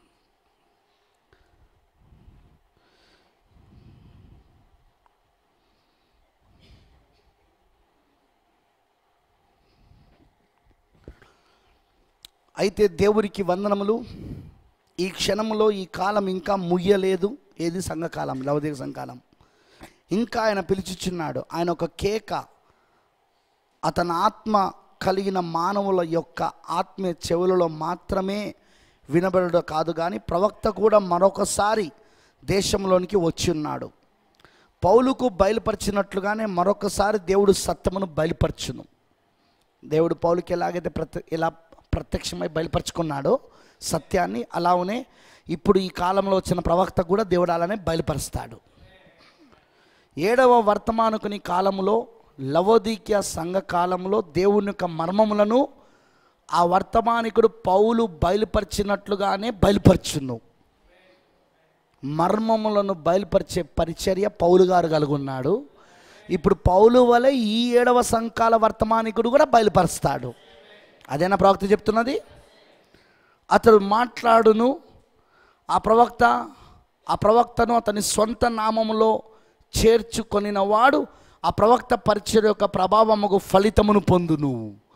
[SPEAKER 1] అయితే దేవునికి వందనములు ఈ క్షణములో ఈ కాలం ఇంకా ముయ్యలేదు ఏది సంఘకాలం లవదిక సంఘకాలం ఇంకా ఆయన పిలుచుచున్నాడు ఆయన ఒక కేక అతని ఆత్మ కలిగిన మానవుల యొక్క ఆత్మీయ చెవులలో మాత్రమే వినబడడం కాదు కానీ ప్రవక్త కూడా మరొకసారి దేశంలోనికి వచ్చి ఉన్నాడు పౌలుకు బయలుపరిచినట్లుగానే మరొకసారి దేవుడు సత్యమును బయలుపరచును దేవుడు పౌలుకి ఎలాగైతే ప్రత్య ఎలా ప్రత్యక్షమై బయలుపరుచుకున్నాడో సత్యాన్ని అలానే ఇప్పుడు ఈ కాలంలో వచ్చిన ప్రవక్త కూడా దేవుడు అలానే బయలుపరుస్తాడు ఏడవ వర్తమానుకుని కాలములో లవోదీక్య సంఘ కాలంలో దేవుని యొక్క మర్మములను ఆ వర్తమానికుడు పౌలు బయలుపరిచినట్లుగానే బయలుపరచును మర్మములను బయలుపరిచే పరిచర్య పౌలు గారు కలుగున్నాడు ఇప్పుడు పౌలు వలె ఈ ఏడవ సంకాల వర్తమానికుడు కూడా బయలుపరుస్తాడు అదేనా ప్రవక్త చెప్తున్నది అతడు మాట్లాడును ఆ ప్రవక్త ఆ ప్రవక్తను అతని సొంత నామములో చేర్చుకొనిన వాడు ఆ ప్రవక్త పరిచయ యొక్క ప్రభావముకు ఫలితమును పొందును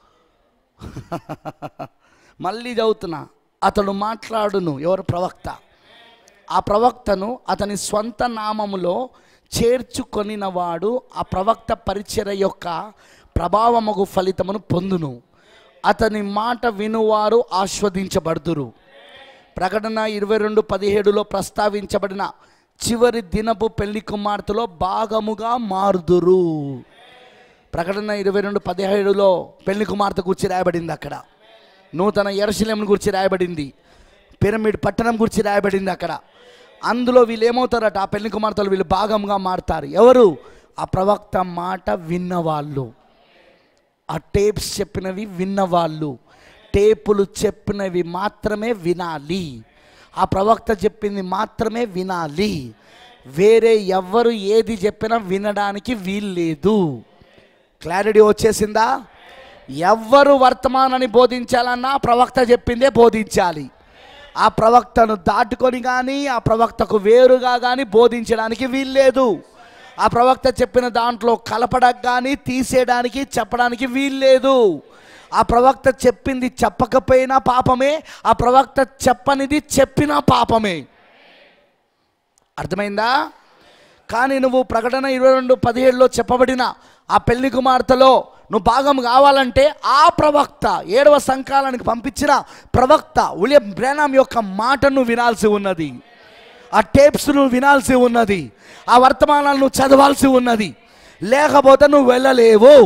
[SPEAKER 1] మళ్ళీ చదువుతున్నా అతడు మాట్లాడును ఎవరు ప్రవక్త ఆ ప్రవక్తను అతని స్వంత నామములో చేర్చుకొనిన వాడు ఆ ప్రవక్త పరిచయ యొక్క ప్రభావముకు ఫలితమును పొందును అతని మాట వినువారు ఆస్వాదించబడుదురు ప్రకటన ఇరవై రెండు పదిహేడులో ప్రస్తావించబడిన చివరి దినపు పెళ్లి కుమార్తెలో భాగముగా మారుదురు ప్రకటన ఇరవై రెండు పదిహేడులో పెళ్లి కుమార్తె గురించి రాయబడింది అక్కడ నూతన ఎరశల్యం గురించి రాయబడింది పిరమిడ్ పట్టణం గురించి రాయబడింది అక్కడ అందులో వీళ్ళు ఏమవుతారట ఆ పెళ్లి కుమార్తెలు వీళ్ళు భాగంగా మారుతారు ఎవరు ఆ ప్రవక్త మాట విన్నవాళ్ళు ఆ టేప్స్ చెప్పినవి విన్నవాళ్ళు టేపులు చెప్పినవి మాత్రమే వినాలి ఆ ప్రవక్త చెప్పింది మాత్రమే వినాలి వేరే ఎవ్వరు ఏది చెప్పినా వినడానికి వీల్లేదు క్లారిటీ వచ్చేసిందా ఎవ్వరు వర్తమానాన్ని బోధించాలన్నా ప్రవక్త చెప్పిందే బోధించాలి ఆ ప్రవక్తను దాటుకొని కానీ ఆ ప్రవక్తకు వేరుగా కానీ బోధించడానికి వీల్లేదు ఆ ప్రవక్త చెప్పిన దాంట్లో కలపడానికి కానీ తీసేయడానికి చెప్పడానికి వీల్లేదు ఆ ప్రవక్త చెప్పింది చెప్పకపోయినా పాపమే ఆ ప్రవక్త చెప్పనిది చెప్పినా పాపమే అర్థమైందా కానీ నువ్వు ప్రకటన ఇరవై రెండు పదిహేడులో చెప్పబడిన ఆ పెళ్లి కుమార్తెలో నువ్వు భాగం కావాలంటే ఆ ప్రవక్త ఏడవ సంకాలానికి పంపించిన ప్రవక్త ఉలియం బ్రేనాం యొక్క మాటను వినాల్సి ఉన్నది ఆ టేప్స్ నువ్వు వినాల్సి ఉన్నది ఆ వర్తమానాలు నువ్వు చదవాల్సి ఉన్నది లేకపోతే నువ్వు వెళ్ళలేవు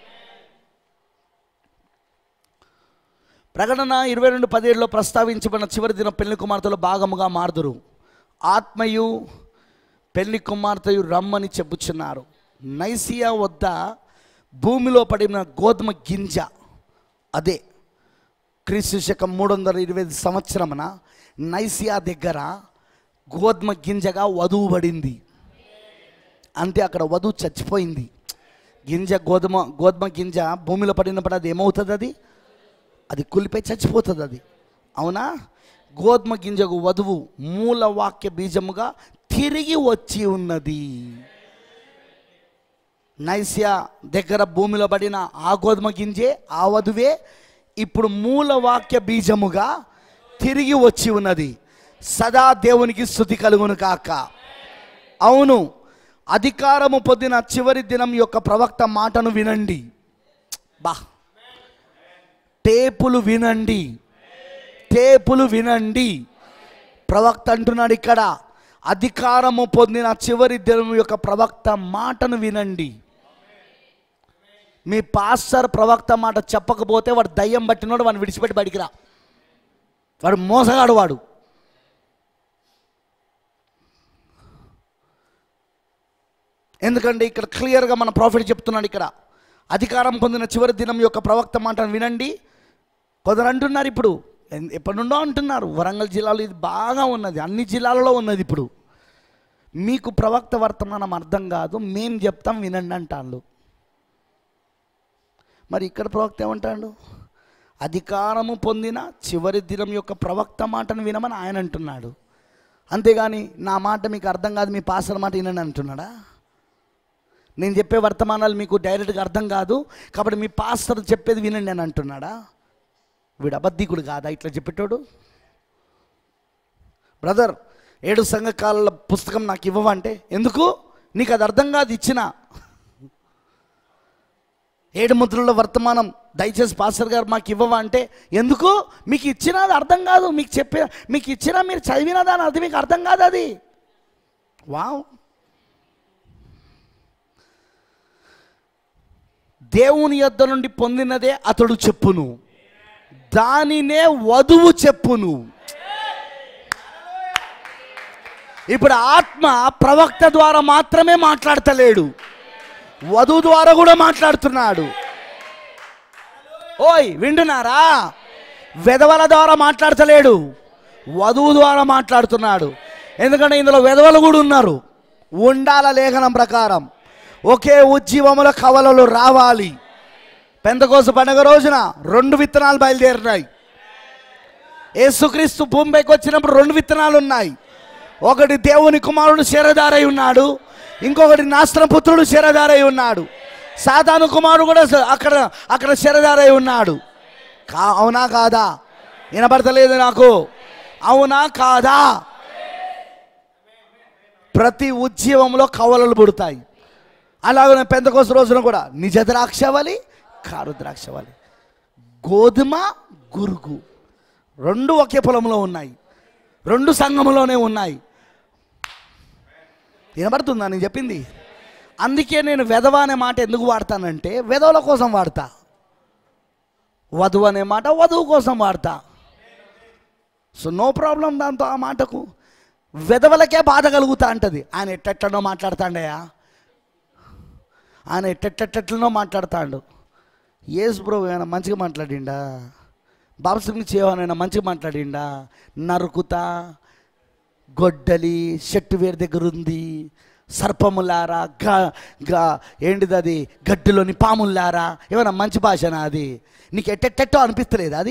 [SPEAKER 1] ప్రకటన ఇరవై రెండు పదిహేడులో ప్రస్తావించబడిన చివరి దిన పెళ్లి కుమార్తెలో భాగముగా మారుదురు ఆత్మయు పెళ్లి కుమార్తెయు రమ్మని చెప్పుచున్నారు నైసియా వద్ద భూమిలో పడిన గోధుమ గింజ అదే క్రీస్తు శకం మూడు వందల ఇరవై ఐదు సంవత్సరమున నైసియా దగ్గర గోధుమ గింజగా వధువు పడింది అంతే అక్కడ వధువు చచ్చిపోయింది గింజ గోధుమ గోధుమ గింజ భూమిలో పడినప్పుడు అది ఏమవుతుంది అది అది కులిపై చచ్చిపోతుంది అది అవునా గోధుమ గింజకు వధువు మూల వాక్య బీజముగా తిరిగి వచ్చి ఉన్నది నైస్యా దగ్గర భూమిలో పడిన ఆ గోధుమ గింజే ఆ వధువే ఇప్పుడు మూల వాక్య బీజముగా తిరిగి వచ్చి ఉన్నది సదా దేవునికి స్థుతి కలుగును కాక అవును అధికారము పొందిన చివరి దినం యొక్క ప్రవక్త మాటను వినండి బా టేపులు వినండి టేపులు వినండి ప్రవక్త అంటున్నాడు ఇక్కడ అధికారము పొందిన చివరి దినం యొక్క ప్రవక్త మాటను వినండి మీ పాస్టర్ ప్రవక్త మాట చెప్పకపోతే వాడు దయ్యం పట్టినోడు వాడిని విడిచిపెట్టి బడికిరా వాడు మోసగాడు వాడు ఎందుకంటే ఇక్కడ క్లియర్గా మన ప్రాఫిట్ చెప్తున్నాడు ఇక్కడ అధికారం పొందిన చివరి దినం యొక్క ప్రవక్త మాటను వినండి కొందరు అంటున్నారు ఇప్పుడు ఎన్- ఎప్పటి నుండో అంటున్నారు వరంగల్ జిల్లాలో ఇది బాగా ఉన్నది అన్ని జిల్లాలలో ఉన్నది ఇప్పుడు మీకు ప్రవక్త వర్తమానం అర్థం కాదు మేం చెప్తాం వినండి అంటాళ్ళు మరి ఇక్కడ ప్రవక్త ఏమంటాడు అధికారము పొందిన చివరి దినం యొక్క ప్రవక్త మాటను వినమని ఆయన అంటున్నాడు అంతేగాని నా మాట మీకు అర్థం కాదు మీ పాసల మాట వినండి అంటున్నాడా నేను చెప్పే వర్తమానాలు మీకు డైరెక్ట్గా అర్థం కాదు కాబట్టి మీ పాస్టర్ చెప్పేది వినండి అని అంటున్నాడా వీడు అబద్ధికుడు కాదా ఇట్లా చెప్పేటోడు బ్రదర్ ఏడు సంఘకాల పుస్తకం నాకు ఇవ్వవంటే ఎందుకు నీకు అది అర్థం కాదు ఇచ్చిన ఏడు ముద్రల వర్తమానం దయచేసి పాస్టర్ గారు మాకు ఇవ్వవా అంటే ఎందుకు మీకు ఇచ్చినా అది అర్థం కాదు మీకు చెప్పిన మీకు ఇచ్చినా మీరు చదివినా దాని అది మీకు అర్థం కాదు అది వావ్ దేవుని యొద్ద నుండి పొందినదే అతడు చెప్పును దానినే వధువు చెప్పును ఇప్పుడు ఆత్మ ప్రవక్త ద్వారా మాత్రమే మాట్లాడతలేడు వధువు ద్వారా కూడా మాట్లాడుతున్నాడు ఓయ్ వింటున్నారా వెధవల ద్వారా మాట్లాడతలేడు వధువు ద్వారా మాట్లాడుతున్నాడు ఎందుకంటే ఇందులో వెధవలు కూడా ఉన్నారు ఉండాల లేఖనం ప్రకారం ఒకే ఉజ్జీవముల కవలలు రావాలి పెందకోస పండుగ రోజున రెండు విత్తనాలు బయలుదేరినాయి యేసుక్రీస్తు భూమిపైకి వచ్చినప్పుడు రెండు విత్తనాలు ఉన్నాయి ఒకటి దేవుని కుమారుడు శరదారై ఉన్నాడు ఇంకొకటి నాస్త్ర పుత్రుడు శరదారై ఉన్నాడు సాతాను కుమారుడు కూడా స- అక్కడ అక్కడ శరదారై ఉన్నాడు కా అవునా కాదా వినపడతలేదు నాకు అవునా కాదా ప్రతి ఉద్యమంలో కవలలు పుడతాయి అలాగే పెంతకోస రోజున కూడా నిజ ద్రాక్షవలి కారు ద్రాక్షవలి గోధుమ గురుగు రెండు ఒకే పొలంలో ఉన్నాయి రెండు సంఘంలోనే ఉన్నాయి వినబడుతుందా నేను చెప్పింది అందుకే నేను వెధవ అనే మాట ఎందుకు వాడతానంటే వెధవల కోసం వాడతా వధువు అనే మాట వధువు కోసం వాడతా సో నో ప్రాబ్లం దాంతో ఆ మాటకు వెధవలకే బాధ కలుగుతా అంటది ఆయన ఎట్టెట్లనో మాట్లాడతాండయా ఆయన ఎట్టెట్టెట్లనో మాట్లాడతాడు ఏసు బ్రో ఏమైనా మంచిగా మాట్లాడిండా బాబసింగ్ చేయమైనా మంచిగా మాట్లాడిండా నరుకుతా గొడ్డలి చెట్టు వేరు దగ్గర ఉంది సర్పములారా గ గ ఏంటిది అది గడ్డిలోని పాములారా ఏమైనా మంచి భాషనా అది నీకు ఎట్టెట్టెట్టో అనిపిస్తలేదు అది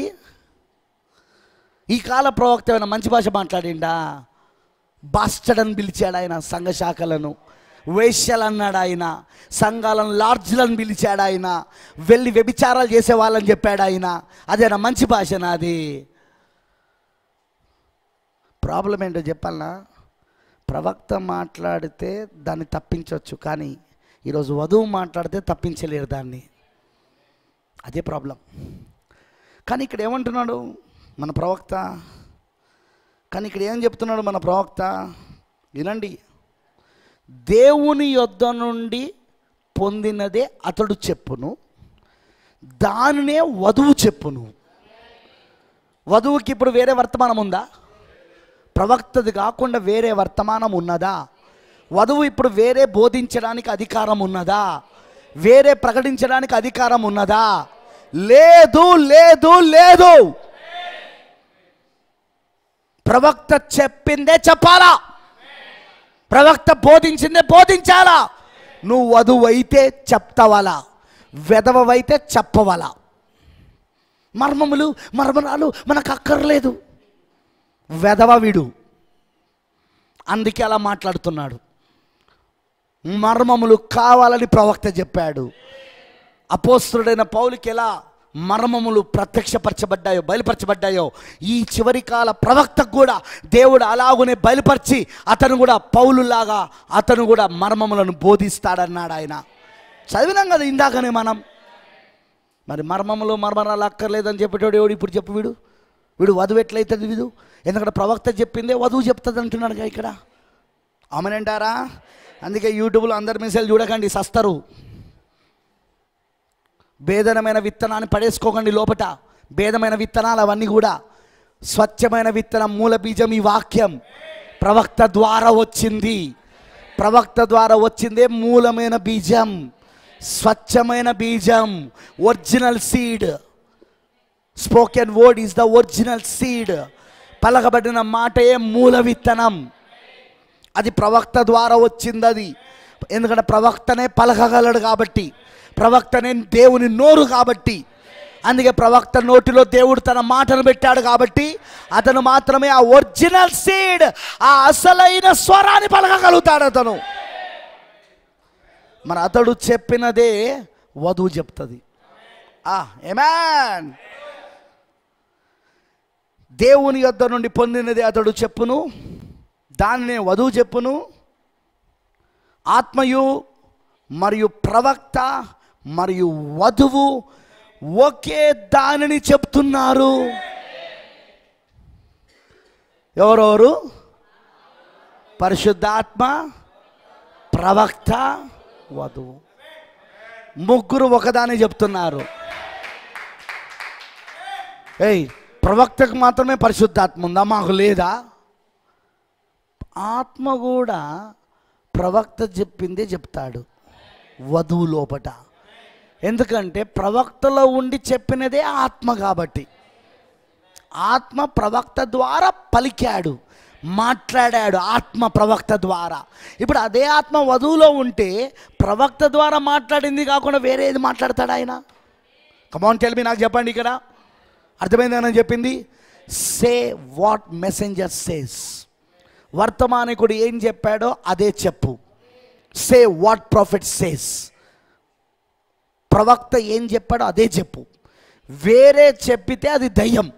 [SPEAKER 1] ఈ కాల ప్రవక్త ఏమైనా మంచి భాష మాట్లాడిండా బాస్టడ్ అని పిలిచాడు ఆయన సంఘ శాఖలను వేశ్యలు అన్నాడు ఆయన సంఘాలను లార్జ్లను పిలిచాడు ఆయన వెళ్ళి వ్యభిచారాలు చేసే వాళ్ళని చెప్పాడు ఆయన అదేనా మంచి భాషనా అది ప్రాబ్లం ఏంటో చెప్పాలనా ప్రవక్త మాట్లాడితే దాన్ని తప్పించవచ్చు కానీ ఈరోజు వధువు మాట్లాడితే తప్పించలేరు దాన్ని అదే ప్రాబ్లం కానీ ఇక్కడ ఏమంటున్నాడు మన ప్రవక్త కానీ ఇక్కడ ఏం చెప్తున్నాడు మన ప్రవక్త వినండి దేవుని యొద్ద నుండి పొందినదే అతడు చెప్పును దానినే వధువు చెప్పును వధువుకి ఇప్పుడు వేరే వర్తమానం ఉందా ప్రవక్తది కాకుండా వేరే వర్తమానం ఉన్నదా వధువు ఇప్పుడు వేరే బోధించడానికి అధికారం ఉన్నదా వేరే ప్రకటించడానికి అధికారం ఉన్నదా లేదు లేదు లేదు ప్రవక్త చెప్పిందే చెప్పాలా ప్రవక్త బోధించిందే బోధించాలా నువ్వు వధువు అయితే చెప్తావాలా వెధవైతే చెప్పవాలా మర్మములు మర్మరాలు మనకు అక్కర్లేదు వెధవ వీడు అందుకే అలా మాట్లాడుతున్నాడు మర్మములు కావాలని ప్రవక్త చెప్పాడు అపోస్తుడైన పౌలికి ఎలా మర్మములు ప్రత్యక్షపరచబడ్డాయో బయలుపరచబడ్డాయో ఈ చివరి కాల ప్రవక్తకు కూడా దేవుడు అలాగునే బయలుపరిచి అతను కూడా పౌలులాగా అతను కూడా మర్మములను బోధిస్తాడన్నాడు ఆయన చదివినాం కదా ఇందాకనే మనం మరి మర్మములు మర్మరాలు అక్కర్లేదని చెప్పేటోడు ఎవడు ఇప్పుడు చెప్పు వీడు వీడు వధువు ఎట్లయితుంది వీడు ఎందుకంటే ప్రవక్త చెప్పిందే వధువు చెప్తుంది అంటున్నాడుగా ఇక్కడ అమనంటారా అందుకే యూట్యూబ్లో అందరి మెసేజ్ చూడకండి సస్తారు భేదనమైన విత్తనాన్ని పడేసుకోకండి లోపట భేదమైన విత్తనాలు అవన్నీ కూడా స్వచ్ఛమైన విత్తనం మూల బీజం ఈ వాక్యం ప్రవక్త ద్వారా వచ్చింది ప్రవక్త ద్వారా వచ్చిందే మూలమైన బీజం స్వచ్ఛమైన బీజం original seed spoken word is the original seed పలకబడిన మాటయే మూల విత్తనం అది ప్రవక్త ద్వారా వచ్చింది అది ఎందుకంటే ప్రవక్తనే పలకగలడు కాబట్టి ప్రవక్తనే దేవుని నోరు కాబట్టి అందుకే ప్రవక్త నోటిలో దేవుడు తన మాటను పెట్టాడు కాబట్టి అతను మాత్రమే ఆ ఒరిజినల్ సీడ్ ఆ అసలైన స్వరాన్ని పలకగలుగుతాడు అతను మరి అతడు చెప్పినదే వధువు చెప్తుంది ఆ ఏమాన్ దేవుని యొద్ద నుండి పొందినది అతడు చెప్పును దానినే వధువు చెప్పును ఆత్మయు మరియు ప్రవక్త మరియు వధువు ఒకే దానిని చెప్తున్నారు ఎవరెవరు పరిశుద్ధాత్మ ప్రవక్త వధువు ముగ్గురు ఒకదాని చెప్తున్నారు ఏయ్ ప్రవక్తకు మాత్రమే పరిశుద్ధాత్మ ఉందా మాకు లేదా ఆత్మ కూడా ప్రవక్త చెప్పిందే చెప్తాడు వధువు లోపట ఎందుకంటే ప్రవక్తలో ఉండి చెప్పినదే ఆత్మ కాబట్టి ఆత్మ ప్రవక్త ద్వారా పలికాడు మాట్లాడాడు ఆత్మ ప్రవక్త ద్వారా ఇప్పుడు అదే ఆత్మ వధువులో ఉంటే ప్రవక్త ద్వారా మాట్లాడింది కాకుండా వేరేది మాట్లాడతాడు ఆయన కమాన్ టెల్ మీ నాకు చెప్పండి ఇక్కడ అర్థమైందని చెప్పింది సే వాట్ మెసెంజర్ సేస్ వర్తమానికుడు ఏం చెప్పాడో అదే చెప్పు సే వాట్ ప్రాఫిట్ సేస్ ప్రవక్త ఏం చెప్పాడో అదే చెప్పు వేరే చెప్పితే అది దయ్యం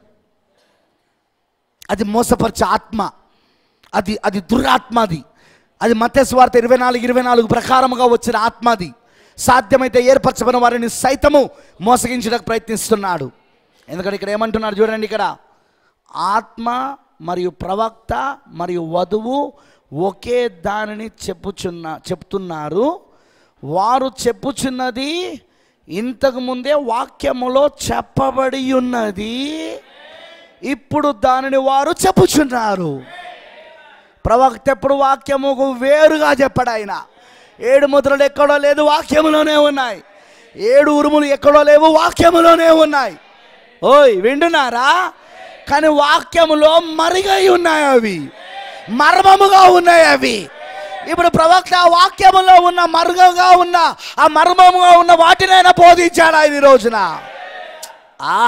[SPEAKER 1] అది మోసపరిచే ఆత్మ అది అది దురాత్మ అది అది మత్స్వార్త ఇరవై నాలుగు ఇరవై నాలుగు ప్రకారముగా వచ్చిన ఆత్మ అది సాధ్యమైతే ఏర్పరచబడిన వారిని సైతము మోసగించడానికి ప్రయత్నిస్తున్నాడు ఎందుకంటే ఇక్కడ ఏమంటున్నాడు చూడండి ఇక్కడ ఆత్మ మరియు ప్రవక్త మరియు వధువు ఒకే దానిని చెప్పుచున్న చెప్తున్నారు వారు చెప్పుచున్నది ఇంతకు ముందే వాక్యములో చెప్పబడి ఉన్నది ఇప్పుడు దానిని వారు చెప్పుచున్నారు ప్రవక్త ఎప్పుడు వాక్యముకు వేరుగా చెప్పాడు ఆయన ఏడు ముద్రలు ఎక్కడో లేదు వాక్యములోనే ఉన్నాయి ఏడు ఉరుములు ఎక్కడో లేవు వాక్యములోనే ఉన్నాయి ఓయ్ వింటున్నారా కానీ వాక్యములో మరిగై ఉన్నాయి అవి మర్మముగా ఉన్నాయి అవి ఇప్పుడు ప్రవక్త ఆ వాక్యములో ఉన్న మరుగగా ఉన్న ఆ మర్మముగా ఉన్న వాటినైనా బోధించాడు ఆయన ఈ రోజున ఆ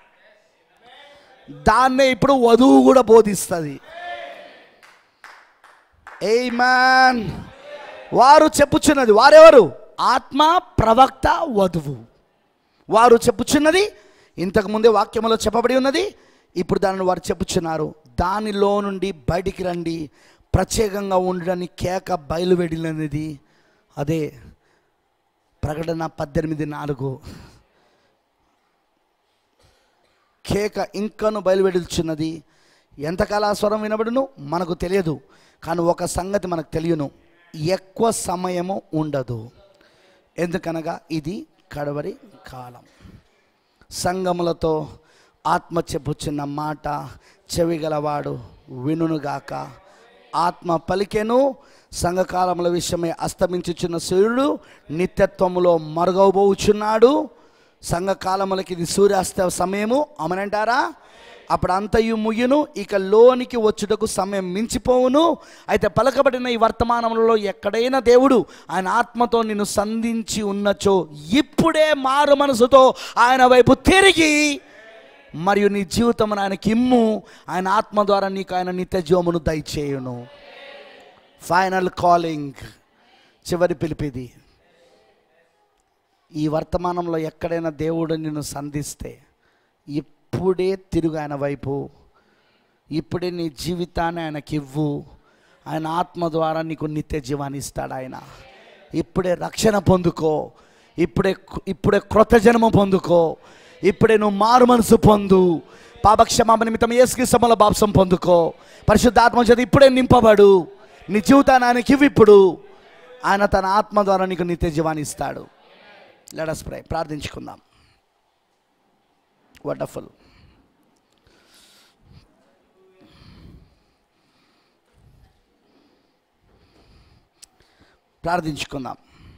[SPEAKER 1] దాన్నే ఇప్పుడు వధువు కూడా బోధిస్తుంది మ్యాన్ వారు చెప్పుచున్నది వారెవరు ఆత్మ ప్రవక్త వధువు వారు చెప్పుచున్నది ఇంతకు ముందే వాక్యములో చెప్పబడి ఉన్నది ఇప్పుడు దానిని వారు చెప్పుచున్నారు దానిలో నుండి బయటికి రండి ప్రత్యేకంగా ఉండడానికి కేక బయలువెడినది అదే ప్రకటన పద్దెనిమిది నాలుగు కేక ఇంకను బయలువెడుచున్నది ఎంతకాల ఆ స్వరం వినబడును మనకు తెలియదు కానీ ఒక సంగతి మనకు తెలియను ఎక్కువ సమయము ఉండదు ఎందుకనగా ఇది కడవరి కాలం సంగములతో ఆత్మ చెప్పుచున్న మాట చెవిగలవాడు వినుగాక ఆత్మ పలికెను సంఘకాలముల విషయమై అస్తమించుచున్న సూర్యుడు నిత్యత్వములో మరుగవబోచున్నాడు సంఘకాలములకి ఇది సూర్యాస్త సమయము అమనంటారా అప్పుడు అంతయు ముగిను ఇక లోనికి వచ్చుటకు సమయం మించిపోవును అయితే పలకబడిన ఈ వర్తమానంలో ఎక్కడైనా దేవుడు ఆయన ఆత్మతో నిన్ను సంధించి ఉన్నచో ఇప్పుడే మారు మనసుతో ఆయన వైపు తిరిగి మరియు నీ జీవితం ఆయనకి ఇమ్ము ఆయన ఆత్మ ద్వారా నీకు ఆయన నిత్య జీవమును దయచేయును ఫైనల్ కాలింగ్ చివరి పిలిపిది ఈ వర్తమానంలో ఎక్కడైనా దేవుడు నిన్ను సంధిస్తే ఇప్పుడే తిరుగు ఆయన వైపు ఇప్పుడే నీ జీవితాన్ని ఆయనకి ఇవ్వు ఆయన ఆత్మ ద్వారా నీకు నిత్య జీవాన్ని ఇస్తాడు ఆయన ఇప్పుడే రక్షణ పొందుకో ఇప్పుడే ఇప్పుడే క్రొత్త జన్మ పొందుకో ఇప్పుడే నువ్వు మారు మనసు పొందు పాపక్షమాపణ నిమిత్తం ఏసుక్రీస్తముల బాప్సం పొందుకో పరిశుద్ధాత్మ చేత ఇప్పుడే నింపబడు నీ జీవితాన్ని ఆయనకి ఇవ్వు ఇప్పుడు ఆయన తన ఆత్మ ద్వారా నీకు నిత్య జీవాన్ని ఇస్తాడు లెడస్ ప్రే ప్రార్థించుకుందాం వండర్ఫుల్ ప్రార్థించుకుందాం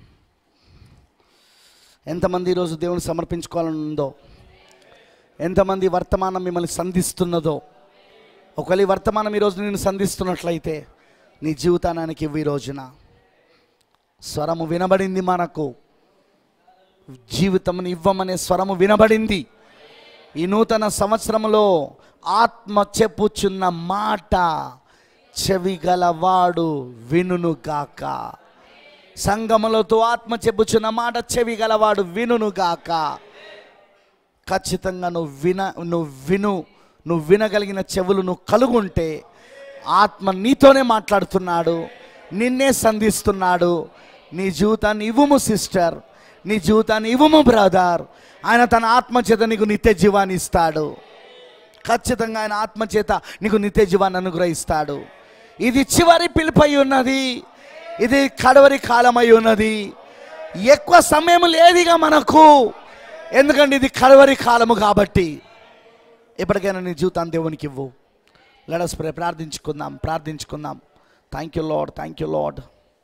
[SPEAKER 1] ఎంతమంది ఈరోజు దేవుని సమర్పించుకోవాలని ఉందో ఎంతమంది వర్తమానం మిమ్మల్ని సంధిస్తున్నదో ఒకవేళ ఈ వర్తమానం ఈరోజు నేను సంధిస్తున్నట్లయితే నీ జీవితానికి ఇవ్వు ఈ రోజున స్వరము వినబడింది మనకు జీవితముని ఇవ్వమనే స్వరము వినబడింది ఈ నూతన సంవత్సరంలో ఆత్మ చెప్పుచున్న మాట చెవిగలవాడు వినుగాక సంగములతో ఆత్మ చెప్పుచున్న మాట చెవిగలవాడు వినుగాక ఖచ్చితంగా నువ్వు విన నువ్వు విను నువ్వు వినగలిగిన చెవులు నువ్వు కలుగుంటే ఆత్మ నీతోనే మాట్లాడుతున్నాడు నిన్నే సంధిస్తున్నాడు నీ జీవితాన్ని ఇవ్వము సిస్టర్ నీ జీవితాన్ని ఇవ్వము బ్రదర్ ఆయన తన ఆత్మ చేత నీకు నిత్య జీవాన్ని ఇస్తాడు ఖచ్చితంగా ఆయన ఆత్మ చేత నీకు నిత్య జీవాన్ని అనుగ్రహిస్తాడు ఇది చివరి పిలుపై ఉన్నది ఇది కడవరి కాలమై ఉన్నది ఎక్కువ సమయం లేదిగా మనకు ఎందుకంటే ఇది కడవరి కాలము కాబట్టి ఎప్పటికైనా నీ జీవితాన్ని దేవునికి ఇవ్వు లెడస్ ప్రే ప్రార్థించుకుందాం ప్రార్థించుకుందాం thank you Lord thank you Lord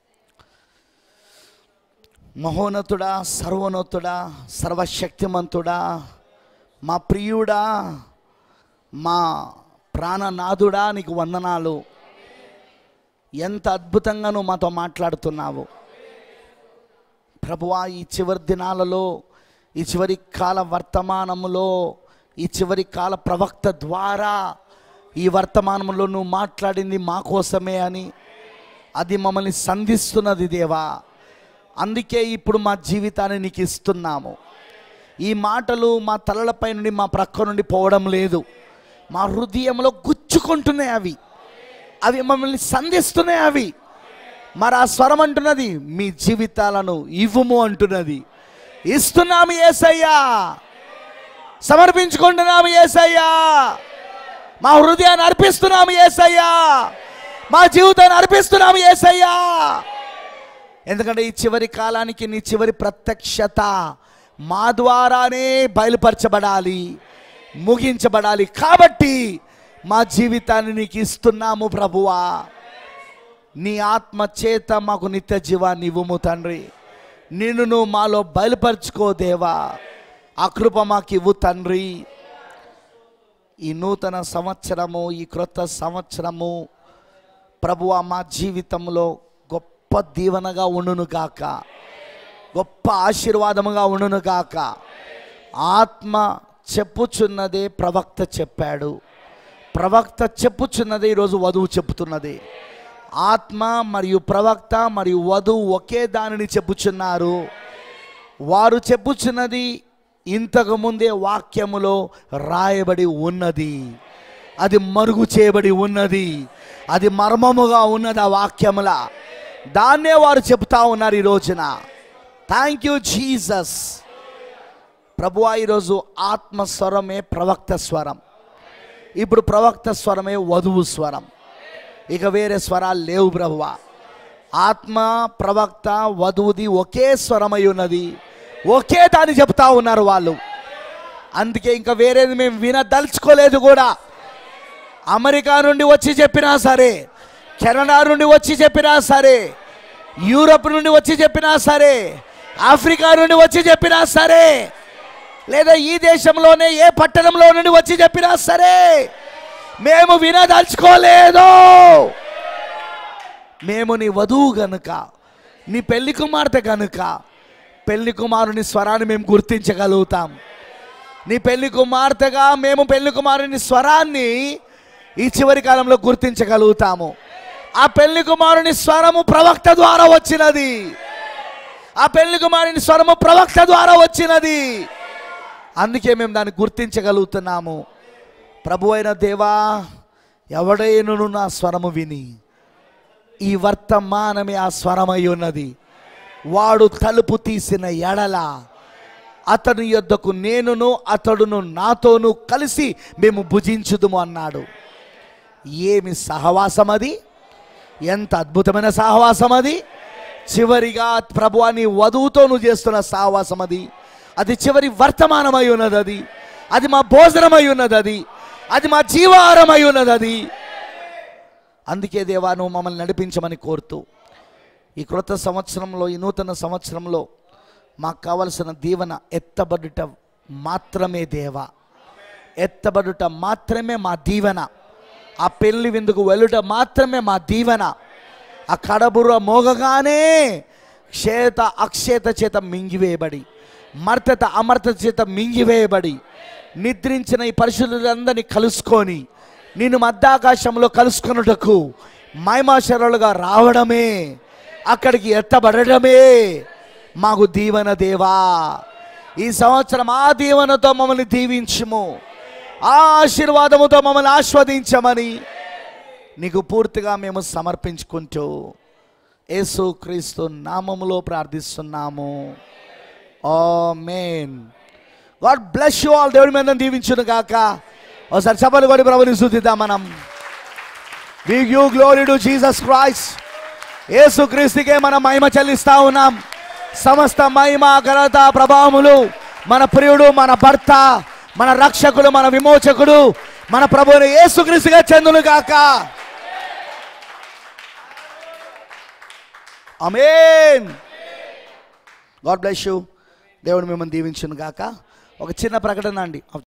[SPEAKER 1] మహోన్నతుడా సర్వోన్నతుడా సర్వశక్తిమంతుడా మా ప్రియుడా మా ప్రాణనాథుడా నీకు వందనాలు ఎంత అద్భుతంగా నువ్వు మాతో మాట్లాడుతున్నావు ప్రభువా ఈ చివరి దినాలలో ఈ చివరి కాల వర్తమానములో ఈ చివరి కాల ప్రవక్త ద్వారా ఈ వర్తమానంలో నువ్వు మాట్లాడింది మా కోసమే అని అది మమ్మల్ని సంధిస్తున్నది దేవా అందుకే ఇప్పుడు మా జీవితాన్ని నీకు ఇస్తున్నాము ఈ మాటలు మా తలలపై నుండి మా ప్రక్క నుండి పోవడం లేదు మా హృదయంలో గుచ్చుకుంటున్నాయి అవి అవి మమ్మల్ని సంధిస్తున్నాయి అవి మరి ఆ స్వరం అంటున్నది మీ జీవితాలను ఇవ్వము అంటున్నది ఇస్తున్నాము ఏసయ్యా సమర్పించుకుంటున్నాము ఏసయ్యా మా హృదయాన్ని అర్పిస్తున్నాము ఏసయ్యా మా జీవితాన్ని అర్పిస్తున్నాము ఏసయ్యా ఎందుకంటే ఈ చివరి కాలానికి నీ చివరి ప్రత్యక్షత మా ద్వారానే బయలుపరచబడాలి ముగించబడాలి కాబట్టి మా జీవితాన్ని నీకు ఇస్తున్నాము ప్రభువా నీ ఆత్మ చేత మాకు నిత్య జీవాన్ని ఇవ్వము తండ్రి నిన్ను నువ్వు మాలో బయలుపరుచుకో దేవా ఆ కృప మాకు ఇవ్వు తండ్రి ఈ నూతన సంవత్సరము ఈ క్రొత్త సంవత్సరము ప్రభువా మా జీవితంలో గొప్ప దీవెనగా ఉండును గాక గొప్ప ఆశీర్వాదముగా ఉండును గాక ఆత్మ చెప్పుచున్నదే ప్రవక్త చెప్పాడు ప్రవక్త చెప్పుచున్నదే ఈరోజు వధువు చెప్పుతున్నది ఆత్మ మరియు ప్రవక్త మరియు వధువు ఒకే దానిని చెప్పుచున్నారు వారు చెప్పుచున్నది ఇంతకు ముందే వాక్యములో రాయబడి ఉన్నది అది మరుగు చేయబడి ఉన్నది అది మర్మముగా ఉన్నది ఆ వాక్యముల దాన్నే వారు చెప్తా ఉన్నారు ఈ రోజున థ్యాంక్ యూ జీసస్ ప్రభువా ఈరోజు ఆత్మ స్వరమే ప్రవక్త స్వరం ఇప్పుడు ప్రవక్త స్వరమే వధువు స్వరం ఇక వేరే స్వరాలు లేవు ప్రభువా ఆత్మ ప్రవక్త వధువుది ఒకే స్వరమై ఉన్నది ఒకే దాన్ని చెప్తా ఉన్నారు వాళ్ళు అందుకే ఇంకా వేరేది మేము వినదలుచుకోలేదు కూడా అమెరికా నుండి వచ్చి చెప్పినా సరే కెనడా నుండి వచ్చి చెప్పినా సరే యూరప్ నుండి వచ్చి చెప్పినా సరే ఆఫ్రికా నుండి వచ్చి చెప్పినా సరే లేదా ఈ దేశంలోనే ఏ పట్టణంలో నుండి వచ్చి చెప్పినా సరే మేము వినదలుచుకోలేదు మేము నీ వధువు గనుక నీ పెళ్లి కుమార్తె గనుక పెళ్లి కుమారుని స్వరాన్ని మేము గుర్తించగలుగుతాం నీ పెళ్లి కుమార్తెగా మేము పెళ్లి కుమారుని స్వరాన్ని ఈ చివరి కాలంలో గుర్తించగలుగుతాము ఆ పెళ్లి కుమారుని స్వరము ప్రవక్త ద్వారా వచ్చినది ఆ పెళ్లి కుమారుని స్వరము ప్రవక్త ద్వారా వచ్చినది అందుకే మేము దాన్ని గుర్తించగలుగుతున్నాము ప్రభు అయిన దేవా ఎవడైనను నా స్వరము విని ఈ వర్తమానమే ఆ స్వరమై ఉన్నది వాడు తలుపు తీసిన ఎడల అతని యొద్దకు నేనును అతడును నాతోను కలిసి మేము భుజించుదుము అన్నాడు ఏమి సహవాసం అది ఎంత అద్భుతమైన సహవాసం అది చివరిగా ప్రభువాని వధువుతో నువ్వు చేస్తున్న సహవాసం అది అది చివరి వర్తమానమై ఉన్నది అది అది మా భోజనమై ఉన్నది అది అది మా జీవాహారమై ఉన్నది అది అందుకే దేవా నువ్వు మమ్మల్ని నడిపించమని కోరుతూ ఈ క్రొత్త సంవత్సరంలో ఈ నూతన సంవత్సరంలో మాకు కావలసిన దీవెన ఎత్తబడుట మాత్రమే దేవా ఎత్తబడుట మాత్రమే మా దీవెన ఆ పెళ్లి విందుకు వెళ్ళుట మాత్రమే మా దీవెన ఆ కడబుర్ర మోగగానే క్షేత అక్షేత చేత మింగివేయబడి మర్తత అమర్తత చేత మింగివేయబడి నిద్రించిన ఈ పరిశుద్ధులందరినీ కలుసుకొని నేను మధ్యాకాశంలో కలుసుకొనుటకు మైమాశరులుగా రావడమే అక్కడికి ఎత్తబడడమే మాకు దీవెన దేవా ఈ సంవత్సరం ఆ దీవెనతో మమ్మల్ని దీవించుము ఆ ఆశీర్వాదముతో మమ్మల్ని ఆస్వాదించమని నీకు పూర్తిగా మేము సమర్పించుకుంటూ యేసు క్రీస్తు నామములో ప్రార్థిస్తున్నాము amen God bless you all దేవుడి మీద దీవించును గాక ఒకసారి చెప్పలు కొడి ప్రభుని శుద్ధిద్దాం మనం we you glory to Jesus Christ యేసు క్రీస్తుకే మనం మహిమ చెల్లిస్తా ఉన్నాం సమస్త మహిమ ఘనత ప్రభావములు మన ప్రియుడు మన భర్త మన రక్షకుడు మన విమోచకుడు మన ప్రభువుని యేసుక్రీస్తుగా చెందును గాక అమేన్ గాడ్ బ్లెస్ యూ దేవుడు మిమ్మల్ని దీవించును గాక ఒక చిన్న ప్రకటన అండి